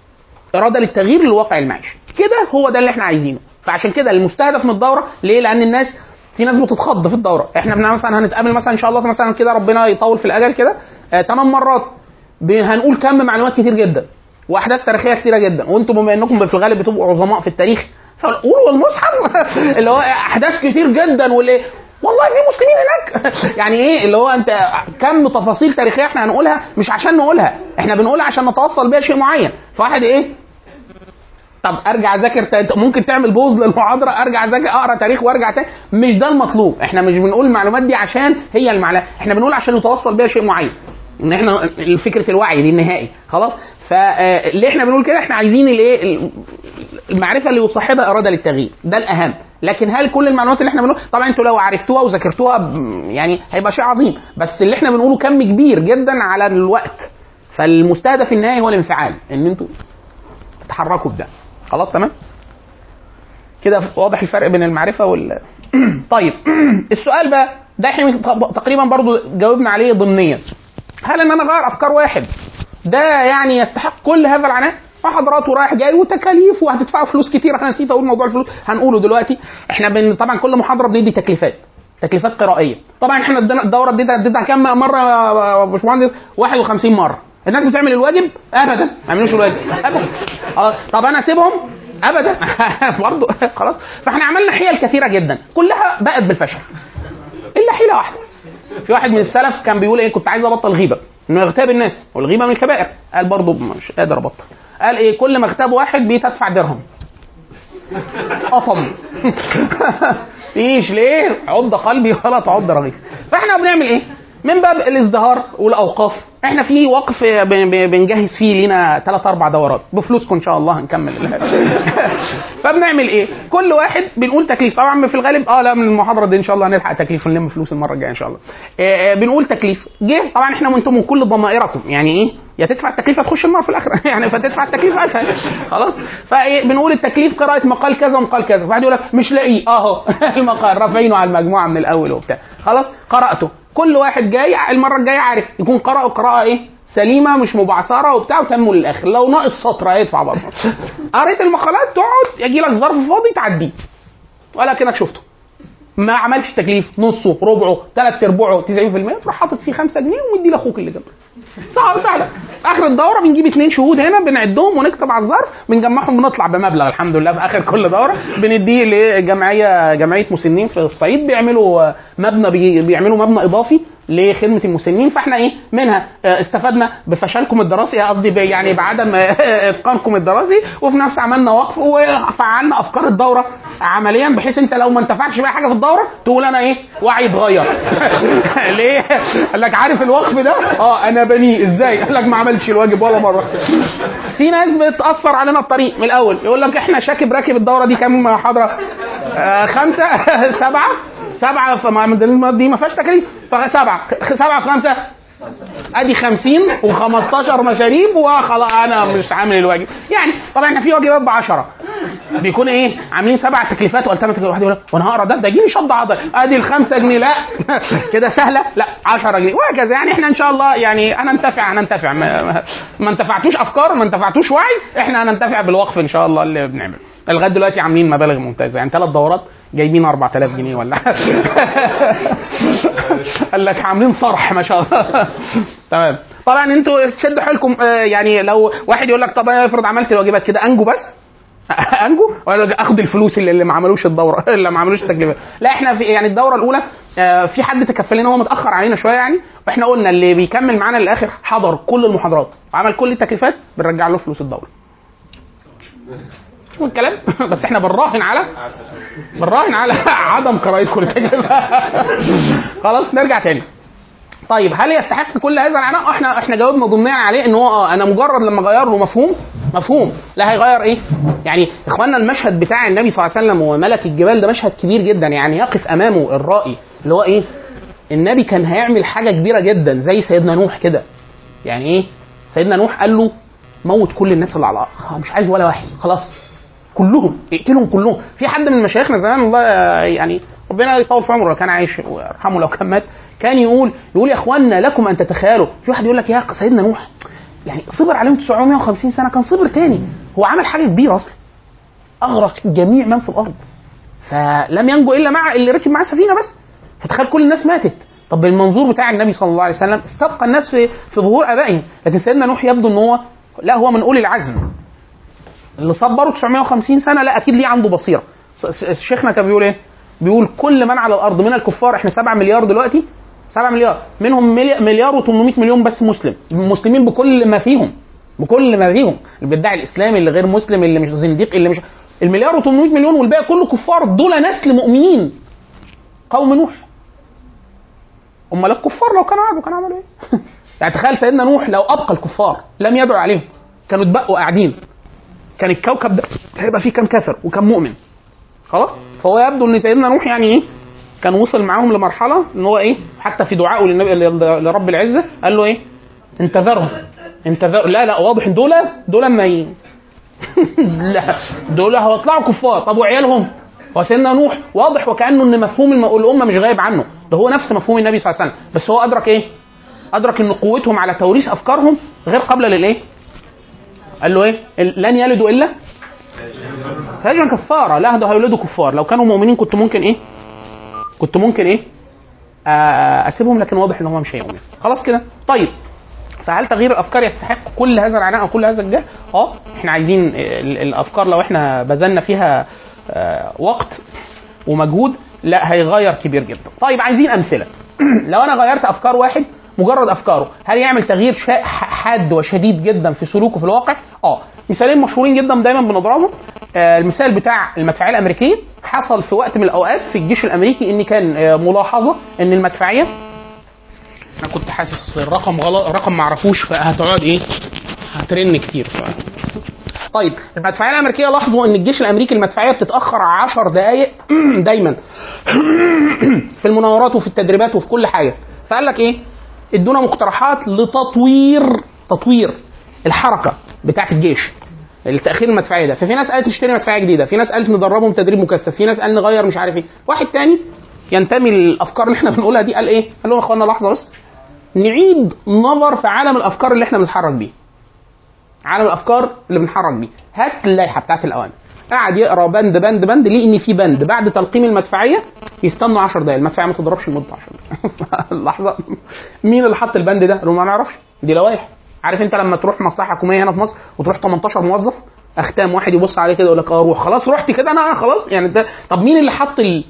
اراده للتغيير للواقع المعيشي كده هو ده اللي احنا عايزينه فعشان كده المستهدف من الدوره ليه لان الناس في ناس بتتخض في الدوره احنا بنعمل مثلا هنتقابل مثلا ان شاء الله مثلا كده ربنا يطول في الاجل كده آه تمام مرات ب- هنقول كم معلومات كتير جدا واحداث تاريخيه كتيره جدا وانتم بما انكم في الغالب بتبقوا عظماء في التاريخ فقولوا المصحف اللي هو احداث كتير جدا واللي والله في مسلمين هناك يعني ايه اللي هو انت كم تفاصيل تاريخيه احنا هنقولها مش عشان نقولها احنا بنقولها عشان نتوصل بيها شيء معين فواحد ايه طب ارجع اذاكر تا- ممكن تعمل بوز للمحاضره ارجع اذاكر اقرا تاريخ وارجع تاني مش ده المطلوب احنا مش بنقول المعلومات دي عشان هي المعلومات احنا بنقول عشان نتوصل بيها شيء معين ان احنا فكره الوعي دي النهائي خلاص فاللي احنا بنقول كده احنا عايزين الايه المعرفه اللي يصاحبها اراده للتغيير ده الاهم لكن هل كل المعلومات اللي احنا بنقول طبعا انتوا لو عرفتوها وذاكرتوها ب- يعني هيبقى شيء عظيم بس اللي احنا بنقوله كم كبير جدا على الوقت فالمستهدف النهائي هو الانفعال ان انتوا تتحركوا بده خلاص تمام كده واضح الفرق بين المعرفه وال طيب السؤال بقى ده احنا تقريبا برضو جاوبنا عليه ضمنيا هل ان انا اغير افكار واحد ده يعني يستحق كل هذا العناء محاضرات ورايح جاي وتكاليف وهتدفعوا فلوس كتير انا نسيت اقول موضوع الفلوس هنقوله دلوقتي احنا بن... طبعا كل محاضره بندي تكليفات تكليفات قرائيه طبعا احنا ادينا الدوره اديتها اديتها كام مره يا باشمهندس 51 مره الناس بتعمل الواجب ابدا ما يعملوش الواجب ابدا آه، طب انا اسيبهم ابدا برضه خلاص فاحنا عملنا حيل كثيره جدا كلها بقت بالفشل الا حيله واحده في واحد من السلف كان بيقول ايه كنت عايز ابطل غيبه انه يغتاب الناس والغيبه من الكبائر قال برضه مش قادر ابطل قال ايه كل ما اغتاب واحد بيتدفع درهم قطم ايش ليه عض قلبي ولا تعض رغيف فاحنا بنعمل ايه من باب الازدهار والاوقاف احنا في وقف ب- ب- بنجهز فيه لينا ثلاث اربع دورات بفلوسكم ان شاء الله هنكمل فبنعمل ايه كل واحد بنقول تكليف طبعا في الغالب اه لا من المحاضره دي ان شاء الله هنلحق تكليف ونلم فلوس المره الجايه ان شاء الله آه، آه، بنقول تكليف جه طبعا احنا وانتم من كل ضمائركم يعني ايه يا تدفع التكليف يا تخش النار في الاخره يعني فتدفع التكليف اسهل خلاص فايه بنقول التكليف قراءه مقال كذا ومقال كذا واحد يقول لك مش لاقيه اهو المقال رافعينه على المجموعه من الاول وبتاع خلاص قراته كل واحد جاي المره الجايه عارف يكون قرأ قراءه ايه سليمه مش مبعثره وبتاع وتموا للاخر لو ناقص سطر هيدفع برضه قريت المقالات تقعد يجي لك ظرف فاضي تعديه ولا كانك شفته ما عملش تكليف نصه ربعه ثلاث ارباعه 90% تروح حاطط فيه 5 جنيه ومدي لاخوك اللي جنبك سهله سهله اخر الدوره بنجيب اثنين شهود هنا بنعدهم ونكتب على الظرف بنجمعهم بنطلع بمبلغ الحمد لله في اخر كل دوره بنديه لجمعيه جمعيه مسنين في الصعيد بيعملوا مبنى بي- بيعملوا مبنى اضافي لخدمه المسنين فاحنا ايه منها آه، استفدنا بفشلكم الدراسي قصدي ب- يعني بعدم آه، اتقانكم الدراسي وفي نفس عملنا وقف وفعلنا افكار الدوره عمليا بحيث انت لو ما انتفعتش باي حاجه في الدوره تقول انا ايه وعي اتغير ليه؟ قال لك عارف الوقف ده؟ اه انا بنيه ازاي؟ قال لك ما عملتش الواجب ولا مره في ناس بتاثر علينا الطريق من الاول يقول لك احنا شاكب راكب الدوره دي كام محاضره؟ آه خمسه سبعه سبعه فما دي ما فيهاش تكليف فسبعه سبعه في خمسه ادي 50 و15 مشاريب وخلاص انا مش عامل الواجب يعني طبعا احنا في واجبات ب 10 بيكون ايه عاملين سبع تكليفات ولا ثمان تكليفات واحد يقول لك وانا هقرا ده ده يجي لي شد عضل ادي ال 5 جنيه لا كده سهله لا 10 جنيه وهكذا يعني احنا ان شاء الله يعني انا انتفع انا انتفع ما, ما- ما انتفعتوش افكار ما انتفعتوش وعي احنا هننتفع بالوقف ان شاء الله اللي بنعمله لغايه دلوقتي عاملين مبالغ ممتازه يعني ثلاث دورات جايبين 4000 جنيه ولا قال لك عاملين صرح ما شاء الله تمام طبعا انتوا تشدوا حيلكم آه، يعني لو واحد يقول لك طب انا افرض عملت الواجبات كده انجو بس انجو ولا اخد الفلوس اللي, اللي ما عملوش الدوره اللي ما عملوش التكليفات لا احنا في يعني الدوره الاولى آه، في حد تكفل لنا هو متاخر علينا شويه يعني واحنا قلنا اللي بيكمل معانا للاخر حضر كل المحاضرات وعمل كل التكليفات بنرجع له فلوس الدوره شوف الكلام بس احنا بنراهن على بنراهن على عدم قراءة كل تجربة خلاص نرجع تاني طيب هل يستحق كل هذا العناء؟ آه، احنا احنا جاوبنا ضمنيا عليه ان هو اه انا مجرد لما اغير له مفهوم مفهوم لا هيغير ايه؟ يعني اخواننا المشهد بتاع النبي صلى الله عليه وسلم وملك الجبال ده مشهد كبير جدا يعني يقف امامه الرائي اللي هو ايه؟ النبي كان هيعمل حاجه كبيره جدا زي سيدنا نوح كده يعني ايه؟ سيدنا نوح قال له موت كل الناس اللي على الارض آه، مش عايز ولا واحد خلاص كلهم اقتلهم كلهم في حد من مشايخنا زمان الله يعني ربنا يطول في عمره لو كان عايش ويرحمه لو كان مات كان يقول يقول يا اخوانا لكم ان تتخيلوا في واحد يقول لك يا سيدنا نوح يعني صبر عليهم 950 سنه كان صبر تاني هو عمل حاجه كبيره اصلا اغرق جميع من في الارض فلم ينجو الا مع اللي ركب معاه سفينه بس فتخيل كل الناس ماتت طب بالمنظور بتاع النبي صلى الله عليه وسلم استبقى الناس في في ظهور ابائهم لكن سيدنا نوح يبدو ان هو لا هو من اولي العزم اللي صبروا 950 سنه لا اكيد ليه عنده بصيره س- س- شيخنا كان بيقول ايه بيقول كل من على الارض من الكفار احنا 7 مليار دلوقتي 7 مليار منهم ملي- مليار و800 مليون بس مسلم مسلمين بكل ما فيهم بكل ما فيهم اللي بيدعي الاسلام اللي غير مسلم اللي مش زنديق اللي مش المليار و800 مليون والباقي كله كفار دول نسل مؤمنين قوم نوح امال الكفار لو كانوا قعدوا كانوا عملوا ايه؟ يعني تخيل سيدنا نوح لو ابقى الكفار لم يدعو عليهم كانوا اتبقوا قاعدين كان الكوكب ده هيبقى فيه كام كافر وكم مؤمن خلاص فهو يبدو ان سيدنا نوح يعني ايه كان وصل معاهم لمرحله ان هو ايه حتى في دعائه للنبي لرب العزه قال له ايه انتظرهم انتظر لا لا واضح ان دول دول ما ي... لا دول هيطلعوا كفار طب وعيالهم هو سيدنا نوح واضح وكانه ان مفهوم الم- الامه مش غايب عنه ده هو نفس مفهوم النبي صلى الله عليه وسلم بس هو ادرك ايه ادرك ان قوتهم على توريث افكارهم غير قابله للايه قال له ايه ال- لن يلدوا الا فاجرا كفاره لا ده هيولدوا كفار لو كانوا مؤمنين كنت ممكن ايه كنت ممكن ايه آه، اسيبهم لكن واضح ان هم مش هيؤمنوا خلاص كده طيب فهل تغيير الافكار يستحق كل هذا العناء وكل هذا الجهد؟ اه احنا عايزين ال- الافكار لو احنا بذلنا فيها آه، وقت ومجهود لا هيغير كبير جدا. طيب عايزين امثله. لو انا غيرت افكار واحد مجرد افكاره هل يعمل تغيير شا- حاد وشديد جدا في سلوكه في الواقع؟ اه مثالين مشهورين جدا دايما بنضربهم آه، المثال بتاع المدفعيه الامريكيه حصل في وقت من الاوقات في الجيش الامريكي ان كان آه، ملاحظه ان المدفعيه انا كنت حاسس الرقم غلط رقم ما اعرفوش فهتقعد ايه هترن كتير ف... طيب المدفعيه الامريكيه لاحظوا ان الجيش الامريكي المدفعيه بتتاخر 10 دقائق دايما في المناورات وفي التدريبات وفي كل حاجه فقال لك ايه ادونا مقترحات لتطوير تطوير الحركه بتاعه الجيش التاخير المدفعيه ده ففي ناس قالت نشتري مدفعيه جديده في ناس قالت ندربهم تدريب مكثف في ناس قال نغير مش عارف ايه واحد تاني ينتمي للافكار اللي احنا بنقولها دي قال ايه قال لهم يا اخوانا لحظه بس نعيد نظر في عالم الافكار اللي احنا بنتحرك بيه عالم الافكار اللي بنحرك بيه هات اللائحه بتاعت الاوامر قعد يقرا بند بند بند ليه ان في بند بعد تلقيم المدفعيه يستنوا 10 دقائق المدفعيه ما تضربش لمده 10 دقائق لحظه مين اللي حط البند ده؟ قالوا ما نعرفش دي لوائح عارف انت لما تروح مصلحه حكوميه هنا في مصر وتروح 18 موظف اختام واحد يبص عليه كده يقول لك اه روح خلاص رحت كده انا خلاص يعني ده طب مين اللي حط ال...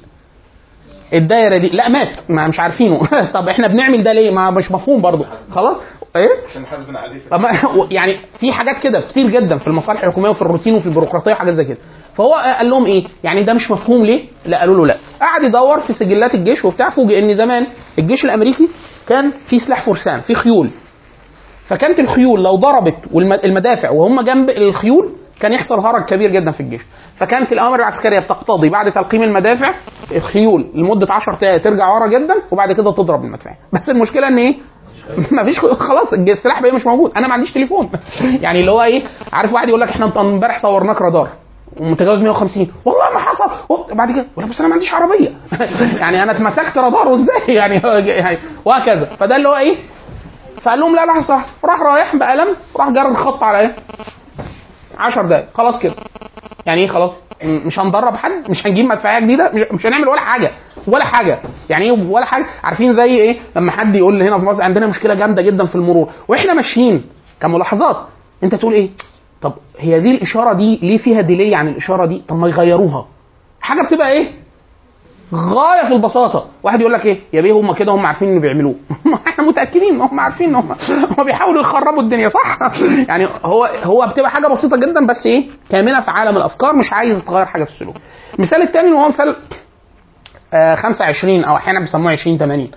الدايره دي لا مات ما مش عارفينه طب احنا بنعمل ده ليه ما مش مفهوم برضه خلاص ايه عشان حاسبنا عليه في طب ما- يعني في حاجات كده كتير جدا في المصالح الحكوميه وفي الروتين وفي البيروقراطيه وحاجات زي كده فهو قال لهم ايه يعني ده مش مفهوم ليه لا قالوا له لا قعد يدور في سجلات الجيش وبتاع فوجئ ان زمان الجيش الامريكي كان في سلاح فرسان في خيول فكانت الخيول لو ضربت والمدافع وهم جنب الخيول كان يحصل هرج كبير جدا في الجيش فكانت الاوامر العسكريه بتقتضي بعد تلقيم المدافع الخيول لمده 10 دقائق ترجع ورا جدا وبعد كده تضرب المدفعيه بس المشكله ان ايه مفيش خلاص السلاح بقى مش موجود انا ما عنديش تليفون يعني اللي هو ايه عارف واحد يقول لك احنا امبارح صورناك رادار ومتجاوز 150 والله ما حصل و- بعد كده ولا بس انا ما عنديش عربيه يعني انا اتمسكت رادار وازاي يعني يعني وهكذا فده اللي هو ايه فقال لهم لا لحظه واحدة. راح رايح بقلم راح جر الخط على ايه 10 دقايق خلاص كده يعني ايه خلاص م- مش هندرب حد مش هنجيب مدفعيه جديده مش, مش هنعمل ولا حاجه ولا حاجه يعني ايه ولا حاجه عارفين زي ايه لما حد يقول لي هنا في مصر عندنا مشكله جامده جدا في المرور واحنا ماشيين كملاحظات انت تقول ايه طب هي دي الاشاره دي ليه فيها ديلي عن الاشاره دي طب ما يغيروها حاجه بتبقى ايه غايه في البساطه واحد يقول لك ايه يا بيه هم كده هم عارفين اللي بيعملوه احنا متاكدين ان هم عارفين ان هم هم بيحاولوا يخربوا الدنيا صح يعني هو هو بتبقى حاجه بسيطه جدا بس ايه كامنه في عالم الافكار مش عايز تغير حاجه في السلوك المثال الثاني اللي هو مثال آه 25 او احيانا بيسموه 20 80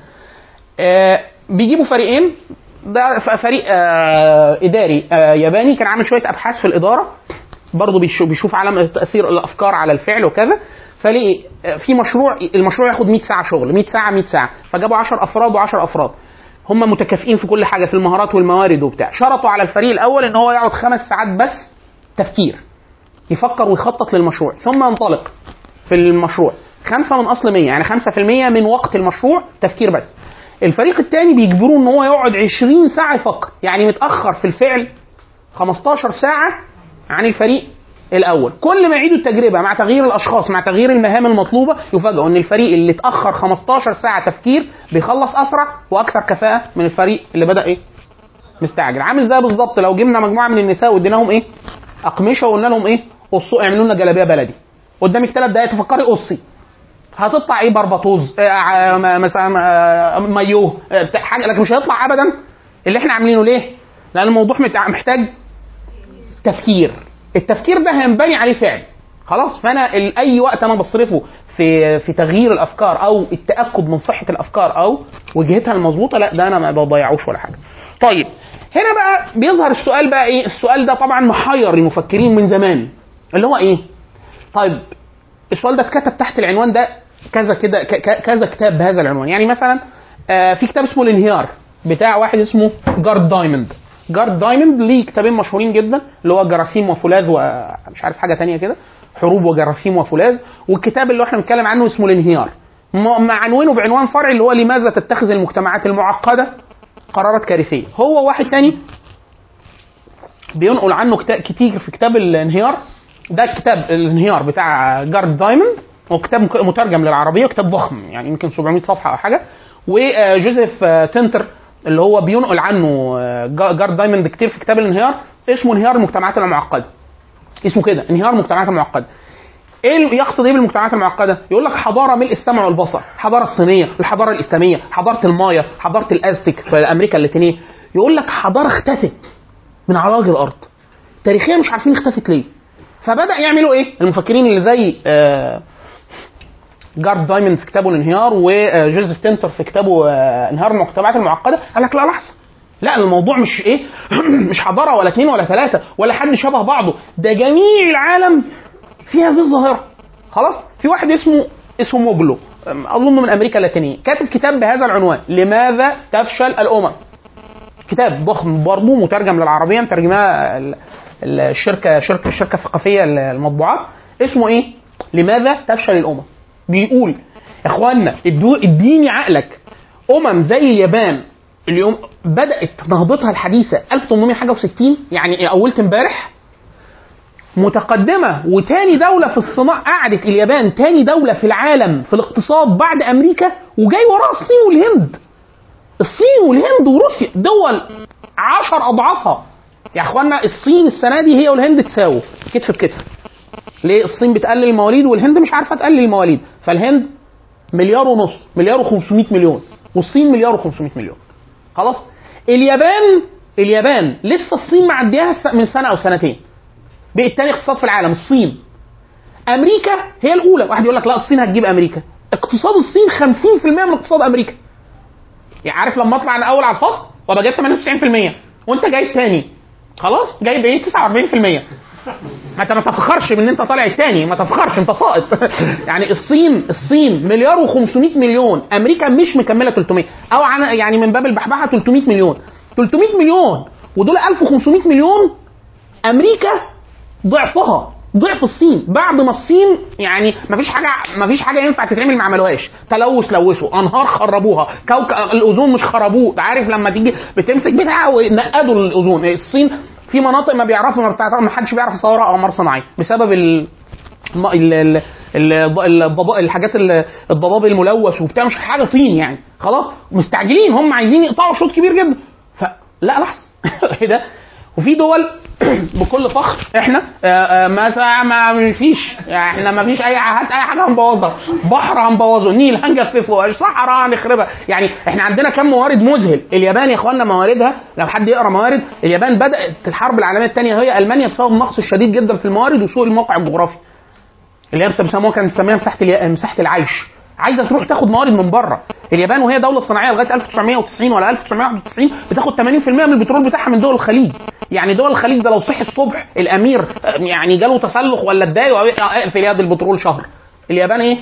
آه بيجيبوا فريقين ده ف- فريق آه اداري آه ياباني كان عامل شويه ابحاث في الاداره برضه بيشوف, بيشوف عالم تاثير الافكار على الفعل وكذا فليه آه، في مشروع المشروع ياخد 100 ساعه شغل 100 ساعه 100 ساعه فجابوا 10 افراد و10 افراد هم متكافئين في كل حاجه في المهارات والموارد وبتاع شرطوا على الفريق الاول ان هو يقعد خمس ساعات بس تفكير يفكر ويخطط للمشروع ثم ينطلق في المشروع خمسة من أصل 100 يعني 5% من وقت المشروع تفكير بس الفريق الثاني بيجبروه ان هو يقعد 20 ساعة يفكر يعني متأخر في الفعل 15 ساعة عن الفريق الأول كل ما يعيدوا التجربة مع تغيير الأشخاص مع تغيير المهام المطلوبة يفاجئوا ان الفريق اللي اتأخر 15 ساعة تفكير بيخلص أسرع وأكثر كفاءة من الفريق اللي بدأ إيه مستعجل عامل زي بالظبط لو جبنا مجموعة من النساء واديناهم إيه أقمشة وقلنا لهم إيه قصوا اعملوا لنا جلابية بلدي قدامك ثلاث دقايق تفكري قصي هتطلع ايه بربطوز آه، ع- م- مثلا آه، مايوه آه، بتاع حاجه لكن مش هيطلع ابدا اللي احنا عاملينه ليه؟ لان الموضوع متع- محتاج تفكير التفكير ده هينبني عليه فعل خلاص فانا ال- اي وقت انا بصرفه في في تغيير الافكار او التاكد من صحه الافكار او وجهتها المظبوطه لا ده انا ما بضيعوش ولا حاجه طيب هنا بقى بيظهر السؤال بقى ايه السؤال ده طبعا محير المفكرين من زمان اللي هو ايه طيب السؤال ده اتكتب تحت العنوان ده كذا كده ك- ك- كذا كتاب بهذا العنوان يعني مثلا آه، في كتاب اسمه الانهيار بتاع واحد اسمه جارد دايموند جارد دايموند ليه كتابين مشهورين جدا اللي هو جراثيم وفولاذ ومش عارف حاجه تانية كده حروب وجراثيم وفولاذ والكتاب اللي احنا بنتكلم عنه اسمه الانهيار م- معنونه بعنوان فرعي اللي هو لماذا تتخذ المجتمعات المعقده قرارات كارثيه هو واحد تاني بينقل عنه كتاب كتير في كتاب الانهيار ده كتاب الانهيار بتاع جارد دايموند هو كتاب مك- مترجم للعربيه كتاب ضخم يعني يمكن 700 صفحه او حاجه وجوزيف آه، تنتر اللي هو بينقل عنه آه، جا- جارد دايموند كتير في كتاب الانهيار اسمه انهيار المجتمعات المعقده اسمه كده انهيار المجتمعات المعقده ايه اللي يقصد ايه بالمجتمعات المعقده؟ يقول لك حضاره ملء السمع والبصر، الحضاره الصينيه، الحضاره الاسلاميه، حضاره المايا، حضاره الازتك في امريكا اللاتينيه، يقول لك حضاره اختفت من على وجه الارض. تاريخيا مش عارفين اختفت ليه. فبدا يعملوا ايه؟ المفكرين اللي زي آه جارد دايموند في كتابه الانهيار وجوزيف تنتر في كتابه آه انهيار المجتمعات المعقده قال لك لا لحظه لا الموضوع مش ايه مش حضاره ولا اثنين ولا ثلاثه ولا حد شبه بعضه ده جميع العالم في هذه الظاهره خلاص في واحد اسمه اسمه موجلو أم، اظن من امريكا اللاتينيه كاتب كتاب بهذا العنوان لماذا تفشل الامم كتاب ضخم برضه مترجم للعربيه مترجمها ال- ال- الشركه شركه الشركه الثقافيه المطبوعات اسمه ايه؟ لماذا تفشل الامم؟ بيقول يا اخوانا ادو- اديني عقلك امم زي اليابان اليوم بدات نهضتها الحديثه 1800 حاجه و60 يعني اولت امبارح متقدمه وتاني دوله في الصناعه قعدت اليابان تاني دوله في العالم في الاقتصاد بعد امريكا وجاي وراها الصين والهند الصين والهند وروسيا دول عشر اضعافها يا اخوانا الصين السنه دي هي والهند تساووا كتف بكتف ليه الصين بتقلل المواليد والهند مش عارفه تقلل المواليد فالهند مليار ونص مليار و500 مليون والصين مليار و500 مليون خلاص اليابان اليابان لسه الصين معدياها الس- من سنه او سنتين بقت تاني اقتصاد في العالم الصين امريكا هي الاولى واحد يقول لك لا الصين هتجيب امريكا اقتصاد الصين 50% من اقتصاد امريكا يعني عارف لما اطلع انا اول على الفصل وابقى جايب 98% وانت جايب تاني خلاص جايب ايه 49% ما انت ما تفخرش بان انت طالع التاني ما تفخرش انت ساقط يعني الصين الصين مليار و500 مليون امريكا مش مكمله 300 او عن يعني من باب البحبحه 300 مليون 300 مليون ودول 1500 مليون امريكا ضعفها ضعف الصين بعد ما الصين يعني ما فيش حاجه ما فيش حاجه ينفع تتعمل ما عملوهاش تلوث لوثوا انهار خربوها كوكب الاوزون مش خربوه أنت عارف لما تيجي بتمسك بتاع ونقدوا الاوزون الصين في مناطق ما بيعرفوا ما بتاع ما حدش بيعرف يصورها اقمار صناعيه بسبب ال الم- ال ال ال- الضبا- الحاجات ال- الضباب الملوث وبتاع مش حاجه طين يعني خلاص مستعجلين هم عايزين يقطعوا شوط كبير جدا فلا لحظه ايه ده وفي دول بكل فخر احنا آه، آه، ما ما فيش يعني احنا ما فيش اي هات اي حاجه هنبوظها بحر هنبوظه نيل هنجففه صحراء هنخربها يعني احنا عندنا كم موارد مذهل اليابان يا اخوانا مواردها لو حد يقرا موارد اليابان بدات الحرب العالميه الثانيه هي المانيا بسبب النقص الشديد جدا في الموارد وسوء الموقع الجغرافي اللي هي بيسموها كانت بتسميها مساحه اليا- مساحه العيش عايزه تروح تاخد موارد من بره اليابان وهي دوله صناعيه لغايه 1990 ولا 1991 بتاخد 80% من البترول بتاعها من دول الخليج يعني دول الخليج ده لو صحي الصبح الامير آه، يعني جاله تسلخ ولا اتضايق وقال اقفل يد البترول شهر اليابان ايه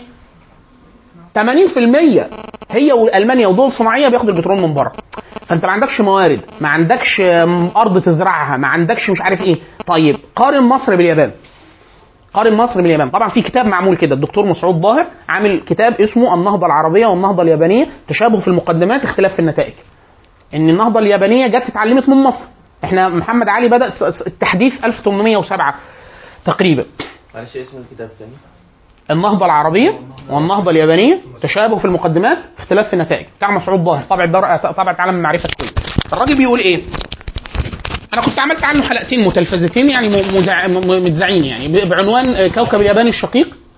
80% هي والمانيا ودول صناعيه بياخدوا البترول من بره فانت ما عندكش موارد ما عندكش آم، ارض تزرعها ما عندكش مش عارف ايه طيب قارن مصر باليابان قارن مصر باليابان طبعا في كتاب معمول كده الدكتور مسعود ظاهر عامل كتاب اسمه النهضه العربيه والنهضه اليابانيه تشابه في المقدمات اختلاف في النتائج ان النهضه اليابانيه جت اتعلمت من مصر احنا محمد علي بدا س- س- التحديث 1807 تقريبا معلش اسم الكتاب تاني النهضه العربيه والنهضه اليابانيه تشابه في المقدمات اختلاف في النتائج بتاع مسعود ظاهر طبع الدار طبع عالم المعرفه الكويت الراجل بيقول ايه انا كنت عملت عنه حلقتين متلفزتين يعني م- مذاع- م- متذاعين يعني ب- بعنوان آه، كوكب اليابان الشقيق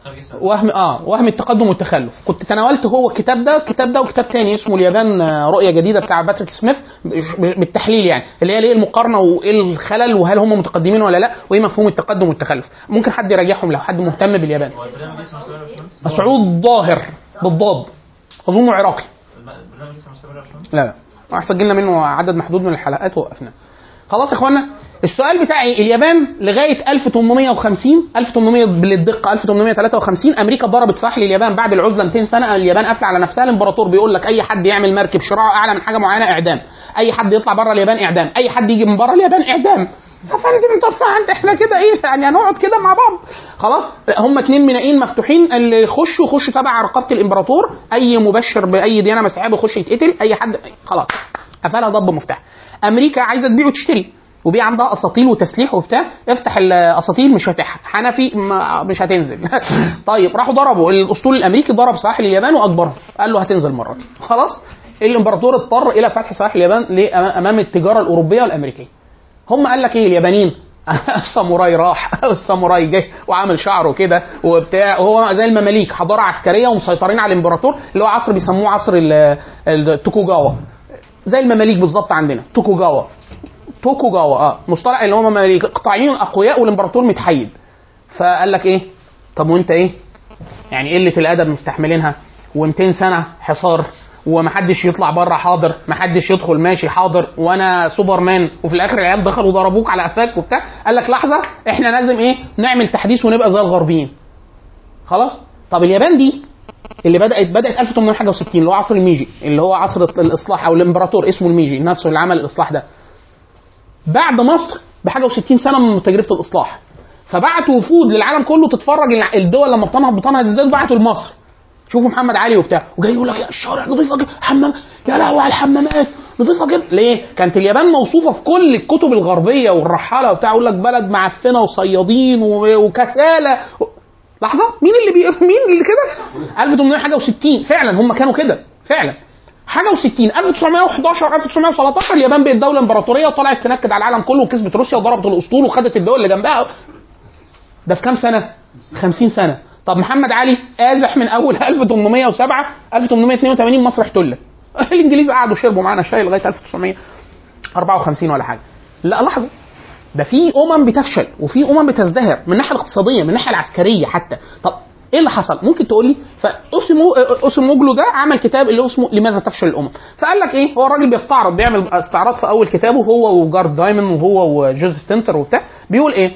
وهم اه وهم التقدم والتخلف كنت تناولت هو الكتاب ده الكتاب ده وكتاب تاني اسمه اليابان آه، رؤيه جديده بتاع باتريك سميث بش- بالتحليل يعني اللي هي ليه المقارنه وايه الخلل وهل هم متقدمين ولا لا وايه مفهوم التقدم والتخلف ممكن حد يراجعهم لو حد مهتم باليابان هو البرنامج اسمه مستمر يا باشمهندس؟ مسعود ظاهر بالضاد اظنه عراقي الم- البرنامج لسه مستمر يا باشمهندس؟ لا لا احنا سجلنا منه عدد محدود من الحلقات ووقفنا خلاص يا اخوانا السؤال بتاعي اليابان لغايه 1850 1800 بالدقه 1853 امريكا ضربت ساحل اليابان بعد العزله 200 سنه اليابان قافله على نفسها الامبراطور بيقول لك اي حد يعمل مركب شراعه اعلى من حاجه معينه اعدام اي حد يطلع بره اليابان اعدام اي حد يجي من بره اليابان اعدام يا فندم طب فانت احنا كده ايه يعني هنقعد كده مع بعض خلاص هم اتنين منائين مفتوحين اللي يخشوا يخشوا تبع رقابه الامبراطور اي مبشر باي ديانه مسيحيه بيخش يتقتل اي حد خلاص قفلها ضب مفتاح امريكا عايزه تبيع وتشتري وبيع عندها اساطيل وتسليح وبتاع افتح الاساطيل مش هتح حنفي ما- مش هتنزل طيب راحوا ضربوا الاسطول الامريكي ضرب سواحل اليابان واجبرهم قال له هتنزل المره دي خلاص الامبراطور اضطر الى فتح سواحل اليابان لأما- امام التجاره الاوروبيه والامريكيه هم قال لك ايه اليابانيين الساموراي راح الساموراي جه وعامل شعره كده وبتاع وهو زي المماليك حضاره عسكريه ومسيطرين على الامبراطور اللي هو عصر بيسموه عصر ال- التوكوجاوا زي المماليك بالظبط عندنا توكوجاوا توكوجاوا اه مصطلح اللي هم مماليك اقطاعيين اقوياء والامبراطور متحيد فقال لك ايه طب وانت ايه يعني قله الادب مستحملينها و200 سنه حصار ومحدش يطلع بره حاضر محدش يدخل ماشي حاضر وانا سوبرمان وفي الاخر العيال دخلوا ضربوك على قفاك وبتاع قال لك لحظه احنا لازم ايه نعمل تحديث ونبقى زي الغربيين خلاص طب اليابان دي اللي بدات بدات 1861 اللي هو عصر الميجي اللي هو عصر الاصلاح او الامبراطور اسمه الميجي نفسه اللي عمل الاصلاح ده بعد مصر بحاجه و60 سنه من تجربه الاصلاح فبعتوا وفود للعالم كله تتفرج الع- الدول لما بتنهض بتنهض ازاي بعتوا لمصر شوفوا محمد علي وبتاع وجاي يقول لك يا الشوارع نظيفه جدا حمام يا لهوي على الحمامات نظيفه جدا ليه؟ كانت اليابان موصوفه في كل الكتب الغربيه والرحاله وبتاع يقول لك بلد معفنه وصيادين و- وكساله و... لحظه مين اللي بي... مين اللي كده 1860 فعلا هم كانوا كده فعلا حاجه و60 1911 1917 اليابان بقت دوله امبراطوريه وطلعت تنكد على العالم كله وكسبت روسيا وضربت الاسطول وخدت الدول اللي جنبها ده في كام سنه 50 سنه طب محمد علي ازح من اول 1807 1882 مصر احتلت الانجليز قعدوا شربوا معانا شاي لغايه 1954 ولا حاجه لا لحظه ده في امم بتفشل وفي امم بتزدهر من الناحيه الاقتصاديه من الناحيه العسكريه حتى طب ايه اللي حصل ممكن تقول لي فاوسيمو اوسيموجلو ده عمل كتاب اللي اسمه لماذا تفشل الامم فقال لك ايه هو الراجل بيستعرض بيعمل استعراض في اول كتابه هو وجارد دايمون وهو وجوزيف تنتر وبتاع بيقول ايه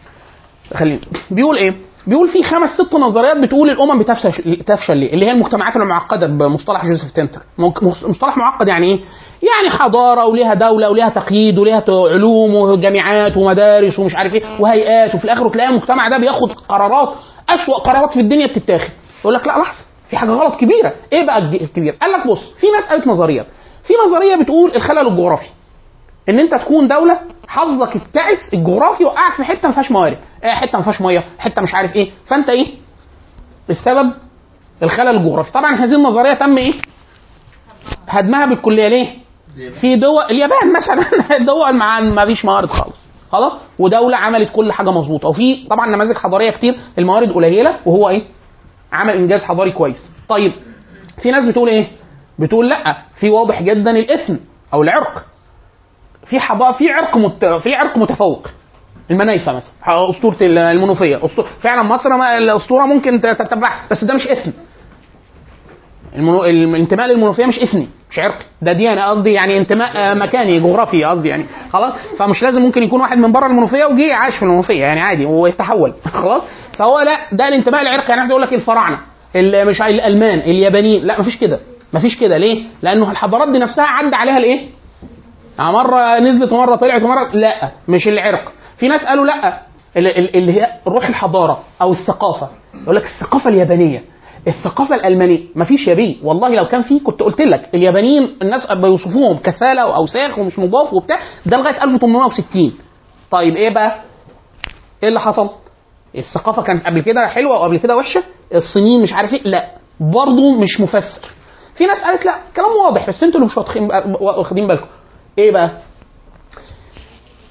خلينا بيقول ايه بيقول في خمس ست نظريات بتقول الامم بتفشل تفشل ليه اللي هي المجتمعات المعقده بمصطلح جوزيف تنتر مك- مصطلح معقد يعني ايه يعني حضاره وليها دوله وليها تقييد وليها ت- علوم وجامعات ومدارس ومش عارف ايه وهيئات وفي الاخر تلاقي المجتمع ده بياخد قرارات اسوأ قرارات في الدنيا بتتاخد يقول لك لا لحظه في حاجه غلط كبيره ايه بقى الج- الكبير قال لك بص في ناس قالت نظريات في نظريه بتقول الخلل الجغرافي ان انت تكون دوله حظك التعس الجغرافي وقعك في حته ما فيهاش موارد ايه حته ما فيهاش ميه حته مش عارف ايه فانت ايه السبب الخلل الجغرافي طبعا هذه النظريه تم ايه هدمها بالكليه ليه في دول اليابان مثلا دول مع ما فيش موارد خالص خلاص ودوله عملت كل حاجه مظبوطه وفي طبعا نماذج حضاريه كتير الموارد قليله وهو ايه عمل انجاز حضاري كويس طيب في ناس بتقول ايه بتقول لا في واضح جدا الاثم او العرق في حضاره في عرق مت... في عرق متفوق المنايفه مثلا اسطوره المنوفيه أسطورة... فعلا مصر ما... الاسطوره ممكن تتبعها بس ده مش اثم المنو... الانتماء للمنوفيه مش اثني مش عرقي ده ديانه قصدي يعني انتماء آه، مكاني جغرافي قصدي يعني خلاص فمش لازم ممكن يكون واحد من بره المنوفيه وجي عاش في المنوفيه يعني عادي ويتحول خلاص فهو لا ده الانتماء العرقي يعني واحد يقول لك الفراعنه ال- مش الالمان اليابانيين لا مفيش كده مفيش كده ليه؟ لانه الحضارات دي نفسها عدى عليها الايه؟ يعني مره نزلت ومره طلعت ومره لا مش العرق في ناس قالوا لا ال- ال- اللي هي روح الحضاره او الثقافه يقول لك الثقافه اليابانيه الثقافه الالمانيه مفيش يا بيه والله لو كان في كنت قلت لك اليابانيين الناس بيوصفوهم كساله واوساخ ومش نضاف وبتاع ده لغايه 1860 طيب ايه بقى ايه اللي حصل الثقافه كانت قبل كده حلوه وقبل كده وحشه الصينيين مش عارف ايه لا برضه مش مفسر في ناس قالت لا كلام واضح بس انتوا اللي مش واخدين واخدين بالكم ايه بقى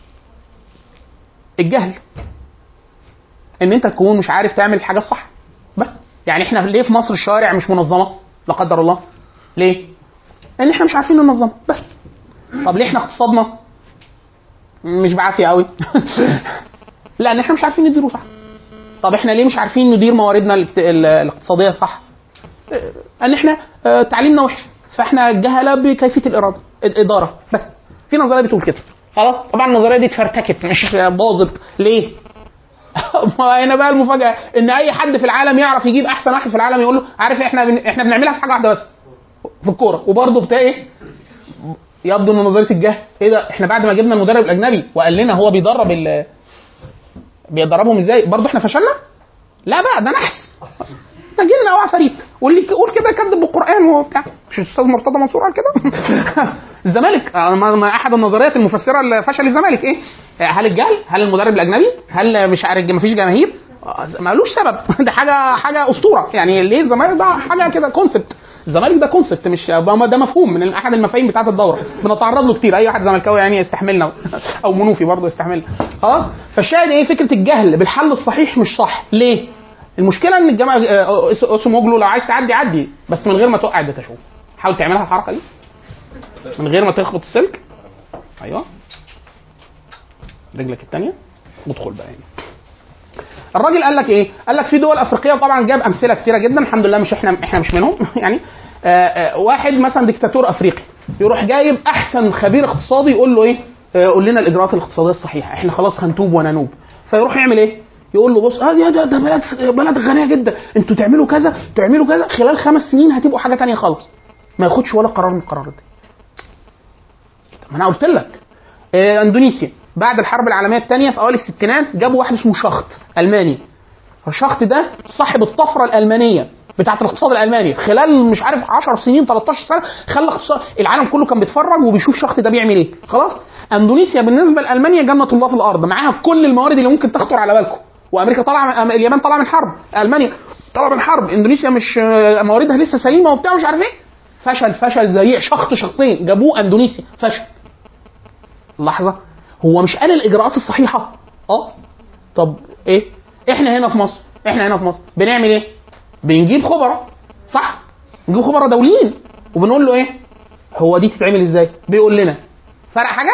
الجهل ان انت تكون مش عارف تعمل الحاجه الصح يعني احنا ليه في مصر الشوارع مش منظمه لا قدر الله ليه لان احنا مش عارفين ننظمها بس طب ليه احنا اقتصادنا مش بعافيه قوي لان احنا مش عارفين نديره صح طب احنا ليه مش عارفين ندير مواردنا الاقت- ال- الاقتصاديه صح اه، ان احنا اه، تعليمنا وحش فاحنا جهله بكيفيه الاراده الاداره بس في نظريه بتقول كده خلاص طبعا النظريه دي اتفرتكت مش باظت ليه ما هنا بقى المفاجاه ان اي حد في العالم يعرف يجيب احسن واحد في العالم يقول له عارف احنا بن... احنا بنعملها في حاجه واحده بس في الكوره وبرضه بتاع ايه يبدو ان نظريه الجهل ايه ده احنا بعد ما جبنا المدرب الاجنبي وقال لنا هو بيدرب ال... بيدربهم ازاي برضه احنا فشلنا لا بقى ده نحس ده جيلنا اوعى فريد واللي يقول كده كذب بالقران وبتاع مش الاستاذ مرتضى منصور قال كده الزمالك آه، ما- ما احد النظريات المفسره لفشل الزمالك ايه هل الجهل هل المدرب الاجنبي هل مش عارف ما فيش جماهير آه، مالوش سبب ده حاجه حاجه اسطوره يعني ليه الزمالك ده حاجه كده كونسبت الزمالك ده كونسبت مش ده مفهوم من احد المفاهيم بتاعه الدوره بنتعرض له كتير اي واحد زملكاوي يعني يستحملنا او منوفي برضه يستحملنا خلاص فالشاهد ايه فكره الجهل بالحل الصحيح مش صح ليه المشكله ان الجماعه آه، أس- اسموجلو لو عايز تعدي عدي بس من غير ما توقع الداتا حاول تعملها الحركه دي من غير ما تخبط السلك ايوه رجلك الثانيه وادخل بقى يعني الراجل قال لك ايه؟ قال لك في دول افريقيه وطبعا جاب امثله كتيره جدا الحمد لله مش احنا احنا مش منهم يعني آه آه واحد مثلا ديكتاتور افريقي يروح جايب احسن خبير اقتصادي يقول له ايه؟ آه قول لنا الاجراءات الاقتصاديه الصحيحه احنا خلاص هنتوب وننوب فيروح يعمل ايه؟ يقول له بص اه يا ده, ده بلد بلد غنيه جدا انتوا تعملوا كذا تعملوا كذا خلال خمس سنين هتبقوا حاجه تانية خالص ما ياخدش ولا قرار من القرارات دي طب ما انا قلت لك آه، اندونيسيا بعد الحرب العالميه الثانيه في اوائل الستينات جابوا واحد اسمه شخط الماني الشخط ده صاحب الطفره الالمانيه بتاعه الاقتصاد الالماني خلال مش عارف 10 سنين 13 سنه خلى اقتصاد العالم كله كان بيتفرج وبيشوف الشخط ده بيعمل ايه خلاص اندونيسيا بالنسبه لالمانيا جنه الله في الارض معاها كل الموارد اللي ممكن تخطر على بالكم وامريكا طالعه من- اليابان طالعه من حرب المانيا طالعه من حرب اندونيسيا مش آه، مواردها لسه سليمه وبتاع مش عارف ايه فشل فشل ذريع شخط شخطين جابوه اندونيسيا فشل لحظه هو مش قال الاجراءات الصحيحه اه طب ايه احنا هنا في مصر احنا هنا في مصر بنعمل ايه بنجيب خبراء صح نجيب خبراء دوليين وبنقول له ايه هو دي تتعمل ازاي بيقول لنا فرق حاجه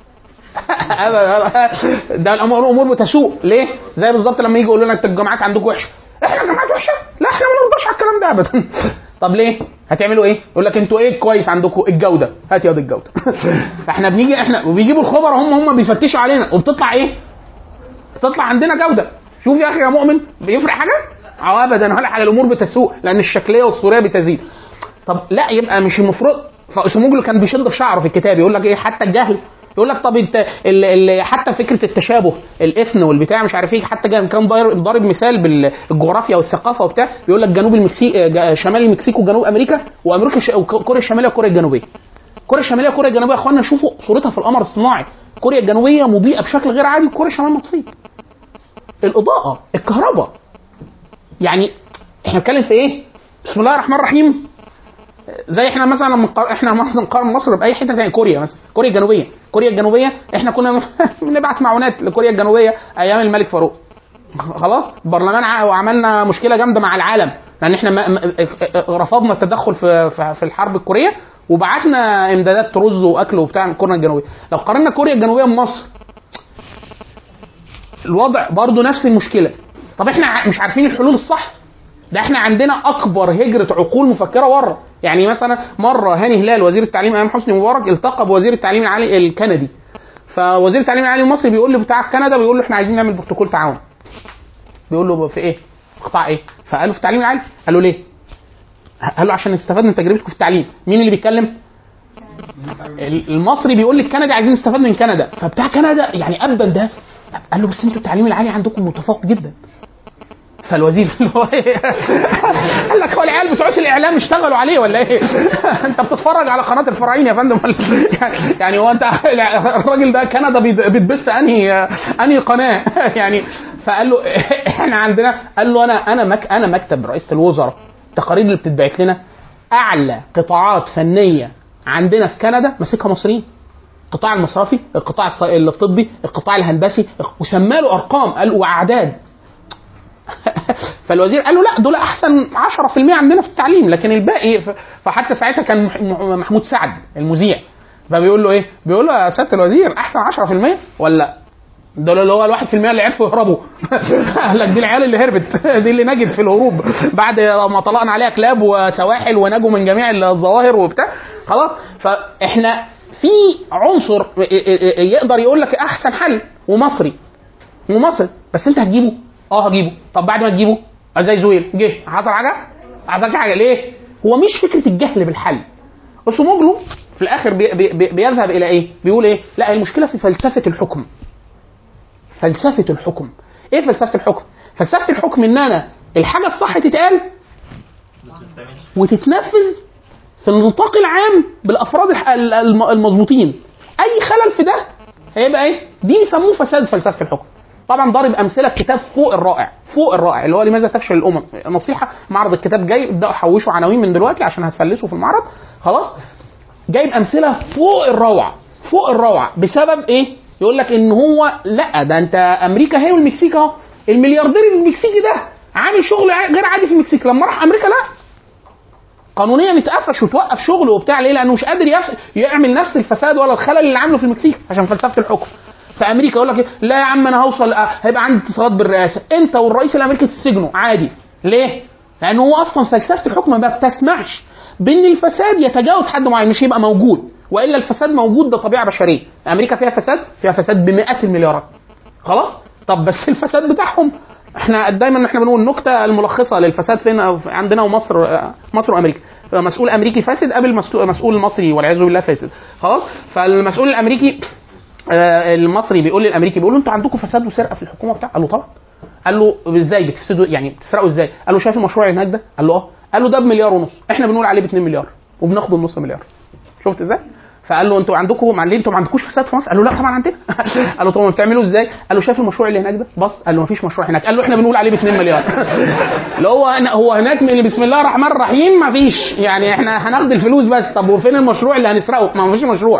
أبدا. ده الامور الامور بتسوء ليه زي بالظبط لما يجي يقول لنا انتوا الجامعات عندكم وحشه احنا جامعات وحشه لا احنا ما نرضاش على الكلام ده ابدا طب ليه هتعملوا ايه يقول لك انتوا ايه كويس عندكم الجوده هات ياض الجوده فاحنا بنيجي احنا وبيجيبوا الخبراء هم هم بيفتشوا علينا وبتطلع ايه بتطلع عندنا جوده شوف يا اخي يا مؤمن بيفرق حاجه اه ابدا ولا حاجه الامور بتسوء لان الشكليه والصوريه بتزيد طب لا يبقى مش المفروض فاسموجلو كان بيشد في شعره في الكتاب يقول لك ايه حتى الجهل يقول لك طب انت ال ال حتى فكره التشابه الاثن والبتاع مش عارف ايه حتى كان كان ضارب ضارب مثال بالجغرافيا والثقافه وبتاع بيقول لك جنوب المكسيك شمال المكسيك وجنوب امريكا وامريكا ش- وكوريا الشماليه وكوريا الجنوبيه كوريا الشماليه وكوريا الجنوبيه يا اخوانا شوفوا صورتها في القمر الصناعي كوريا الجنوبيه مضيئه بشكل غير عادي كوريا الشماليه مطفيه الاضاءه الكهرباء يعني احنا بنتكلم في ايه بسم الله الرحمن الرحيم زي احنا مثلا لما نقار- احنا مثلا نقارن مصر باي حته ثانيه كوريا مثلا كوريا الجنوبيه كوريا الجنوبيه احنا كنا بنبعت معونات لكوريا الجنوبيه ايام الملك فاروق خلاص البرلمان ع- وعملنا مشكله جامده مع العالم لان احنا ما- ما- رفضنا التدخل في في- في الحرب الكوريه وبعتنا امدادات رز واكل وبتاع من كوريا الجنوبيه لو قارنا كوريا الجنوبيه بمصر الوضع برضو نفس المشكله طب احنا ع- مش عارفين الحلول الصح ده احنا عندنا اكبر هجره عقول مفكره بره يعني مثلا مره هاني هلال وزير التعليم ايام حسني مبارك التقى بوزير التعليم العالي الكندي فوزير التعليم العالي المصري بيقول له بتاع كندا بيقول له احنا عايزين نعمل بروتوكول تعاون بيقول له في ايه قطاع ايه فقال له في التعليم العالي قال له ليه قال له عشان نستفاد من تجربتكم في التعليم مين اللي بيتكلم المصري بيقول للكندي عايزين نستفاد من كندا فبتاع كندا يعني ابدا ده قال له بس انتوا التعليم العالي عندكم متفوق جدا فالوزير اللي هو إيه؟ قال لك هو العيال بتوع الاعلام اشتغلوا عليه ولا ايه؟ انت بتتفرج على قناه الفراعين يا فندم ولا- يعني هو انت الراجل ده كندا بيد- بتبث انهي انهي قناه يعني فقال له احنا عندنا قال له انا انا مك انا مكتب رئيس الوزراء التقارير اللي بتتبعت لنا اعلى قطاعات فنيه عندنا في كندا ماسكها مصريين القطاع المصرفي القطاع الص- الطبي القطاع الهندسي وسمى له ارقام قال واعداد فالوزير قال له لا دول احسن 10% عندنا في التعليم لكن الباقي ف- فحتى ساعتها كان مح- مح- محمود سعد المذيع فبيقول له ايه؟ بيقول له يا سياده الوزير احسن 10% ولا دول اللي هو الواحد في المية اللي عرفوا يهربوا قال لك دي العيال اللي هربت دي اللي نجت في الهروب بعد ما طلقنا عليها كلاب وسواحل ونجوا من جميع الظواهر وبتاع خلاص فاحنا في عنصر يقدر يقول لك احسن حل ومصري ومصري بس انت هتجيبه اه هجيبه طب بعد ما تجيبه آه زي زويل جه حصل حاجه حصل حاجه ليه هو مش فكره الجهل بالحل اسموجلو في الاخر بي بي بي بيذهب الى ايه بيقول ايه لا المشكله في فلسفه الحكم فلسفه الحكم ايه فلسفه الحكم فلسفه الحكم ان انا الحاجه الصح تتقال بس ما بتعملش وتتنفذ في النطاق العام بالافراد الح- ال- الم- المظبوطين اي خلل في ده هيبقى ايه دي بيسموه فساد فلسفه الحكم طبعا ضارب امثله كتاب فوق الرائع فوق الرائع اللي هو لماذا تفشل الامم نصيحه معرض الكتاب جاي ابداوا حوشوا عناوين من دلوقتي عشان هتفلسوا في المعرض خلاص جايب امثله فوق الروعه فوق الروعه بسبب ايه يقول لك ان هو لا ده انت امريكا هي والمكسيك اهو الملياردير المكسيكي ده عامل شغل ع- غير عادي في المكسيك لما راح امريكا لا قانونيا اتقفش وتوقف شغله وبتاع ليه؟ لانه مش قادر يفس... يعمل نفس الفساد ولا الخلل اللي عامله في المكسيك عشان فلسفه الحكم. في امريكا يقول لك إيه؟ لا يا عم انا هوصل آه، هيبقى عندي اتصالات بالرئاسه، انت والرئيس الامريكي تسجنوا عادي. ليه؟ لانه هو اصلا فلسفه الحكم ما بتسمحش بان الفساد يتجاوز حد معين مش يبقى موجود والا الفساد موجود ده طبيعه بشريه. امريكا فيها فساد؟ فيها فساد بمئات المليارات. خلاص؟ طب بس الفساد بتاعهم احنا دايما احنا بنقول النكته الملخصه للفساد فين عندنا ومصر مصر وامريكا مسؤول امريكي فاسد قبل مسؤول مسؤول مصري والعياذ بالله فاسد خلاص فالمسؤول الامريكي آه، المصري بيقول للامريكي بيقول له انتوا عندكم فساد وسرقه في الحكومه بتاع قال له طبعا قال له ازاي بتفسدوا يعني بتسرقوا ازاي قال له شايف المشروع اللي هناك ده قال له اه قال له ده بمليار ونص احنا بنقول عليه ب 2 مليار وبناخد النص مليار شفت ازاي فقال له انتوا عندكم ليه انتوا ما عندكوش فساد في مصر؟ قال له لا طبعا عندنا. قال له طب ما بتعملوا ازاي؟ قال له شايف المشروع اللي هناك ده؟ بص قال له ما فيش مشروع هناك، قال له احنا بنقول عليه ب 2 مليار. اللي هو هنا- هو هناك من بسم الله الرحمن الرحيم ما فيش، يعني احنا هناخد الفلوس بس، طب وفين المشروع اللي هنسرقه؟ ما فيش مشروع.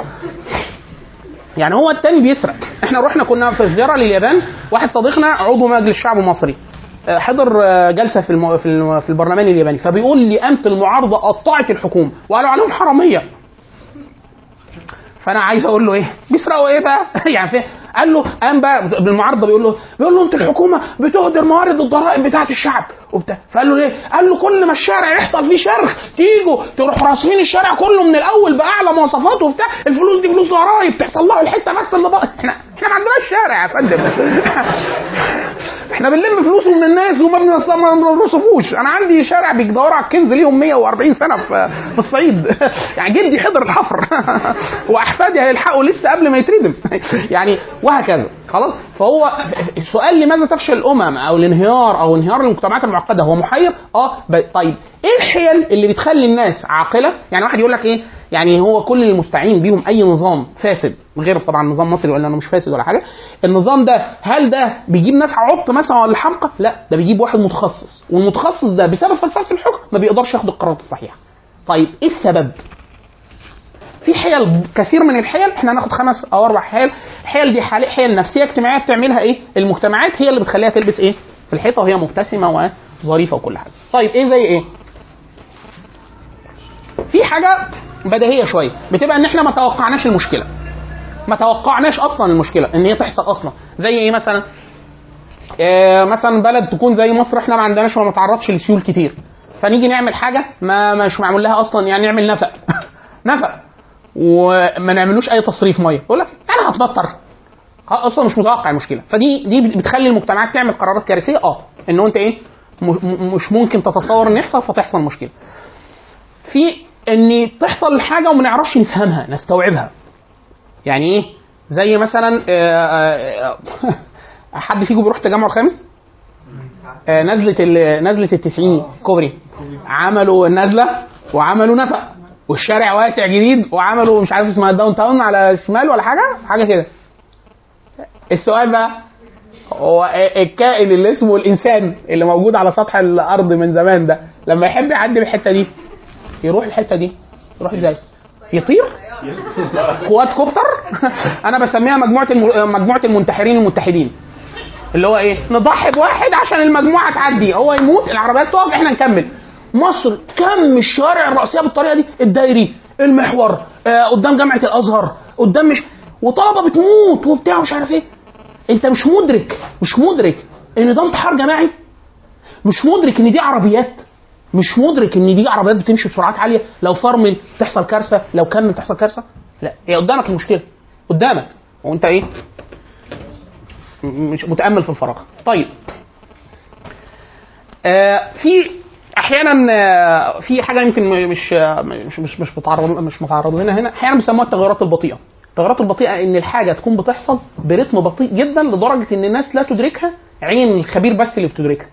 يعني هو التاني بيسرق احنا رحنا كنا في زياره لليابان واحد صديقنا عضو مجلس الشعب المصري آه، حضر آه، جلسه في الم... في, الم... في البرلمان الياباني فبيقول لي قامه المعارضه قطعت الحكومه وقالوا عليهم حراميه فانا عايز اقول له ايه بيسرقوا ايه بقى يعني في قال له قام بقى بالمعارضه بيقول له بيقول له انت الحكومه بتهدر موارد الضرائب بتاعه الشعب وبتاع فقال له ليه؟ قال له كل ما الشارع يحصل فيه شرخ تيجوا تروح راسمين الشارع كله من الاول باعلى مواصفات وبتاع الفلوس دي فلوس ضرائب تحصل له الحته بس اللي بقى احنا احنا ما عندناش شارع يا فندم احنا بنلم فلوس من الناس وما بنص- ما بنصرفوش انا عندي شارع بيدوروا على الكنز ليهم 140 سنه في في الصعيد يعني جدي حضر الحفر واحفادي هيلحقوا لسه قبل ما يتردم يعني وهكذا خلاص فهو السؤال لماذا تفشل الامم او الانهيار او انهيار المجتمعات المعقده هو محير اه ب- طيب ايه الحيل اللي بتخلي الناس عاقله يعني واحد يقول لك ايه يعني هو كل المستعين بيهم اي نظام فاسد غير طبعا نظام مصري ولا انه مش فاسد ولا حاجه النظام ده هل ده بيجيب ناس عبط مثلا ولا حمقى لا ده بيجيب واحد متخصص والمتخصص ده بسبب فلسفه الحكم ما بيقدرش ياخد القرارات الصحيحه طيب ايه السبب في حيل كثير من الحيل احنا هناخد خمس او اربع حيل الحيل دي حال- حيل نفسيه اجتماعيه بتعملها ايه المجتمعات هي اللي بتخليها تلبس ايه في الحيطه وهي مبتسمه وظريفه وكل حاجه طيب ايه زي ايه في حاجه بديهيه شويه بتبقى ان احنا ما توقعناش المشكله ما توقعناش اصلا المشكله ان هي تحصل اصلا زي ايه مثلا آه مثلا بلد تكون زي مصر احنا ما عندناش وما نتعرضش لسيول كتير فنيجي نعمل حاجه ما مش معمول لها اصلا يعني نعمل نفق نفق وما نعملوش اي تصريف ميه يقول لك انا هتبطر اصلا مش متوقع المشكله فدي دي بتخلي المجتمعات تعمل قرارات كارثيه اه انه انت ايه م- م- مش ممكن تتصور ان يحصل فتحصل مشكله في ان تحصل الحاجه وما نعرفش نفهمها نستوعبها يعني ايه زي مثلا آه، آه، آه، حد فيكم بيروح التجمع الخامس آه، نزله ال- نزله التسعين كوبري عملوا النزله وعملوا نفق والشارع واسع جديد وعملوا مش عارف اسمها داون تاون على الشمال ولا حاجه حاجه كده السؤال بقى هو الكائن اللي اسمه الانسان اللي موجود على سطح الارض من زمان ده لما يحب يعدي الحته دي يروح الحته دي يروح ازاي؟ يطير؟ كواد كوبتر؟ انا بسميها مجموعه الم... مجموعه المنتحرين المتحدين اللي هو ايه نضحي بواحد عشان المجموعه تعدي هو يموت العربيات تقف احنا نكمل مصر كم الشوارع الرئيسيه بالطريقه دي الدايري المحور آه قدام جامعه الازهر قدام مش وطلبه بتموت وبتاع مش عارف ايه انت مش مدرك مش مدرك ان ده انتحار جماعي مش مدرك ان دي عربيات مش مدرك ان دي عربيات بتمشي بسرعات عاليه لو فرمل تحصل كارثه لو كمل تحصل كارثه لا هي قدامك المشكله قدامك وانت ايه م- مش متامل في الفراغ طيب آه في احيانا آه، في حاجه يمكن م- مش آه، مش مش مش متعرض مش متعرض لنا هنا احيانا بيسموها التغيرات البطيئه التغيرات البطيئه ان الحاجه تكون بتحصل برتم بطيء جدا لدرجه ان الناس لا تدركها عين الخبير بس اللي بتدركها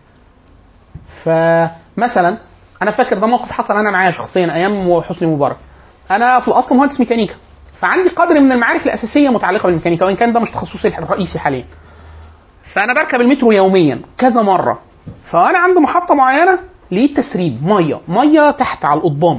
فمثلا انا فاكر ده موقف حصل انا معايا شخصيا ايام حسني مبارك انا في الاصل مهندس ميكانيكا فعندي قدر من المعارف الاساسيه متعلقه بالميكانيكا وان كان ده مش تخصصي الرئيسي حاليا فانا بركب المترو يوميا كذا مره فانا عند محطه معينه لقيت تسريب ميه ميه تحت على القضبان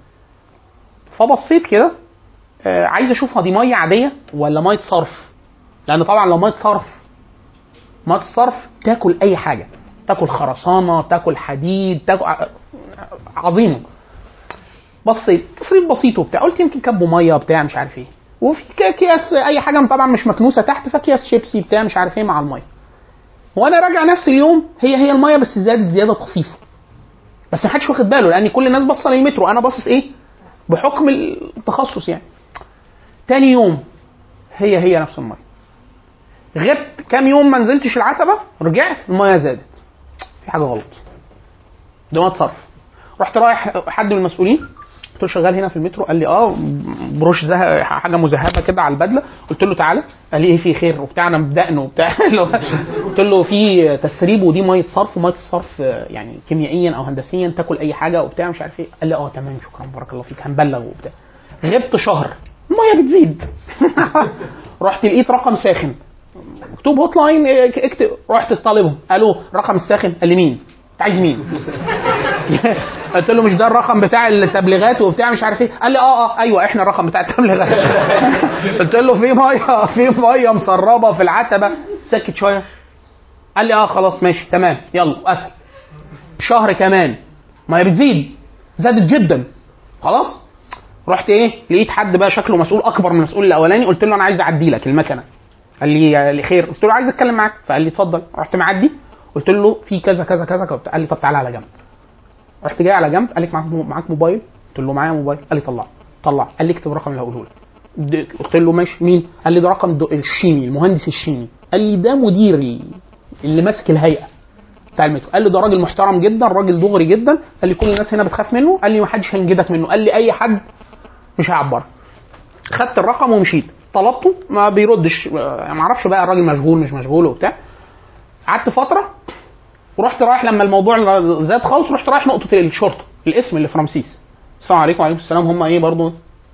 فبصيت كده آه، عايز اشوفها دي ميه عاديه ولا ميه صرف لان طبعا لو ميه صرف ميه الصرف تاكل اي حاجه تاكل خرسانه تاكل حديد تاكل ع- عظيمه بصيت تسريب بسيط وبتاع قلت يمكن كبوا ميه بتاع مش عارف ايه وفي ك- اكياس اي حاجه طبعا مش مكنوسه تحت فاكياس شيبسي بتاع مش عارف ايه مع الميه وانا راجع نفس اليوم هي هي الميه بس زادت زياده طفيفه بس ما حدش واخد باله لان كل الناس باصه للمترو انا باصص ايه بحكم التخصص يعني تاني يوم هي هي نفس الميه غبت كام يوم ما نزلتش العتبه رجعت الميه زادت في حاجه غلط ده ما صرف رحت رايح حد من المسؤولين قلت له شغال هنا في المترو قال لي اه بروش زه... حاجه مذهبه كده على البدله قلت له تعالى قال لي ايه في خير وبتاع انا بدقن وبتاع اللي هو- قلت له في تسريب ودي ميه صرف وميه الصرف آه، يعني كيميائيا او هندسيا تاكل اي حاجه وبتاع مش عارف ايه قال لي اه تمام شكرا بارك الله فيك هنبلغ وبتاع غبت شهر الميه بتزيد رحت لقيت رقم ساخن مكتوب هوت لاين اه، اكتب رحت طالبهم قالوا رقم الساخن قال لي مين؟ انت عايز مين؟ قلت له مش ده الرقم بتاع التبليغات وبتاع مش عارف ايه قال لي اه اه ايوه احنا الرقم بتاع التبليغات قلت له في ميه في ميه مسربه في العتبه سكت شويه قال لي اه خلاص ماشي تمام يلا قفل شهر كمان ميه بتزيد زادت جدا خلاص رحت ايه لقيت حد بقى شكله مسؤول اكبر من المسؤول الاولاني قلت له انا عايز اعدي لك المكنه قال لي قال لي خير قلت له عايز اتكلم معاك فقال لي اتفضل رحت معدي قلت له في كذا كذا كذا كذا. قال لي طب تعالى على جنب رحت جاي على جنب قال لك معاك معاك موبايل قلت له معايا موبايل قال لي طلع طلع قال لي اكتب الرقم اللي هقوله لك د- قلت له ماشي مين قال لي ده رقم د- الشيمي المهندس الشيمي قال لي ده مدير ال- اللي ماسك الهيئه بتاع المترو قال لي ده راجل محترم جدا راجل دغري جدا قال لي كل الناس هنا بتخاف منه قال لي ما حدش هينجدك منه قال لي اي حد مش هيعبرك خدت الرقم ومشيت طلبته ما بيردش آه، ما اعرفش بقى الراجل مشغول مش مشغول وبتاع قعدت فتره ورحت رايح لما الموضوع زاد خالص رحت رايح نقطه الشرطه الاسم اللي في رمسيس السلام عليكم وعليكم السلام هم ايه برضو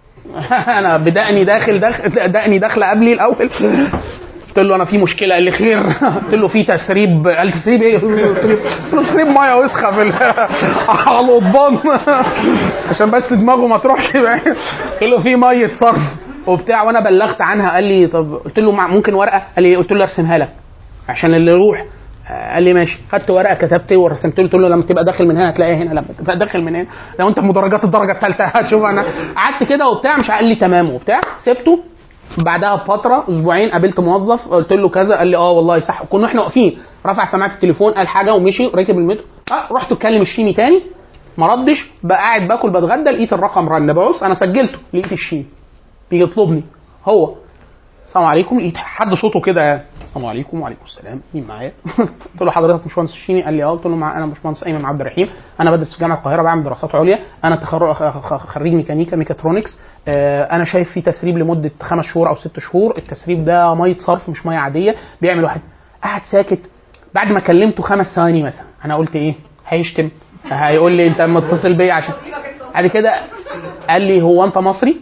انا بدقني داخل داخل دقني داخله قبلي الاول قلت له انا في مشكله قال لي خير قلت له في تسريب قال تسريب ايه؟ تسريب قلت له تسريب ميه وسخه في ال- على القضبان عشان بس دماغه ما تروحش قلت له في ميه صرف وبتاع وانا بلغت عنها قال لي طب قلت له مع- ممكن ورقه قال لي قلت له ارسمها لك عشان اللي يروح آه، قال لي ماشي خدت ورقه كتبت ورسمت له قلت له لما تبقى داخل من هنا هتلاقيها هنا لما تبقى داخل من هنا لو انت في مدرجات الدرجه الثالثه هتشوف انا قعدت كده وبتاع مش قال لي تمام وبتاع سبته بعدها بفتره اسبوعين قابلت موظف قلت له كذا قال لي اه والله صح كنا احنا واقفين رفع سماعه التليفون قال حاجه ومشي ركب المترو اه رحت اتكلم الشيمي تاني ما ردش بقى قاعد باكل بتغدى لقيت الرقم رن ببص انا سجلته لقيت الشيمي بيطلبني هو السلام عليكم لقيت حد صوته كده يعني السلام عليكم وعليكم السلام مين معايا؟ قلت له حضرتك باشمهندس الشيمي قال لي اه قلت له مع انا باشمهندس ايمن عبد الرحيم انا بدرس في جامعه القاهره بعمل دراسات عليا انا تخرج خ- خ- خريج ميكانيكا ميكاترونكس آه، انا شايف في تسريب لمده خمس شهور او ست شهور التسريب ده ميه صرف مش ميه عاديه بيعمل واحد قعد ساكت بعد ما كلمته خمس ثواني مثلا انا قلت ايه هيشتم هيقول لي انت متصل بيا عشان بعد كده قال لي هو انت مصري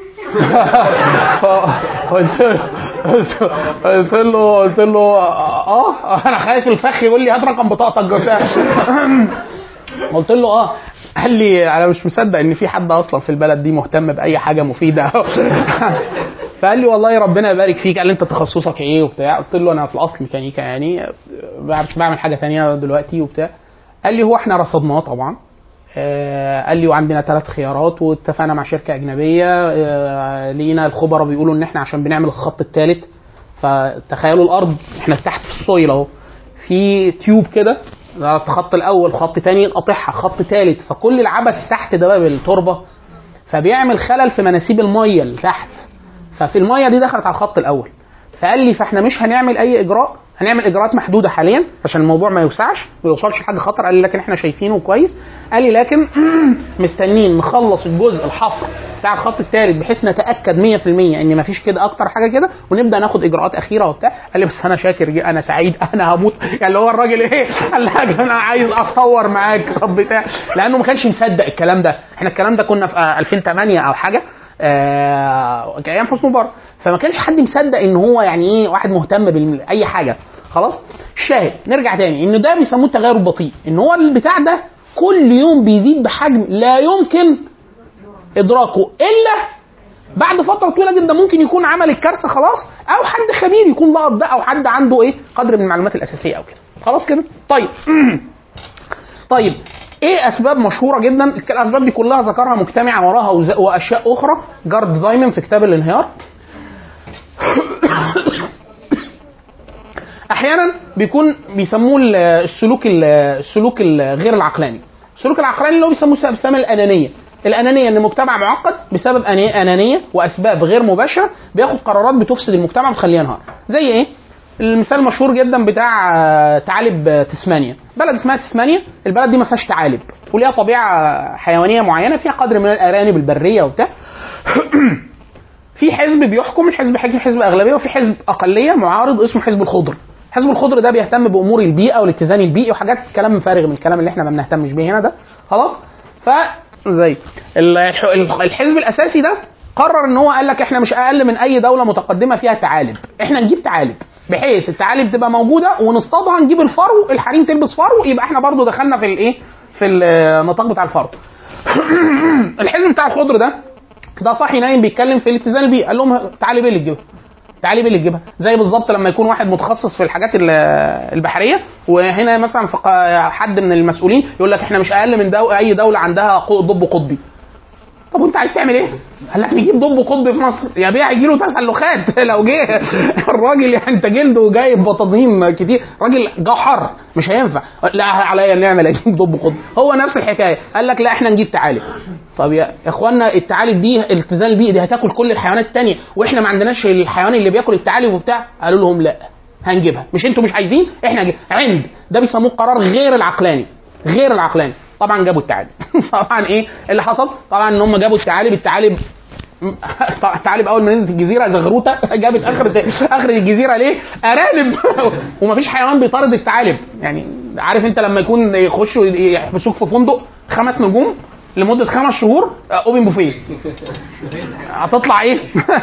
فقلت له قلت قلت له قلت له اه انا خايف الفخ يقول لي هات رقم بطاقتك وبتاع قلت له اه قال لي انا مش مصدق ان في حد اصلا في البلد دي مهتم باي حاجه مفيده فقال لي والله ربنا يبارك فيك قال لي انت تخصصك ايه وبتاع قلت له انا في الاصل ميكانيكا يعني بس بعمل حاجه تانية دلوقتي وبتاع قال لي هو احنا رصدناه طبعا آه، قال لي وعندنا ثلاث خيارات واتفقنا مع شركه اجنبيه آه، لقينا الخبراء بيقولوا ان احنا عشان بنعمل الخط الثالث فتخيلوا الارض احنا تحت في السويل اهو في تيوب كده ده الخط الاول خط تاني قاطعها خط ثالث فكل العبث تحت ده بقى بالتربه فبيعمل خلل في مناسيب الميه اللي تحت ففي الميه دي دخلت على الخط الاول فقال لي فاحنا مش هنعمل اي اجراء هنعمل اجراءات محدوده حاليا عشان الموضوع ما يوسعش ما يوصلش لحاجه خطر قال لي لكن احنا شايفينه كويس قال لي لكن مستنيين نخلص الجزء الحفر بتاع الخط الثالث بحيث نتاكد 100% ان ما فيش كده اكتر حاجه كده ونبدا ناخد اجراءات اخيره وبتاع قال لي بس انا شاكر جي انا سعيد انا هموت يعني اللي هو الراجل ايه قال لي حاجه انا عايز اتصور معاك طب بتاع لانه ما كانش مصدق الكلام ده احنا الكلام ده كنا في آه، 2008 او حاجه آه ايام حسني مبارك فما كانش حد مصدق ان هو يعني ايه واحد مهتم باي حاجه خلاص الشاهد نرجع تاني ان ده بيسموه التغير البطيء ان هو البتاع ده كل يوم بيزيد بحجم لا يمكن ادراكه الا بعد فتره طويله جدا ممكن يكون عمل الكارثه خلاص او حد خبير يكون لقط ده او حد عنده ايه قدر من المعلومات الاساسيه او كده خلاص كده طيب طيب ايه اسباب مشهوره جدا الاسباب دي كلها ذكرها مجتمعه وراها وز- واشياء اخرى جارد دايمن في كتاب الانهيار احيانا بيكون بيسموه ال- السلوك ال- السلوك الغير العقلاني السلوك العقلاني اللي هو بيسموه بيسمى الانانيه الانانيه ان المجتمع معقد بسبب أنا- انانيه واسباب غير مباشره بياخد قرارات بتفسد المجتمع وتخليه ينهار زي ايه المثال المشهور جدا بتاع آه، ثعالب آه، تسمانيا بلد اسمها تسمانيا البلد دي ما فيهاش ثعالب وليها طبيعه حيوانيه معينه فيها قدر من الارانب البريه وبتاع في حزب بيحكم الحزب حزب حزب اغلبيه وفي حزب اقليه معارض اسمه حزب الخضر حزب الخضر ده بيهتم بامور البيئه والاتزان البيئي وحاجات كلام فارغ من الكلام اللي احنا ما بنهتمش بيه هنا ده خلاص ف زي ال- الح- الح- الحزب الاساسي ده قرر ان هو قال لك احنا مش اقل من اي دوله متقدمه فيها ثعالب احنا نجيب ثعالب بحيث الثعالب تبقى موجوده ونصطادها نجيب الفرو الحريم تلبس فرو يبقى احنا برضو دخلنا في الايه في النطاق بتاع الفرو الحزب بتاع الخضر ده ده صاحي نايم بيتكلم في الاتزان البيئي قال لهم تعالي بيه اللي تجيبها تعالي بيه اللي تجيبها زي بالظبط لما يكون واحد متخصص في الحاجات ال- البحريه وهنا مثلا في ق- حد من المسؤولين يقول لك احنا مش اقل من دو... اي دوله عندها ق- ضب قطبي طب وانت عايز تعمل ايه؟ قال لك نجيب ضب قطبي في مصر يا بيه هيجي له تسلخات لو جه الراجل يعني انت جلده جايب بطاطين كتير راجل جو حر مش هينفع لا عليا نعمل اجيب ضب قطبي هو نفس الحكايه قال لك لا احنا نجيب تعالب طب يا اخوانا التعالب دي الاتزان البيئي دي هتاكل كل الحيوانات التانية واحنا ما عندناش الحيوان اللي بياكل التعالب وبتاع قالوا لهم لا هنجيبها مش انتوا مش عايزين احنا هنجيب. عند ده بيسموه قرار غير العقلاني غير العقلاني طبعا جابوا التعالب طبعا ايه اللي حصل طبعا ان هم جابوا التعالب التعالب التعالب اول ما نزلت الجزيره زغروته جابت اخر اخر الجزيره ليه؟ ارانب ومفيش حيوان بيطارد الثعالب يعني عارف انت لما يكون يخشوا يحبسوك في فندق خمس نجوم لمده خمس شهور اوبن بوفيه هتطلع ايه؟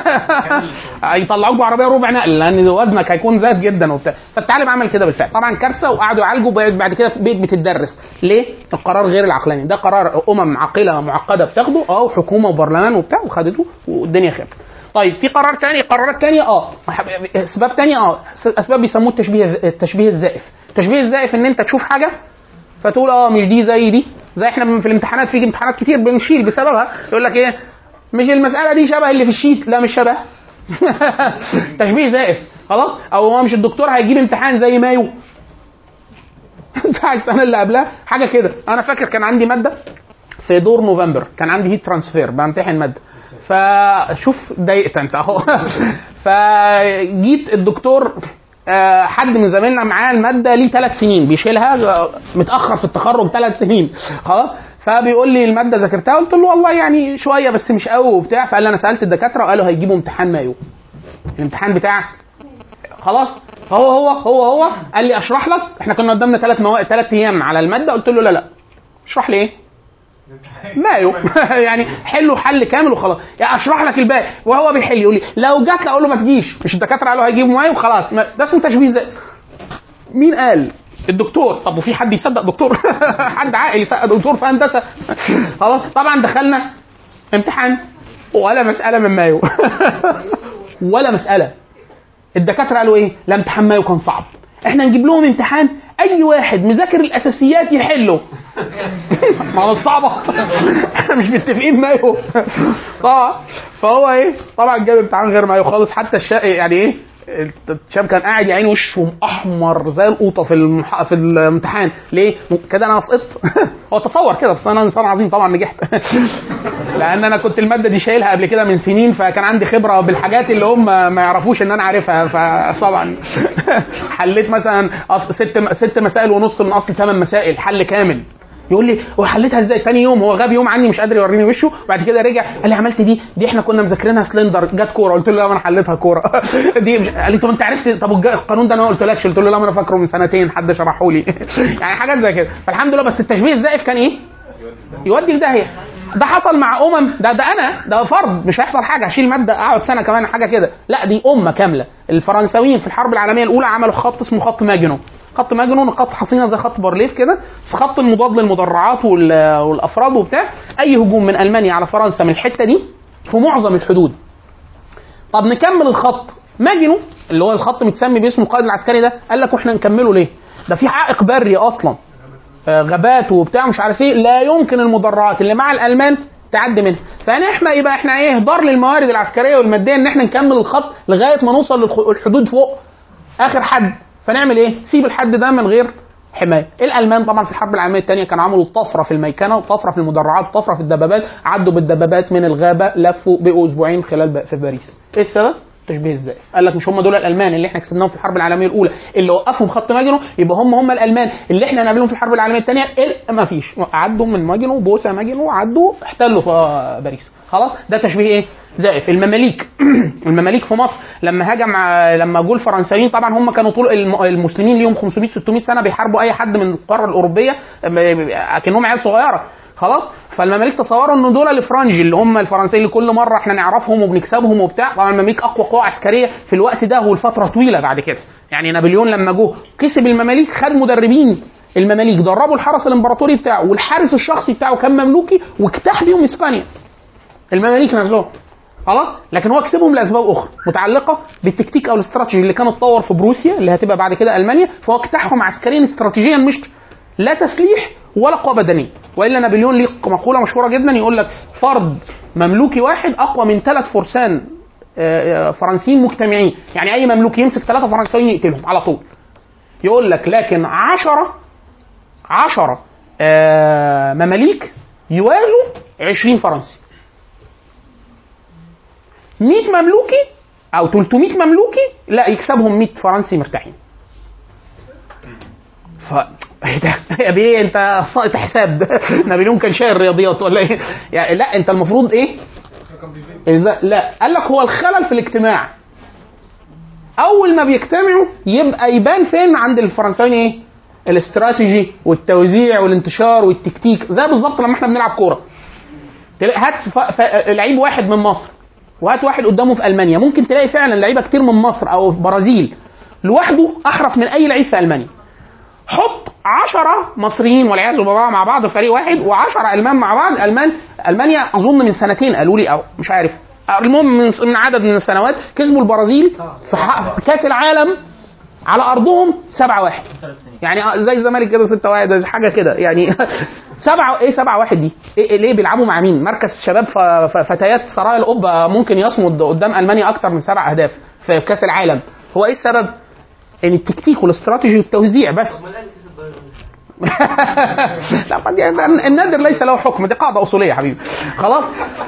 هيطلعوك بعربيه ربع نقل لان وزنك هيكون زاد جدا وبتاع فالثعلب عمل كده بالفعل طبعا كارثه وقعدوا يعالجوا بعد بعد كده بقت بتدرس ليه؟ القرار غير العقلاني ده قرار امم عاقله معقده بتاخده اه وحكومه وبرلمان وبتاع وخدته والدنيا خير طيب في قرار تاني قرارات تانية اه اسباب تانية اه اسباب بيسموه التشبيه التشبيه الزائف التشبيه الزائف ان انت تشوف حاجه فتقول اه مش دي زي دي زي احنا في الامتحانات في امتحانات كتير بنشيل بسببها يقول لك ايه مش المساله دي شبه اللي في الشيت لا مش شبه تشبيه زائف خلاص او هو مش الدكتور هيجيب امتحان زي مايو بتاع السنه اللي قبلها حاجه كده انا فاكر كان عندي ماده في دور نوفمبر كان عندي هيت ترانسفير بامتحن ماده فشوف ضايقت انت اهو فجيت الدكتور آه، حد من زمايلنا معاه الماده ليه ثلاث سنين بيشيلها آه، متاخر في التخرج ثلاث سنين خلاص فبيقول لي الماده ذاكرتها قلت له والله يعني شويه بس مش قوي وبتاع فقال لي انا سالت الدكاتره وقالوا هيجيبوا امتحان مايو الامتحان بتاع خلاص هو هو هو هو قال لي اشرح لك احنا كنا قدامنا ثلاث مواد ثلاث ايام على الماده قلت له لا لا اشرح لي ايه مايو يعني حلوا حل كامل وخلاص يعني اشرح لك الباقي وهو بيحل يقول لي لو جات لي اقول له ما تجيش مش الدكاتره قالوا هيجيبوا مايو خلاص ما- ده اسمه تشبيه زي مين قال الدكتور طب وفي حد يصدق دكتور حد عاقل يصدق دكتور في هندسه خلاص طبعا دخلنا امتحان ولا مساله من مايو ولا مساله الدكاتره قالوا ايه؟ لا امتحان مايو كان صعب احنا نجيب لهم امتحان اي واحد مذاكر الاساسيات يحله ما هو استعبط احنا مش متفقين مايو طبعا فهو ايه طبعا جاب امتحان غير مايو خالص حتى الشا يعني ايه الشاب كان قاعد يا عيني وشه احمر زي القوطه في المح... في الامتحان ليه؟ كده انا سقطت هو تصور كده بس انا انسان عظيم طبعا نجحت لان انا كنت الماده دي شايلها قبل كده من سنين فكان عندي خبره بالحاجات اللي هم ما يعرفوش ان انا عارفها فطبعا حليت مثلا أص- ست ست مسائل ونص من اصل ثمان مسائل حل كامل يقول لي وحليتها ازاي تاني يوم هو غاب يوم عني مش قادر يوريني وشه بعد كده رجع قال لي عملت دي دي احنا كنا مذاكرينها سلندر جت كوره قلت له لا ما انا حليتها كوره دي مش... قال لي طب انت عرفت طب والج- القانون ده انا ما قلتلكش قلت له لا ما انا فاكره من سنتين حد شرحه لي يعني حاجات زي كده فالحمد لله بس التشبيه الزائف كان ايه؟ يودي في داهيه ده حصل مع امم ده ده انا ده فرد مش هيحصل حاجه هشيل ماده اقعد سنه كمان حاجه كده لا دي امه كامله الفرنساويين في الحرب العالميه الاولى عملوا خط اسمه خط ماجنو خط ماجنون خط حصينه زي خط بارليف كده بس خط المضاد للمدرعات وال- والافراد وبتاع اي هجوم من المانيا على فرنسا من الحته دي في معظم الحدود طب نكمل الخط ماجنو اللي هو الخط متسمي باسم القائد العسكري ده قال لك واحنا نكمله ليه ده في عائق بري اصلا آه، غابات وبتاع مش عارف ايه لا يمكن المدرعات اللي مع الالمان تعدي منها فنحن يبقى احنا ايه اهدار للموارد العسكريه والماديه ان احنا نكمل الخط لغايه ما نوصل للحدود فوق اخر حد فنعمل ايه سيب الحد ده من غير حمايه الالمان طبعا في الحرب العالميه الثانيه كانوا عملوا طفره في الميكنه وطفره في المدرعات وطفره في الدبابات عدوا بالدبابات من الغابه لفوا بقوا اسبوعين خلال ب- في باريس ايه السبب تشبيه ازاي قال لك مش هم دول الالمان اللي احنا كسبناهم في الحرب العالميه الاولى اللي وقفهم خط ماجنو يبقى هم هم الالمان اللي احنا هنقابلهم في الحرب العالميه الثانيه ما فيش عدوا من ماجنو بوسه ماجنو عدوا احتلوا في باريس خلاص ده تشبيه ايه زائف المماليك المماليك في مصر لما هاجم ع- لما جول الفرنساويين طبعا هم كانوا طول الم- المسلمين ليهم 500 600 سنه بيحاربوا اي حد من القاره الاوروبيه م- اكنهم عيال صغيره خلاص فالمماليك تصوروا ان دول الفرنج اللي هم الفرنسيين اللي كل مره احنا نعرفهم وبنكسبهم وبتاع طبعا المماليك اقوى قوه عسكريه في الوقت ده والفتره طويله بعد كده يعني نابليون لما جه كسب المماليك خد مدربين المماليك دربوا الحرس الامبراطوري بتاعه والحارس الشخصي بتاعه كان مملوكي واجتاح بيهم اسبانيا المماليك نفسهم خلاص لكن هو كسبهم لاسباب اخرى متعلقه بالتكتيك او الاستراتيجي اللي كان اتطور في بروسيا اللي هتبقى بعد كده المانيا فهو اجتاحهم عسكريا استراتيجيا مش لا تسليح ولا قوه بدنيه والا نابليون ليه مقوله مشهوره جدا يقول لك فرد مملوكي واحد اقوى من ثلاث فرسان آه، آه، فرنسيين مجتمعين يعني اي مملوك يمسك ثلاثه فرنسيين يقتلهم على طول يقول لك لكن عشرة عشرة آه، مماليك يوازوا 20 فرنسي 100 مملوكي او 300 مملوكي لا يكسبهم 100 فرنسي مرتاحين ف ايه ده يا بيه انت ساقط حساب ده نابليون كان شايل رياضيات ولا ايه يعني لا انت المفروض ايه إذا لا قال لك هو الخلل في الاجتماع اول ما بيجتمعوا يبقى يبان فين عند الفرنساويين ايه الاستراتيجي والتوزيع والانتشار والتكتيك زي بالظبط لما احنا بنلعب كوره تلاقي هات ف... ف... لعيب واحد من مصر وهات واحد قدامه في المانيا ممكن تلاقي فعلا لعيبه كتير من مصر او في برازيل لوحده احرف من اي لعيب في المانيا حط عشرة مصريين والعياذ بالله مع بعض في فريق واحد و10 المان مع بعض المان المانيا اظن من سنتين قالوا لي او مش عارف المهم من من عدد من السنوات كسبوا البرازيل في ح- في كاس العالم على ارضهم 7 1 يعني زي الزمالك كده 6 1 زي حاجه كده يعني سبعة ايه سبعة واحد دي؟ إيه إيه ليه بيلعبوا مع مين؟ مركز شباب ف- ف- فتيات سرايا القبه ممكن يصمد قدام المانيا اكتر من سبع اهداف في كاس العالم، هو ايه السبب؟ ان التكتيك والاستراتيجي والتوزيع بس امال الاهلي كسب بايرن لا قد يعني النادر ليس له حكم دي قاعده اصوليه يا حبيبي خلاص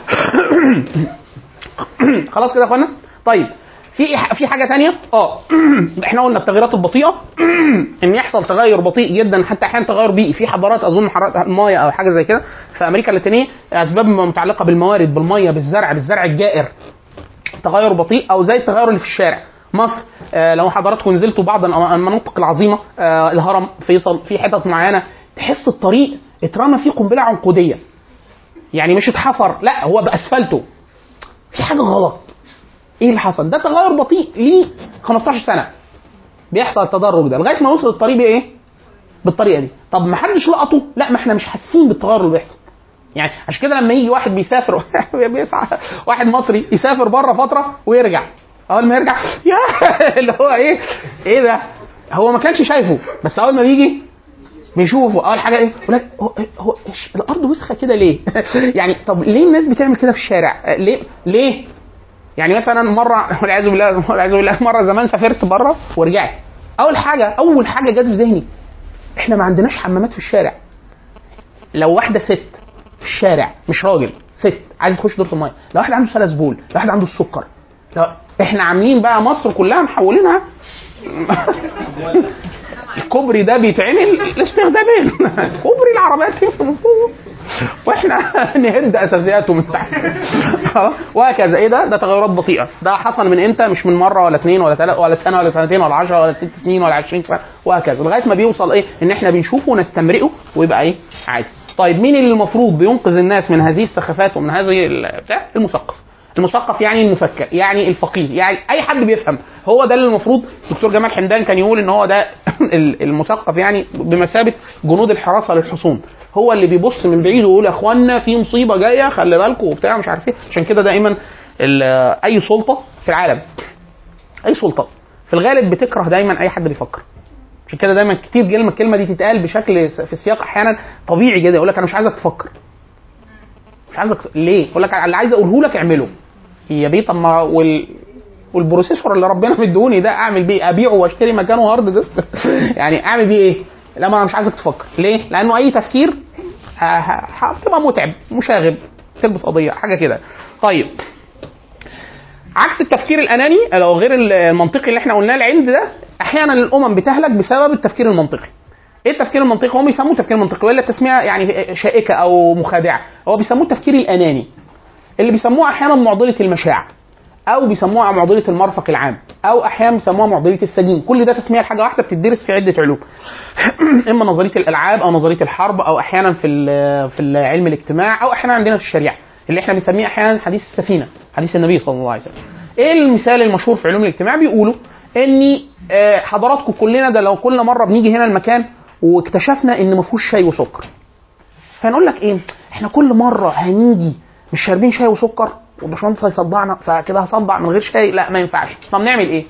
خلاص كده يا اخوانا طيب في في حاجه تانية اه احنا قلنا التغيرات البطيئه ان يحصل تغير بطيء جدا حتى احيانا تغير بيئي في حضارات اظن حضارات المايه او حاجه زي كده في امريكا اللاتينيه اسباب متعلقه بالموارد بالميه بالزرع بالزرع الجائر تغير بطيء او زي التغير اللي في الشارع مصر آه لو حضراتكم نزلتوا بعض المناطق العظيمه آه الهرم فيصل في حتت معينه تحس الطريق اترمى فيه قنبله عنقوديه يعني مش اتحفر لا هو باسفلته في حاجه غلط ايه اللي حصل ده تغير بطيء ليه 15 سنه بيحصل التدرج ده لغايه ما يوصل الطريق بايه بالطريقه دي طب ما حدش لقطه لا ما احنا مش حاسين بالتغير اللي بيحصل يعني عشان كده لما يجي واحد بيسافر بيسعى واحد مصري يسافر بره فتره ويرجع اول ما يرجع يا اللي هو ايه ايه ده هو ما كانش شايفه بس اول ما بيجي بيشوفه اول حاجه ايه يقول لك هو, هو إيش- الارض وسخه كده ليه يعني طب ليه الناس بتعمل كده في الشارع آه، ليه ليه يعني مثلا مره والعياذ بالله والعياذ بالله مره زمان سافرت بره ورجعت اول حاجه اول حاجه جت في ذهني احنا ما عندناش حمامات في الشارع لو واحده ست في الشارع مش راجل ست عايزه تخش دورة الميه لو واحد عنده سلس بول لو واحد عنده السكر لو احنا عاملين بقى مصر كلها محولينها الكوبري ده بيتعمل لاستخدامين كوبري العربيات من فوق واحنا نهد اساسياته من تحت خلاص؟ وهكذا ايه ده؟ ده تغيرات بطيئه ده حصل من امتى؟ مش من مره ولا اثنين ولا ثلاثه ولا سنه ولا سنتين ولا 10 ولا ست سنين ولا 20 سنه وهكذا لغايه ما بيوصل ايه؟ ان احنا بنشوفه ونستمرئه ويبقى ايه؟ عادي. طيب مين اللي المفروض بينقذ الناس من هذه السخافات ومن هذه ال- بتاع؟ المثقف. المثقف يعني المفكر يعني الفقيه يعني اي حد بيفهم هو ده اللي المفروض دكتور جمال حمدان كان يقول ان هو ده ال- المثقف يعني بمثابه جنود الحراسه للحصون هو اللي بيبص من بعيد ويقول يا اخوانا في مصيبه جايه خلي بالكم وبتاع مش عارف ايه عشان كده دائما ال- اي سلطه في العالم اي سلطه في الغالب بتكره دايما اي حد بيفكر عشان كده دايما كتير كلمه الكلمه دي تتقال بشكل س- في سياق احيانا طبيعي جدا يقول لك انا مش عايزك تفكر مش عايزك ليه؟ يقول لك اللي عايز اقوله لك اعمله يا بيه طب ما وال والبروسيسور اللي ربنا مديهوني ده اعمل بيه ابيعه واشتري مكانه هارد ديسك يعني اعمل بيه ايه؟ لا ما انا مش عايزك تفكر ليه؟ لانه اي تفكير ه- ه- هتبقى متعب مشاغب تلبس قضيه حاجه كده طيب عكس التفكير الاناني او غير المنطقي اللي احنا قلناه العند ده احيانا الامم بتهلك بسبب التفكير المنطقي ايه التفكير المنطقي هم بيسموه تفكير منطقي ولا تسميه يعني شائكه او مخادعه هو بيسموه التفكير الاناني اللي بيسموها احيانا معضله المشاع او بيسموها معضله المرفق العام او احيانا بيسموها معضله السجين كل ده تسميه لحاجه واحده بتدرس في عده علوم اما نظريه الالعاب او نظريه الحرب او احيانا في ال- في علم الاجتماع او احيانا عندنا في الشريعه اللي احنا بنسميه احيانا حديث السفينه حديث النبي صلى الله عليه وسلم ايه المثال المشهور في علوم الاجتماع بيقولوا ان آه، حضراتكم كلنا ده لو كل مره بنيجي هنا المكان واكتشفنا ان ما فيهوش شاي وسكر فنقول لك ايه احنا كل مره هنيجي مش شاربين شاي وسكر والباشمهندس هيصدعنا فكده هصدع من غير شاي لا ما ينفعش طب نعمل ايه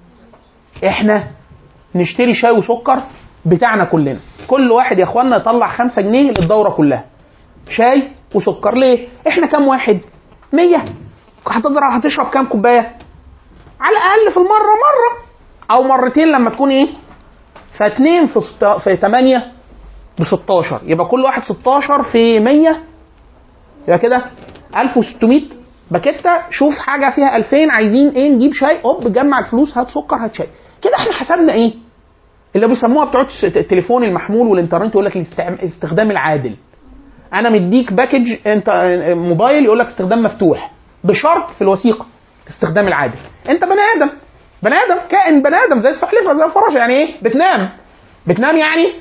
احنا نشتري شاي وسكر بتاعنا كلنا كل واحد يا اخوانا يطلع خمسة جنيه للدورة كلها شاي وسكر ليه احنا كام واحد مية هتضرب هتشرب كام كوباية على الاقل في المرة مرة او مرتين لما تكون ايه فاتنين في ست... في 8 ب 16 يبقى كل واحد 16 في 100 يبقى كده 1600 باكيتة شوف حاجه فيها 2000 عايزين ايه نجيب شاي اوب جمع الفلوس هات سكر هات شاي كده احنا حسبنا ايه اللي بيسموها بتوع الس- التليفون المحمول والانترنت يقول لك الاستعم- الاستخدام العادل انا مديك باكج انت موبايل يقول لك استخدام مفتوح بشرط في الوثيقه الاستخدام العادل انت بني ادم بني ادم كائن بني ادم زي السلحفاه زي الفراشه يعني ايه بتنام بتنام يعني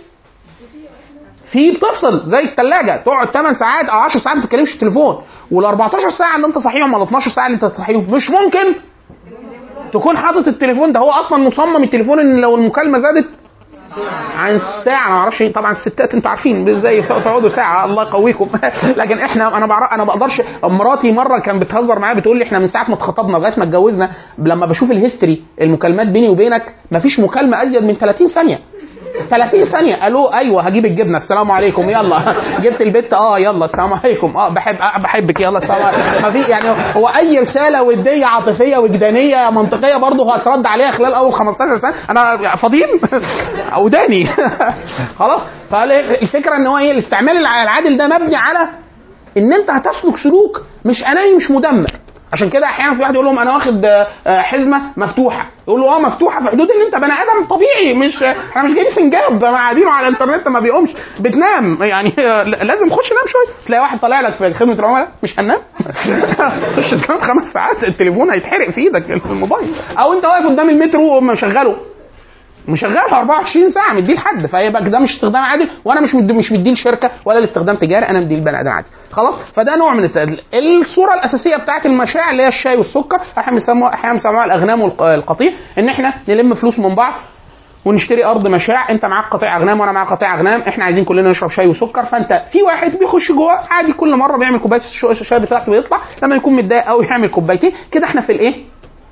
في بتفصل زي الثلاجه تقعد 8 ساعات او 10 ساعات ما تتكلمش في التليفون وال 14 ساعه اللي انت صحيهم ولا 12 ساعه اللي انت صحيهم مش ممكن تكون حاطط التليفون ده هو اصلا مصمم التليفون ان لو المكالمه زادت عن ساعه انا ما اعرفش طبعا الستات انتوا عارفين ازاي تقعدوا ساعه الله يقويكم لكن احنا انا بعرف انا ما اقدرش مراتي مره كان بتهزر معايا بتقول لي احنا من ساعه ما اتخطبنا لغايه ما اتجوزنا لما بشوف الهيستوري المكالمات بيني وبينك ما فيش مكالمه ازيد من 30 ثانيه 30 ثانية الو ايوه هجيب الجبنة السلام عليكم يلا جبت البت اه يلا السلام عليكم اه بحب آه بحبك يلا السلام عليكم ما في يعني هو اي رسالة ودية عاطفية وجدانية منطقية برضه هترد عليها خلال اول 15 سنة انا فاضيين اوداني خلاص فالفكرة ان هو ايه الاستعمال الع- العادل ده مبني على ان انت هتسلك سلوك مش اناني مش مدمر عشان كده احيانا في واحد يقول لهم انا واخد آه، حزمه مفتوحه يقول له اه مفتوحه في حدود ان انت بني ادم طبيعي مش احنا مش جايبين سنجاب ما قاعدينه على الانترنت ما بيقومش بتنام يعني آه، لازم خش نام شويه تلاقي واحد طالع لك في خدمه العملاء مش هننام خش تنام خمس ساعات التليفون هيتحرق في ايدك الموبايل او انت واقف قدام المترو مشغله مشغلها 24 ساعه مديه لحد فيبقى ده مش استخدام عادل وانا مش مدي مش مديه لشركه ولا الاستخدام تجاري انا مديه لبني ادم عادي خلاص فده نوع من التقليل الصوره الاساسيه بتاعت المشاع اللي هي الشاي والسكر احنا بنسموها احيانا بنسموها الاغنام والقطيع ان احنا نلم فلوس من بعض ونشتري ارض مشاع انت معاك قطيع اغنام وانا معايا قطيع اغنام احنا عايزين كلنا نشرب شاي وسكر فانت في واحد بيخش جوه عادي كل مره بيعمل كوبايه الش- الشاي بتاعته ويطلع لما يكون متضايق قوي يعمل كوبايتين كده احنا في الايه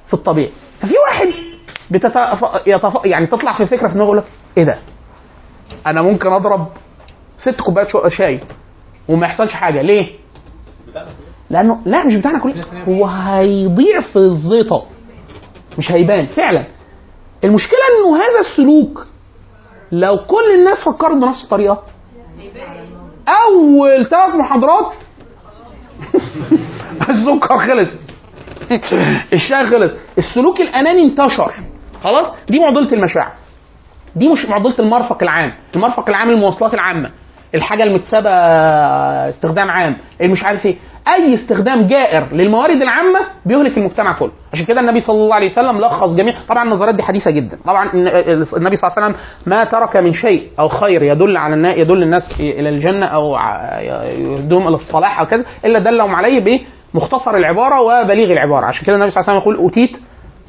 في الطبيعي ففي واحد بتف... يتف... يعني تطلع في فكره في دماغه يقول لك ايه ده انا ممكن اضرب ست كوبايات شو- شاي وما يحصلش حاجه ليه لانه لا مش بتاعنا كلنا هو هيضيع في الزيطه مش هيبان فعلا المشكله انه هذا السلوك لو كل الناس فكرت بنفس الطريقه اول ثلاث محاضرات السكر خلص الشاي خلص السلوك الاناني انتشر خلاص دي معضله المشاعر دي مش معضله المرفق العام المرفق العام المواصلات العامه الحاجه المتسابه استخدام عام اللي مش عارف ايه اي استخدام جائر للموارد العامه بيهلك المجتمع كله عشان كده النبي صلى الله عليه وسلم لخص جميع طبعا النظريات دي حديثه جدا طبعا النبي صلى الله عليه وسلم ما ترك من شيء او خير يدل على النا... يدل الناس الى الجنه او ع- يدوم الى الصلاح او كذا الا دلهم عليه بمختصر العباره وبليغ العباره عشان كده النبي صلى الله عليه وسلم يقول اوتيت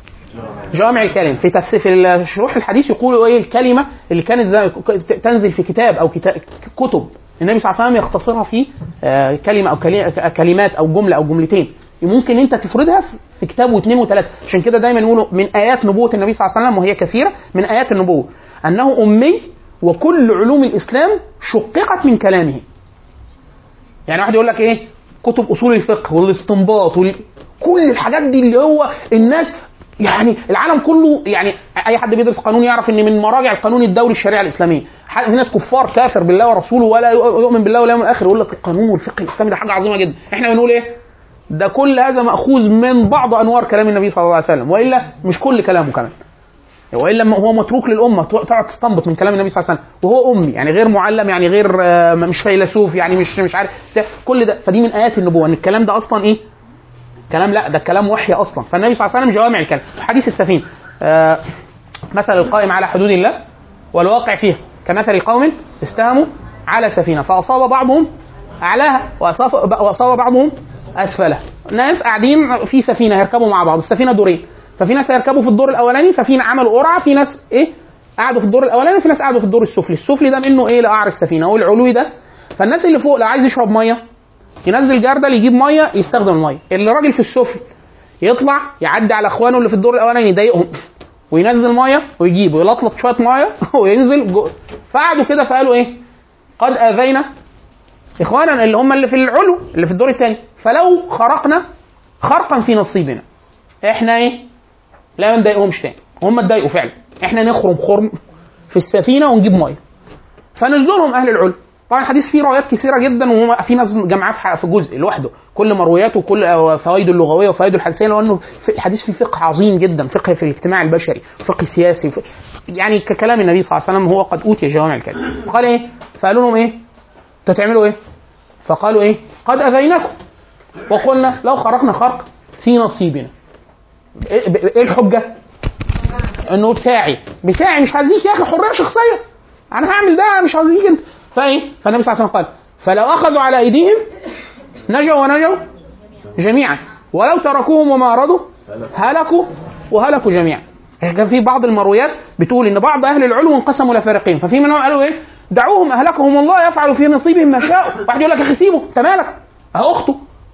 جوامع الكلم في تفسير في شروح الحديث يقولوا ايه الكلمه اللي كانت زي تنزل في كتاب او كتاب كتب النبي صلى الله عليه وسلم يختصرها في آه، كلمه او كلي- كلمات او جمله او جملتين ممكن انت تفردها في كتاب واثنين وثلاثه عشان كده دايما يقولوا من ايات نبوه النبي صلى الله عليه وسلم وهي كثيره من ايات النبوه انه امي وكل علوم الاسلام شققت من كلامه يعني واحد يقول لك ايه كتب اصول الفقه والاستنباط وال... كل الحاجات دي اللي هو الناس يعني العالم كله يعني اي حد بيدرس قانون يعرف ان من مراجع القانون الدولي الشريعه الاسلاميه ح- في ناس كفار كافر بالله ورسوله ولا يؤمن بالله ولا يوم الاخر يقول لك القانون والفقه الاسلامي ده حاجه عظيمه جدا احنا بنقول ايه ده كل هذا ماخوذ من بعض انوار كلام النبي صلى الله عليه وسلم والا مش كل كلامه كمان والا ما هو متروك للامه تقعد تستنبط من كلام النبي صلى الله عليه وسلم وهو امي يعني غير معلم يعني غير آه، مش فيلسوف يعني مش مش عارف بتاع، كل ده فدي من ايات النبوه ان الكلام ده اصلا ايه كلام لا ده كلام وحي اصلا فالنبي صلى الله عليه وسلم جوامع الكلام حديث السفينه آه مثل القائم على حدود الله والواقع فيها كمثل قوم استهموا على سفينه فاصاب بعضهم اعلاها واصاب واصاب بعضهم اسفلها ناس قاعدين في سفينه هيركبوا مع بعض السفينه دورين ففي ناس هيركبوا في الدور الاولاني ففي عملوا قرعه في ناس ايه قعدوا في الدور الاولاني وفي ناس قعدوا في الدور السفلي السفلي ده منه ايه لقعر السفينه والعلوي ده فالناس اللي فوق لو عايز يشرب ميه ينزل جردل يجيب ميه يستخدم الميه اللي راجل في السفل يطلع يعدي على اخوانه اللي في الدور الاولاني يضايقهم وينزل ميه ويجيب ويلطلط شويه ميه وينزل جو فقعدوا كده فقالوا ايه قد اذينا اخوانا اللي هم اللي في العلو اللي في الدور الثاني فلو خرقنا خرقا في نصيبنا احنا ايه لا ما نضايقهمش تاني هم اتضايقوا فعلا احنا نخرم خرم في السفينه ونجيب ميه فنزلوا لهم اهل العلو طبعا الحديث فيه روايات كثيره جدا وفي ناس جمعاه في ح- في جزء لوحده كل مروياته وكل آه، فوائده اللغويه وفوائده الحديثيه لانه في- الحديث فيه فقه عظيم جدا فقه في الاجتماع البشري فقه سياسي ف... يعني ككلام النبي صلى الله عليه وسلم هو قد اوتي جوامع الكلم قال ايه فقالوا لهم ايه انتوا تعملوا ايه فقالوا ايه قد اذيناكم وقلنا لو خرقنا خرق في نصيبنا ايه إيه الحجه انه بتاعي بتاعي مش هزيك يا اخي حريه شخصيه انا هعمل ده مش هزيك انت فايه فالنبي صلى الله عليه وسلم قال فلو اخذوا على ايديهم نجوا ونجوا جميعا ولو تركوهم وما ارادوا هلكوا وهلكوا جميعا عشان كان في بعض المرويات بتقول ان بعض اهل العلو انقسموا الى فريقين ففي منهم قالوا ايه دعوهم اهلكهم الله يفعل في نصيبهم ما شاء واحد يقول لك يا اخي سيبه انت مالك اه اخته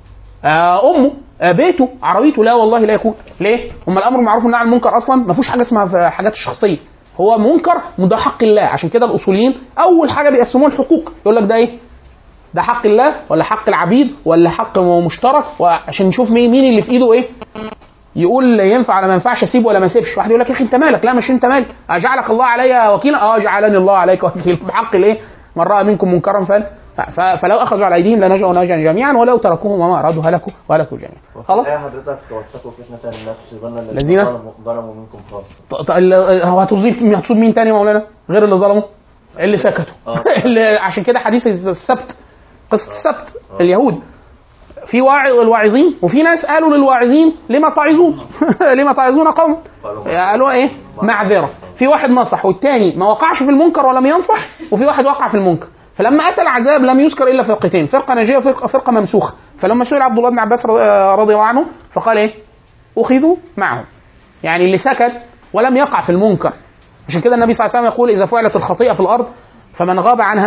آه امه آه بيته عربيته لا والله لا يكون ليه؟ هم الامر بالمعروف والنهي عن المنكر اصلا ما فيهوش حاجه اسمها في حاجات الشخصيه هو منكر وده حق الله عشان كده الاصوليين اول حاجه بيقسموها الحقوق يقول لك ده ايه؟ ده حق الله ولا حق العبيد ولا حق مشترك وعشان نشوف مين مين اللي في ايده ايه يقول ينفع ولا ما ينفعش اسيبه ولا ما اسيبش واحد يقول لك يا اخي انت مالك لا مش انت مالك اجعلك الله علي وكيلا اه جعلني الله عليك وكيلا بحق الايه من راى منكم منكرا فل ف- فلو اخذوا على ايديهم لنجوا نجا جميعا ولو تركوهم وما ارادوا هلكوا وهلكوا جميعا خلاص يا حضرتك واتقوا فتنة لا تصيبن الذين- الذين ظلموا ظلموا منكم خاصة ط- ط- ال- هو هتصيب هتصيب مين تاني يا مولانا غير اللي ظلموا اللي سكتوا اللي عشان كده حديث السبت قصه السبت اليهود في واعظ الواعظين وفي ناس قالوا للواعظين لما تعظون لما تعظون قوم قالوا ايه معذره في واحد نصح والتاني ما وقعش في المنكر ولم ينصح وفي واحد وقع في المنكر فلما اتى العذاب لم يذكر الا فرقتين فرقه ناجيه وفرقه فرقه ممسوخه فلما سئل عبد الله بن عباس رضي الله عنه فقال ايه اخذوا معهم يعني اللي سكت ولم يقع في المنكر عشان كده النبي صلى الله عليه وسلم يقول اذا فعلت الخطيئه في الارض فمن غاب عنها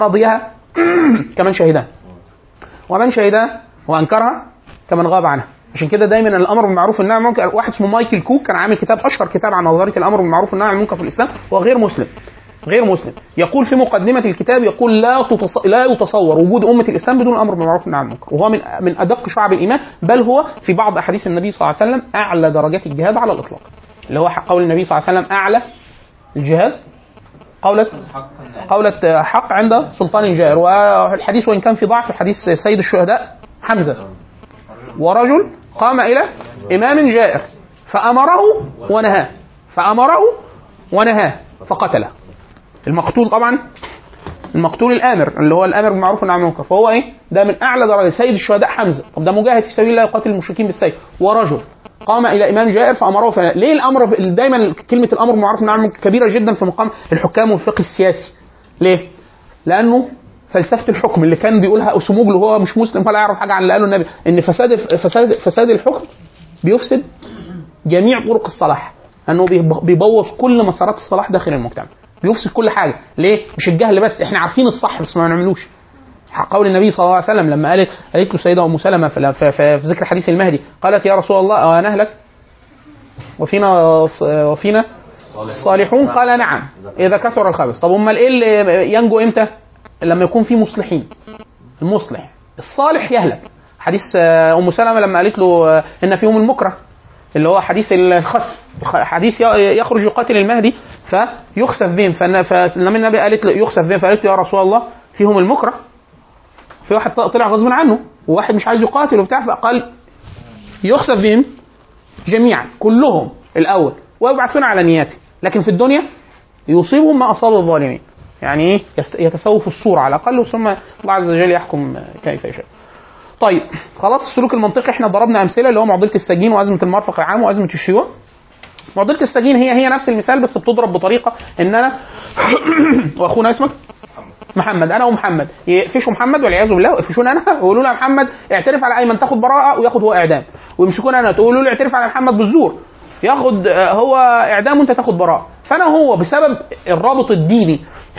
ورضيها كمن شهدها ومن شهدها وانكرها كمن غاب عنها عشان كده دايما الامر بالمعروف والنهي عن المنكر واحد اسمه مايكل كوك كان عامل كتاب اشهر كتاب عن نظريه الامر بالمعروف والنهي عن المنكر في الاسلام هو غير مسلم غير مسلم يقول في مقدمة الكتاب يقول لا تتص... لا يتصور وجود أمة الإسلام بدون الأمر بالمعروف والنهي عن المنكر وهو من من أدق شعب الإيمان بل هو في بعض أحاديث النبي صلى الله عليه وسلم أعلى درجات الجهاد على الإطلاق اللي هو قول النبي صلى الله عليه وسلم أعلى الجهاد قولة قولة حق عند سلطان جائر والحديث وإن كان في ضعف حديث سيد الشهداء حمزة ورجل قام إلى إمام جائر فأمره ونهاه فأمره ونهاه فقتله المقتول طبعا المقتول الامر اللي هو الامر بالمعروف والنهي عن المنكر فهو ايه؟ ده من اعلى درجه سيد الشهداء حمزه طب ده مجاهد في سبيل الله يقاتل المشركين بالسيف ورجل قام الى امام جائر فامره فلا ليه الامر دايما كلمه الامر بالمعروف والنهي عن المنكر كبيره جدا في مقام الحكام والفقه السياسي ليه؟ لانه فلسفه الحكم اللي كان بيقولها اسموجلو هو مش مسلم ولا يعرف حاجه عن اللي قاله النبي ان فساد فساد فساد الحكم بيفسد جميع طرق الصلاح انه بيب- بيبوظ كل مسارات الصلاح داخل المجتمع بيفسد كل حاجه ليه مش الجهل بس احنا عارفين الصح بس ما بنعملوش قول النبي صلى الله عليه وسلم لما قالت قالت له السيده ام سلمه في, في, في, في ذكر حديث المهدي قالت يا رسول الله أو نهلك وفينا وفينا الصالحون قال نعم اذا كثر الخبث طب امال ايه اللي ينجو امتى لما يكون في مصلحين المصلح الصالح يهلك حديث آه، ام سلمه لما قالت له آه، ان فيهم المكره اللي هو حديث الخسف حديث ي- يخرج يقاتل المهدي فيخسف بهم فن- فلما النبي قالت له يخسف بهم فقالت له يا رسول الله فيهم المكره في واحد طلع غصب عنه وواحد مش عايز يقاتل وبتاع فقال يخسف بهم جميعا كلهم الاول ويبعثون على نياته لكن في الدنيا يصيبهم ما اصاب الظالمين يعني ايه يست- يتساووا في الصوره على الاقل ثم الله عز وجل يحكم كيف يشاء طيب خلاص السلوك المنطقي احنا ضربنا امثله اللي هو معضله السجين وازمه المرفق العام وازمه الشيوع معضله السجين هي هي نفس المثال بس بتضرب بطريقه ان انا واخونا اسمك محمد انا ومحمد يقفشوا محمد والعياذ بالله ويقفشوني انا ويقولوا له يا محمد اعترف على ايمن تاخد براءه وياخد هو اعدام ويمسكوني انا تقولوا له اعترف على محمد بالزور ياخد آه، هو اعدام وانت تاخد براءه فانا هو بسبب الرابط الديني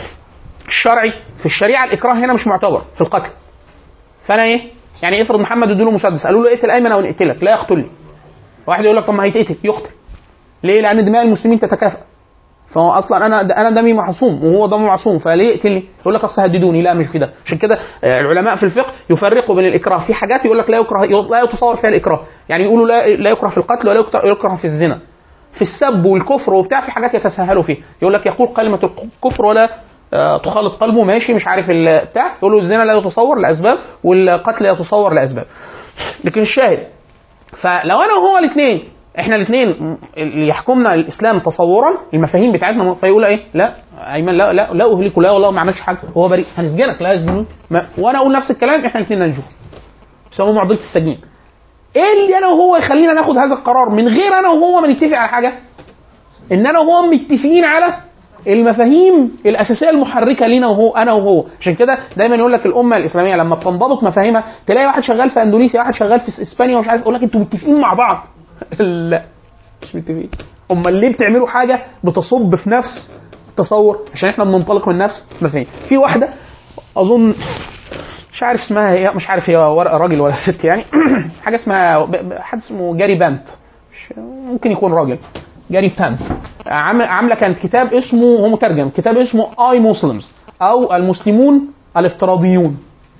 الشرعي في الشريعه الاكراه هنا مش معتبر في القتل فانا ايه يعني افرض محمد ادوا له مسدس قالوا له اقتل ايمن او نقتلك لا يقتلني واحد يقول لك طب ما هيتقتل يقتل ليه لان دماء المسلمين تتكافئ فهو اصلا انا انا دمي معصوم وهو دمه معصوم فليه يقتلني؟ يقول لك اصل هددوني لا مش في ده عشان كده آه، العلماء في الفقه يفرقوا بين الاكراه في حاجات يقول لك لا يكره لا يتصور فيها الاكراه يعني يقولوا لا لا يكره في القتل ولا يكره- يكره في الزنا في السب والكفر وبتاع في حاجات يتساهلوا فيها يقول لك يقول كلمه الكفر ولا آه، تخالط قلبه ماشي مش عارف ال- بتاع يقول له الزنا لا يتصور لاسباب والقتل لا يتصور لاسباب لكن الشاهد فلو انا وهو الاثنين احنا الاثنين اللي يحكمنا الاسلام تصورا المفاهيم بتاعتنا فيقول ايه لا ايمن لا لا لا اهلكه لا والله ما عملش حاجه هو بريء هنسجنك لا يسجنون ما- وانا اقول نفس الكلام احنا الاثنين ننجو يسموه معضله السجين ايه اللي انا وهو يخلينا ناخد هذا القرار من غير انا وهو ما نتفق على حاجه ان انا وهو متفقين على المفاهيم الاساسيه المحركه لينا وهو انا وهو عشان كده دايما يقول لك الامه الاسلاميه لما بتنضبط مفاهيمها تلاقي واحد شغال في اندونيسيا واحد شغال في اسبانيا ومش عارف يقول لك انتوا متفقين مع بعض لا مش متفقين امال ليه بتعملوا حاجه بتصب في نفس التصور عشان احنا بننطلق من نفس مفاهيم في واحده اظن مش عارف اسمها هي مش عارف هي ورقه راجل ولا ست يعني حاجه اسمها ب- ب- حد اسمه جاري بانت مش ممكن يكون راجل جاري بانت عام- عامله كانت كتاب اسمه هو مترجم كتاب اسمه اي مسلمز او المسلمون الافتراضيون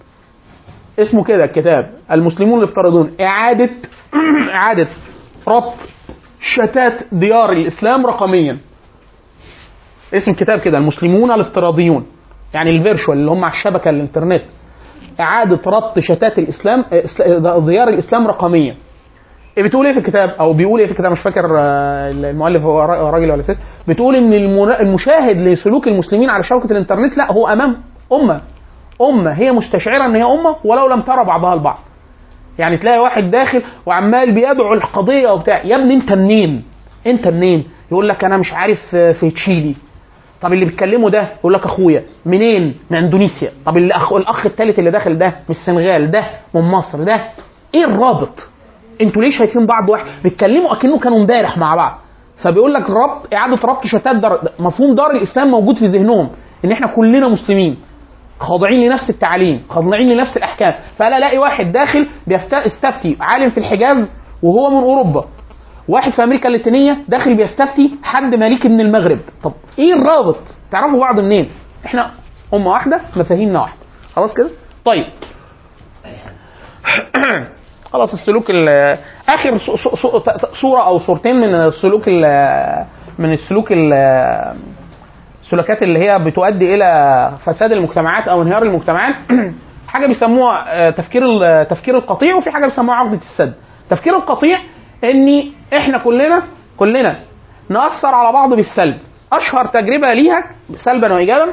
اسمه كده الكتاب المسلمون الافتراضيون اعاده اعاده ربط شتات ديار الاسلام رقميا اسم الكتاب كده المسلمون الافتراضيون يعني الفيرشوال اللي هم على الشبكه الانترنت اعاده ربط شتات الاسلام إسلا- ديار الاسلام رقميا بتقول ايه في الكتاب او بيقول ايه في الكتاب مش فاكر آه، المؤلف هو را- راجل ولا ست بتقول ان المنا- المشاهد لسلوك المسلمين على شبكه الانترنت لا هو امام امه امه هي مستشعره ان هي امه ولو لم ترى بعضها البعض يعني تلاقي واحد داخل وعمال بيدعو القضيه وبتاع يا ابني انت منين انت منين يقول لك انا مش عارف آه، في تشيلي طب اللي بيتكلموا ده يقول لك اخويا منين من اندونيسيا طب الاخ الاخ الثالث اللي داخل ده من السنغال ده من مصر ده ايه الرابط انتوا ليه شايفين بعض واحد بيتكلموا اكنه كانوا امبارح مع بعض فبيقول لك ربط اعاده ربط شتات دار مفهوم دار الاسلام موجود في ذهنهم ان احنا كلنا مسلمين خاضعين لنفس التعاليم خاضعين لنفس الاحكام فانا الاقي واحد داخل بيستفتي عالم في الحجاز وهو من اوروبا واحد في امريكا اللاتينيه داخل بيستفتي حد مالكي من المغرب طب ايه الرابط تعرفوا بعض منين احنا امه واحده مفاهيمنا واحده خلاص كده طيب خلاص السلوك ال- اخر ص- ص- ص- صوره او صورتين من السلوك ال- من السلوك ال- السلوكات اللي هي بتؤدي الى فساد المجتمعات او انهيار المجتمعات حاجه بيسموها آه، تفكير ال- تفكير القطيع وفي حاجه بيسموها عقده السد تفكير القطيع ان احنا كلنا كلنا ناثر على بعض بالسلب اشهر تجربه ليها سلبا وايجابا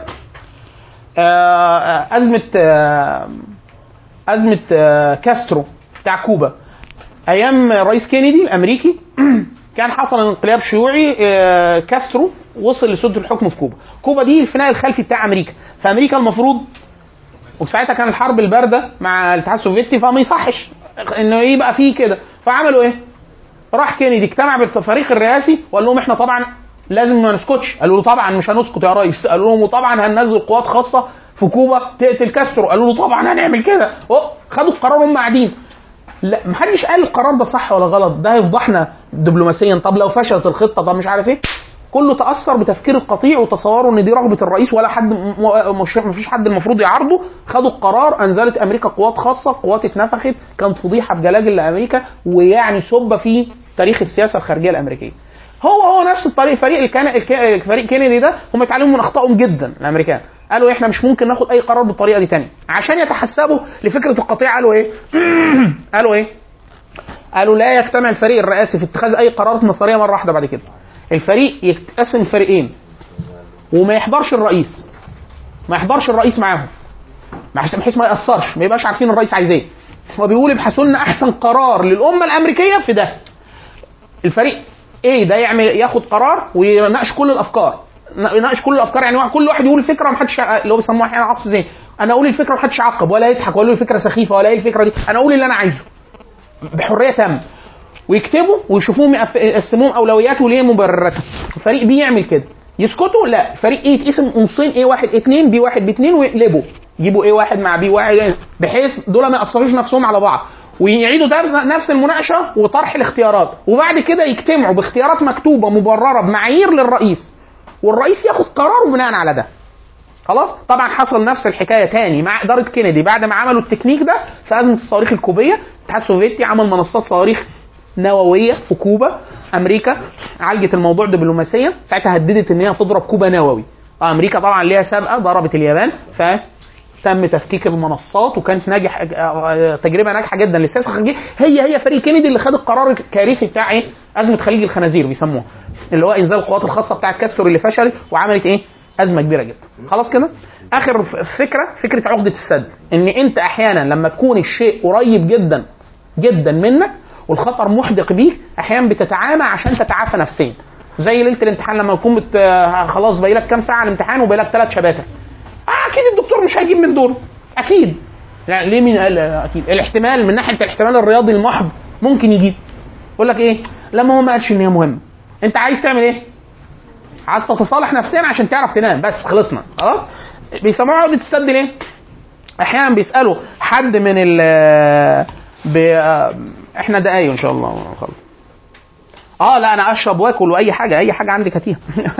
آه، آه، ازمه آه، ازمه آه، كاسترو بتاع كوبا ايام الرئيس كينيدي الامريكي كان حصل انقلاب شيوعي آه، كاسترو وصل لسده الحكم في كوبا كوبا دي الفناء الخلفي بتاع امريكا فامريكا المفروض وساعتها كان الحرب البارده مع الاتحاد السوفيتي فما يصحش انه يبقى فيه كده فعملوا ايه؟ راح كينيدي اجتمع بالفريق الرئاسي وقال لهم احنا طبعا لازم ما نسكتش قالوا له طبعا مش هنسكت يا ريس قالوا لهم وطبعا هننزل قوات خاصه في كوبا تقتل كاسترو قالوا له طبعا هنعمل كده أوه، خدوا القرار هم قاعدين لا محدش قال القرار ده صح ولا غلط ده هيفضحنا دبلوماسيا طب لو فشلت الخطه طب مش عارف ايه كله تاثر بتفكير القطيع وتصوره ان دي رغبه الرئيس ولا حد م- م- مش مفيش حد المفروض يعارضه خدوا القرار انزلت امريكا قوات خاصه قوات اتنفخت كانت فضيحه بجلاجل لامريكا ويعني سب في تاريخ السياسه الخارجيه الامريكيه هو هو نفس الطريق فريق الكان... الك- فريق كينيدي ده هم اتعلموا من اخطائهم جدا الامريكان قالوا احنا مش ممكن ناخد اي قرار بالطريقه دي تاني عشان يتحسبوا لفكره القطيع قالوا ايه قالوا ايه قالوا لا يجتمع الفريق الرئاسي في اتخاذ اي قرارات مصيريه مره واحده بعد كده الفريق يتقسم فريقين وما يحضرش الرئيس ما يحضرش الرئيس معاهم بحيث بحيث ما ياثرش ما يبقاش عارفين الرئيس عايز ايه هو بيقول ابحثوا لنا احسن قرار للامه الامريكيه في ده الفريق ايه ده يعمل ياخد قرار ويناقش كل الافكار يناقش كل الافكار يعني واحد- كل واحد يقول الفكره ومحدش اللي هو بيسموها احيانا عصف ذهني انا اقول الفكره ومحدش يعقب ولا يضحك ولا يقول الفكره سخيفه ولا ايه الفكره دي انا اقول اللي انا عايزه بحريه تامه ويكتبوا ويشوفوهم يقف- يقسموهم اولويات وليه مبرراتها الفريق بي يعمل كده يسكتوا لا فريق ايه يتقسم نصين ايه واحد اتنين بي واحد باتنين ويقلبوا يجيبوا ايه واحد مع بي واحد بحيث دول ما ياثروش نفسهم على بعض ويعيدوا درس- نفس المناقشه وطرح الاختيارات وبعد كده يجتمعوا باختيارات مكتوبه مبرره بمعايير للرئيس والرئيس ياخد قراره بناء على ده خلاص طبعا حصل نفس الحكايه تاني مع اداره كينيدي بعد ما عملوا التكنيك ده في ازمه الصواريخ الكوبيه الاتحاد السوفيتي عمل منصات صواريخ نوويه في كوبا امريكا عالجت الموضوع دبلوماسيا ساعتها هددت ان هي تضرب كوبا نووي امريكا طبعا ليها سابقه ضربت اليابان ف تم تفكيك المنصات وكانت ناجح آه، تجربه ناجحه جدا للسياسه الخارجيه هي هي فريق كينيدي اللي خد القرار الكارثي بتاع ايه؟ ازمه خليج الخنازير بيسموها اللي هو انزال القوات الخاصه بتاعت كاستور اللي فشلت وعملت ايه؟ ازمه كبيره جدا خلاص كده؟ اخر ف- فكره فكره عقده السد ان انت احيانا لما تكون الشيء قريب جدا جدا منك والخطر محدق بيك احيانا بتتعامى عشان تتعافى نفسيا زي ليله الامتحان لما تكون بت... آه، خلاص باقي لك كام ساعه على الامتحان وباقي لك ثلاث شباتر آه اكيد الدكتور مش هيجيب من دول اكيد يعني ليه مين قال اكيد الاحتمال من ناحيه الاحتمال الرياضي المحض ممكن يجيب يقول لك ايه لما هو ما قالش ان هي مهمه انت عايز تعمل ايه عايز تتصالح نفسيا عشان تعرف تنام بس خلصنا خلاص بيسموها عقده السد ليه احيانا بيسالوا حد من ال ب... آه، احنا دقايق ان شاء الله خلاص اه لا انا اشرب واكل واي حاجه اي حاجه عندي كتير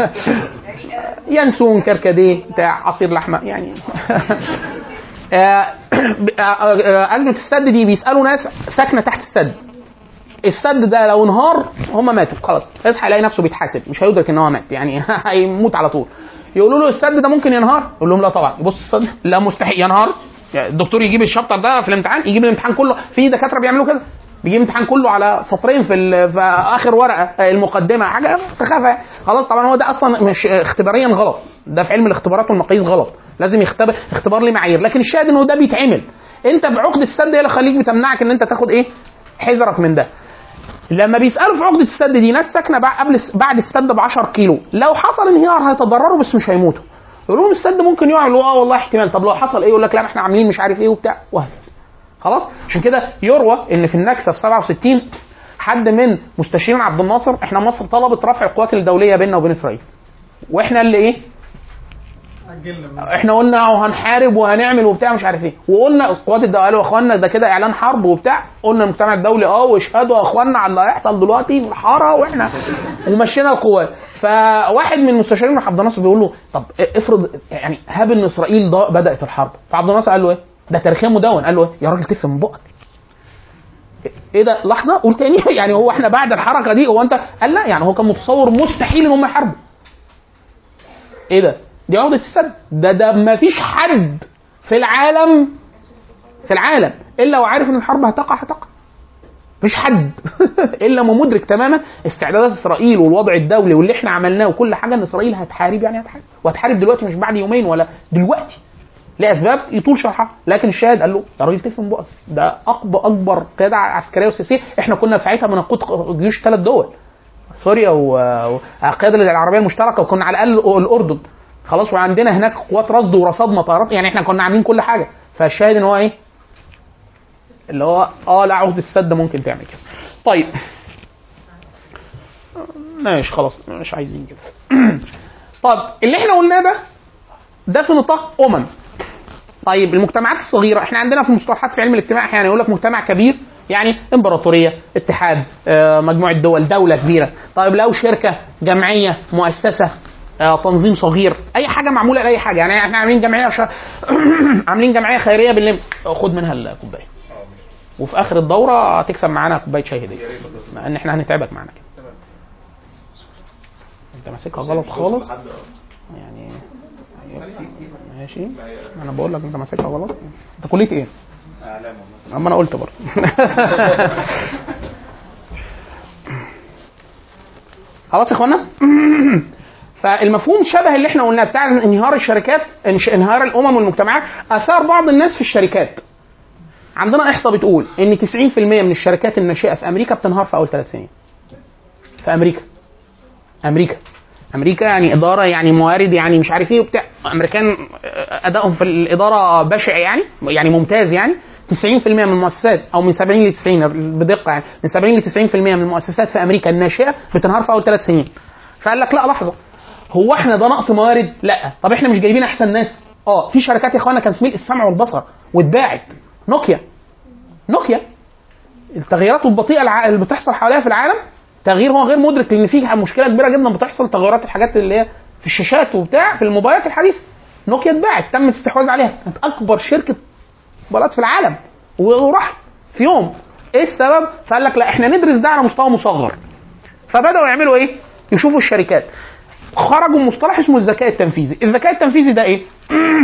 ينسون كركديه بتاع عصير لحمه يعني آه، آه، آه، ازمه السد دي بيسالوا ناس ساكنه تحت السد السد ده لو انهار هم ماتوا خلاص يصحى يلاقي نفسه بيتحاسب مش هيدرك ان هو مات يعني هيموت على طول يقولوا له السد ده ممكن ينهار يقول لهم لا طبعا يبص السد لا مستحيل ينهار يعني الدكتور يجيب الشابتر ده في الامتحان يجيب الامتحان كله في دكاتره بيعملوا كده بيجيب الامتحان كله على سطرين في, ال- في اخر ورقه آه، المقدمه حاجه سخافه يعني. خلاص طبعا هو ده اصلا مش اختباريا غلط ده في علم الاختبارات والمقاييس غلط لازم يختبر اختبار ليه معايير لكن الشاهد انه ده بيتعمل انت بعقده السد هي اللي خليك بتمنعك ان انت تاخد ايه حذرك من ده لما بيسالوا في عقده السد دي ناس ساكنه بعد قبل بعد السد ب 10 كيلو لو حصل انهيار هيتضرروا بس مش هيموتوا يقول لهم السد ممكن يقع يقولوا اه والله احتمال طب لو حصل ايه يقول لك لا ما احنا عاملين مش عارف ايه وبتاع وهكذا خلاص عشان كده يروى ان في النكسه في 67 حد من مستشارين عبد الناصر احنا مصر طلبت رفع القوات الدوليه بيننا وبين اسرائيل واحنا اللي ايه احنا قلنا اهو هنحارب وهنعمل وبتاع مش عارف ايه وقلنا القوات الدوليه قالوا يا اخوانا ده كده اعلان حرب وبتاع قلنا المجتمع الدولي اه واشهدوا يا اخوانا على اللي هيحصل دلوقتي في الحاره واحنا ومشينا القوات فواحد من المستشارين من عبد الناصر بيقول له طب افرض يعني هاب ان اسرائيل ضا- بدات الحرب فعبد الناصر قال له ايه؟ ده تاريخيا مدون قال له ايه؟ يا راجل تفهم من بقك ايه ده لحظه قول تاني يعني هو احنا بعد الحركه دي هو انت قال لا يعني هو كان متصور مستحيل ان هم يحاربوا ايه ده؟ دي عقدة السد ده ده ما فيش حد في العالم في العالم الا وعارف ان الحرب هتقع هتقع مفيش حد الا ما مدرك تماما استعدادات اسرائيل والوضع الدولي واللي احنا عملناه وكل حاجه ان اسرائيل هتحارب يعني هتحارب وهتحارب دلوقتي مش بعد يومين ولا دلوقتي لاسباب يطول شرحها لكن الشاهد قال له يا راجل تفهم بقى ده اكبر اكبر قياده عسكريه وسياسيه احنا كنا ساعتها بنقود جيوش ثلاث دول سوريا و- والقياده العربيه المشتركه وكنا على الاقل الاردن خلاص وعندنا هناك قوات رصد ورصاد مطارات يعني احنا كنا عاملين كل حاجه فالشاهد ان هو ايه اللي هو اه لا عقده السد ممكن تعمل كده طيب ماشي خلاص مش عايزين كده طب اللي احنا قلناه ده ده في نطاق امم طيب المجتمعات الصغيره احنا عندنا في مصطلحات في علم الاجتماع احيانا يقول لك مجتمع كبير يعني امبراطوريه اتحاد آه، مجموعه دول دوله كبيره طيب لو شركه جمعيه مؤسسه آه، تنظيم صغير اي حاجه معموله لاي حاجه يعني احنا عاملين جمعيه ش... عاملين جمعيه خيريه بالليل خد منها الكوبايه وفي اخر الدوره هتكسب معانا كوبايه شاي هديه مع ان احنا هنتعبك معانا كده انت ماسكها غلط خالص يعني ماشي انا بقول لك انت ماسكها غلط انت كليه ايه؟ اما انا قلت برضه خلاص يا اخوانا فالمفهوم شبه اللي احنا قلناه بتاع انهيار الشركات انش- انهيار الامم والمجتمعات اثار بعض الناس في الشركات عندنا احصاء بتقول ان 90% من الشركات الناشئه في امريكا بتنهار في اول ثلاث سنين في امريكا امريكا امريكا يعني اداره يعني موارد يعني مش عارف ايه وبتاع امريكان ادائهم في الاداره بشع يعني يعني ممتاز يعني 90% من المؤسسات او من 70 ل 90 بدقه يعني من 70 ل 90% من المؤسسات في امريكا الناشئه بتنهار في اول ثلاث سنين فقال لك لا لحظه هو احنا ده نقص موارد؟ لا طب احنا مش جايبين احسن ناس اه في شركات يا اخوانا كانت في ملء السمع والبصر واتباعت نوكيا نوكيا التغييرات البطيئه الع- اللي بتحصل حواليها في العالم تغيير هو غير مدرك لان في مشكله كبيره جدا بتحصل تغيرات الحاجات اللي هي في الشاشات وبتاع في الموبايلات الحديثه نوكيا اتباعت تم الاستحواذ عليها كانت اكبر شركه موبايلات في العالم وراح في يوم ايه السبب؟ فقال لك لا احنا ندرس ده على مستوى مصغر فبداوا يعملوا ايه؟ يشوفوا الشركات خرجوا من مصطلح اسمه الذكاء التنفيذي الذكاء التنفيذي ده ايه؟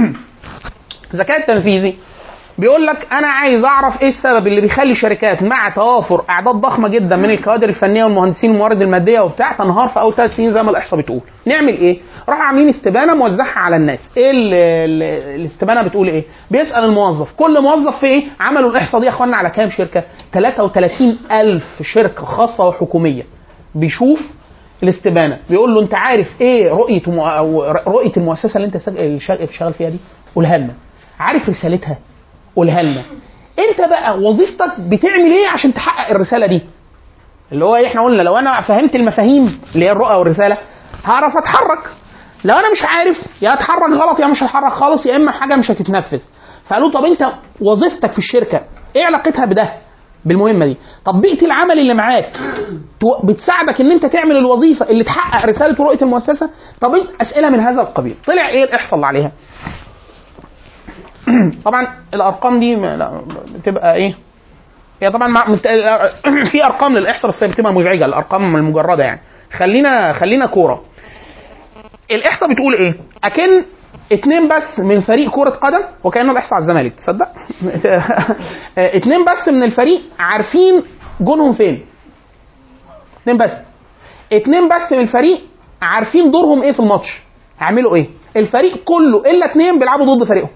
الذكاء التنفيذي بيقول لك انا عايز اعرف ايه السبب اللي بيخلي شركات مع توافر اعداد ضخمه جدا من الكوادر الفنيه والمهندسين والموارد الماديه وبتاع تنهار في اول ثلاث سنين زي ما الاحصاء بتقول نعمل ايه راحوا عاملين استبانه موزعها على الناس ايه ال- ال- الاستبانه بتقول ايه بيسال الموظف كل موظف في ايه عملوا الاحصاء دي يا اخوانا على كام شركه 33 الف شركه خاصه وحكوميه بيشوف الاستبانه بيقول له انت عارف ايه رؤيه مو- او رؤيه المؤسسه اللي انت ساج- اللي شا- شغال فيها دي قولها لنا عارف رسالتها قولها لنا انت بقى وظيفتك بتعمل ايه عشان تحقق الرساله دي اللي هو ايه احنا قلنا لو انا فهمت المفاهيم اللي هي الرؤى والرساله هعرف اتحرك لو انا مش عارف يا اتحرك غلط يا مش هتحرك خالص يا اما حاجه مش هتتنفذ فقالوا طب انت وظيفتك في الشركه ايه علاقتها بده بالمهمه دي طب بيئه العمل اللي معاك تو- بتساعدك ان انت تعمل الوظيفه اللي تحقق رساله ورؤيه المؤسسه طب إيه؟ اسئله من هذا القبيل طلع ايه الاحصاء اللي عليها طبعا الارقام دي ما- لا بتبقى ايه هي طبعا مع مت- في ارقام للاحصاء بس هي بتبقى مزعجه الارقام المجرده يعني خلينا خلينا كوره الاحصاء بتقول ايه اكن اتنين بس من فريق كرة قدم وكأنه الاحصاء على الزمالك تصدق؟ اتنين بس من الفريق عارفين جونهم فين اتنين بس اتنين بس من الفريق عارفين دورهم ايه في الماتش هيعملوا ايه الفريق كله الا اتنين بيلعبوا ضد فريقهم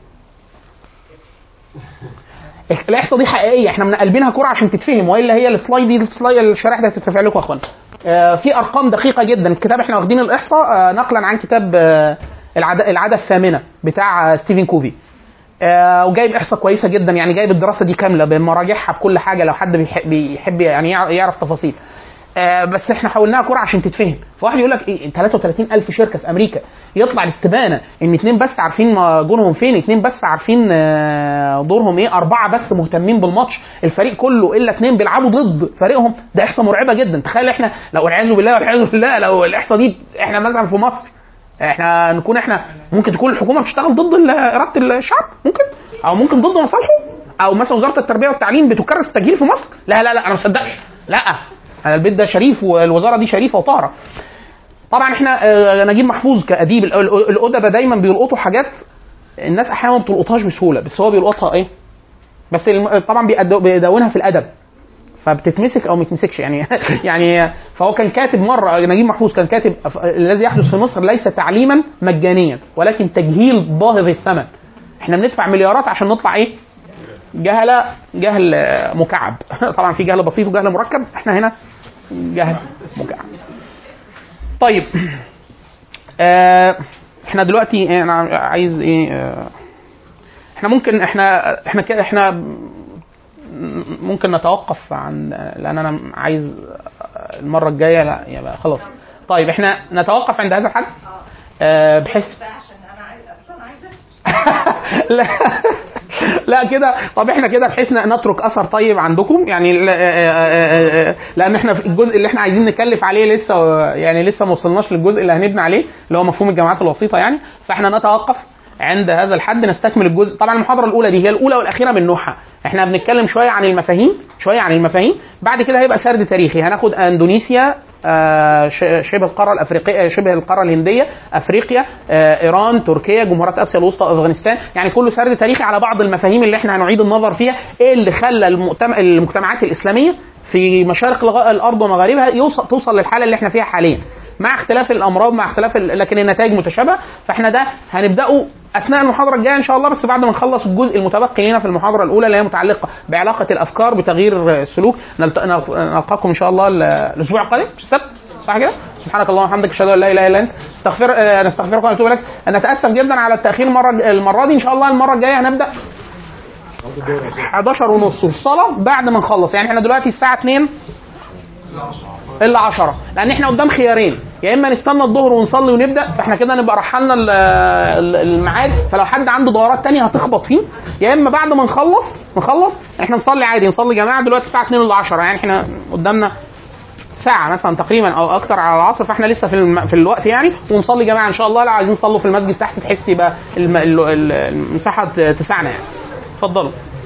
الاحصاء دي حقيقيه احنا من قلبينها كوره عشان تتفهم والا هي السلايد دي السلايد الشرائح دي هتترفع لكم يا اخوانا آه في ارقام دقيقه جدا الكتاب احنا واخدين الاحصاء آه نقلا عن كتاب آه العاده العاده الثامنه بتاع آه ستيفن كوفي آه وجايب احصاء كويسه جدا يعني جايب الدراسه دي كامله بمراجعها بكل حاجه لو حد بيحب, بيحب يعني يع- يعرف تفاصيل آه بس احنا حولناها كوره عشان تتفهم فواحد يقول لك ايه 33 الف شركه في امريكا يطلع الاستبانه ان اتنين بس عارفين ما- جونهم فين اتنين بس عارفين آه، دورهم ايه اربعه بس مهتمين بالماتش الفريق كله الا اتنين بيلعبوا ضد فريقهم ده احصاء مرعبه جدا تخيل احنا لو والعياذ بالله والعياذ بالله لو الاحصاء دي احنا مثلا في مصر احنا نكون احنا ممكن تكون الحكومه بتشتغل ضد ال- اراده الشعب ممكن او ممكن ضد مصالحه او مثلا وزاره التربيه والتعليم بتكرس التجهيل في مصر لا لا لا انا ما مصدقش لا انا البيت ده شريف والوزاره دي شريفه وطاهره طبعا احنا آه، نجيب محفوظ كاديب ال- ال- الادباء دايما بيلقطوا حاجات الناس احيانا ما بتلقطهاش بسهوله بس هو بيلقطها ايه بس الم- طبعا بيأدو- بيدونها في الادب فبتتمسك او ما تتمسكش يعني يعني فهو كان كاتب مره نجيب محفوظ كان كاتب أف- الذي يحدث في مصر ليس تعليما مجانيا ولكن تجهيل باهظ الثمن احنا بندفع مليارات عشان نطلع ايه جهل جهل آه، مكعب طبعا في جهل بسيط وجهل مركب احنا هنا جهل مكعب طيب آه احنا دلوقتي إيه، انا عايز ايه آه احنا ممكن احنا احنا كده احنا ممكن نتوقف عن لان انا عايز المره الجايه لا يبقى خلاص طيب احنا نتوقف عند هذا الحد آه بحيث بقى عشان انا عايز اصلا عايزه لا لا كده طب احنا كده بحيث ن- نترك اثر طيب عندكم يعني لا- آه، آه، آه، لان احنا في الجزء اللي احنا عايزين نكلف عليه لسه يعني لسه ما وصلناش للجزء اللي هنبني عليه اللي هو مفهوم الجامعات الوسيطه يعني فاحنا نتوقف عند هذا الحد نستكمل الجزء طبعا المحاضره الاولى دي هي الاولى والاخيره من نوعها احنا بنتكلم شويه عن المفاهيم شويه عن المفاهيم بعد كده هيبقى سرد تاريخي هناخد اندونيسيا آه، ش- شبه القاره الافريقيه شبه القاره الهنديه افريقيا آه، ايران تركيا جمهوريات اسيا الوسطى افغانستان يعني كله سرد تاريخي على بعض المفاهيم اللي احنا هنعيد النظر فيها ايه اللي خلى المجتمع المجتمعات الاسلاميه في مشارق الغ- الارض ومغاربها يوصل توصل للحاله اللي احنا فيها حاليا مع اختلاف الامراض مع اختلاف ال- لكن النتائج متشابهه فاحنا ده هنبداه اثناء المحاضره الجايه ان شاء الله بس بعد ما نخلص الجزء المتبقي لنا في المحاضره الاولى اللي هي متعلقه بعلاقه الافكار بتغيير السلوك نلت- نلق- نلقاكم ان شاء الله ال- الاسبوع القادم السبت صح كده؟ سبحانك اللهم وبحمدك اشهد ان لا اله الا انت استغفر آه، نستغفرك ونتوب اليك نتاسف جدا على التاخير المره المره دي ان شاء الله المره الجايه هنبدا 11 ونص والصلاه بعد ما نخلص يعني احنا دلوقتي الساعه 2 الا 10 لان احنا قدام خيارين يا اما نستنى الظهر ونصلي ونبدا فاحنا كده نبقى رحلنا ال- ال- الميعاد فلو حد عنده دورات تانية هتخبط فيه يا اما بعد ما نخلص نخلص احنا نصلي عادي نصلي جماعه دلوقتي الساعه 2 الا 10 يعني احنا قدامنا ساعة مثلا تقريبا او اكتر على العصر فاحنا لسه في الم... في الوقت يعني ونصلي جماعة ان شاء الله لو عايزين نصلوا في المسجد تحت تحس يبقى الم... ال- ال- المساحة تسعنا يعني اتفضلوا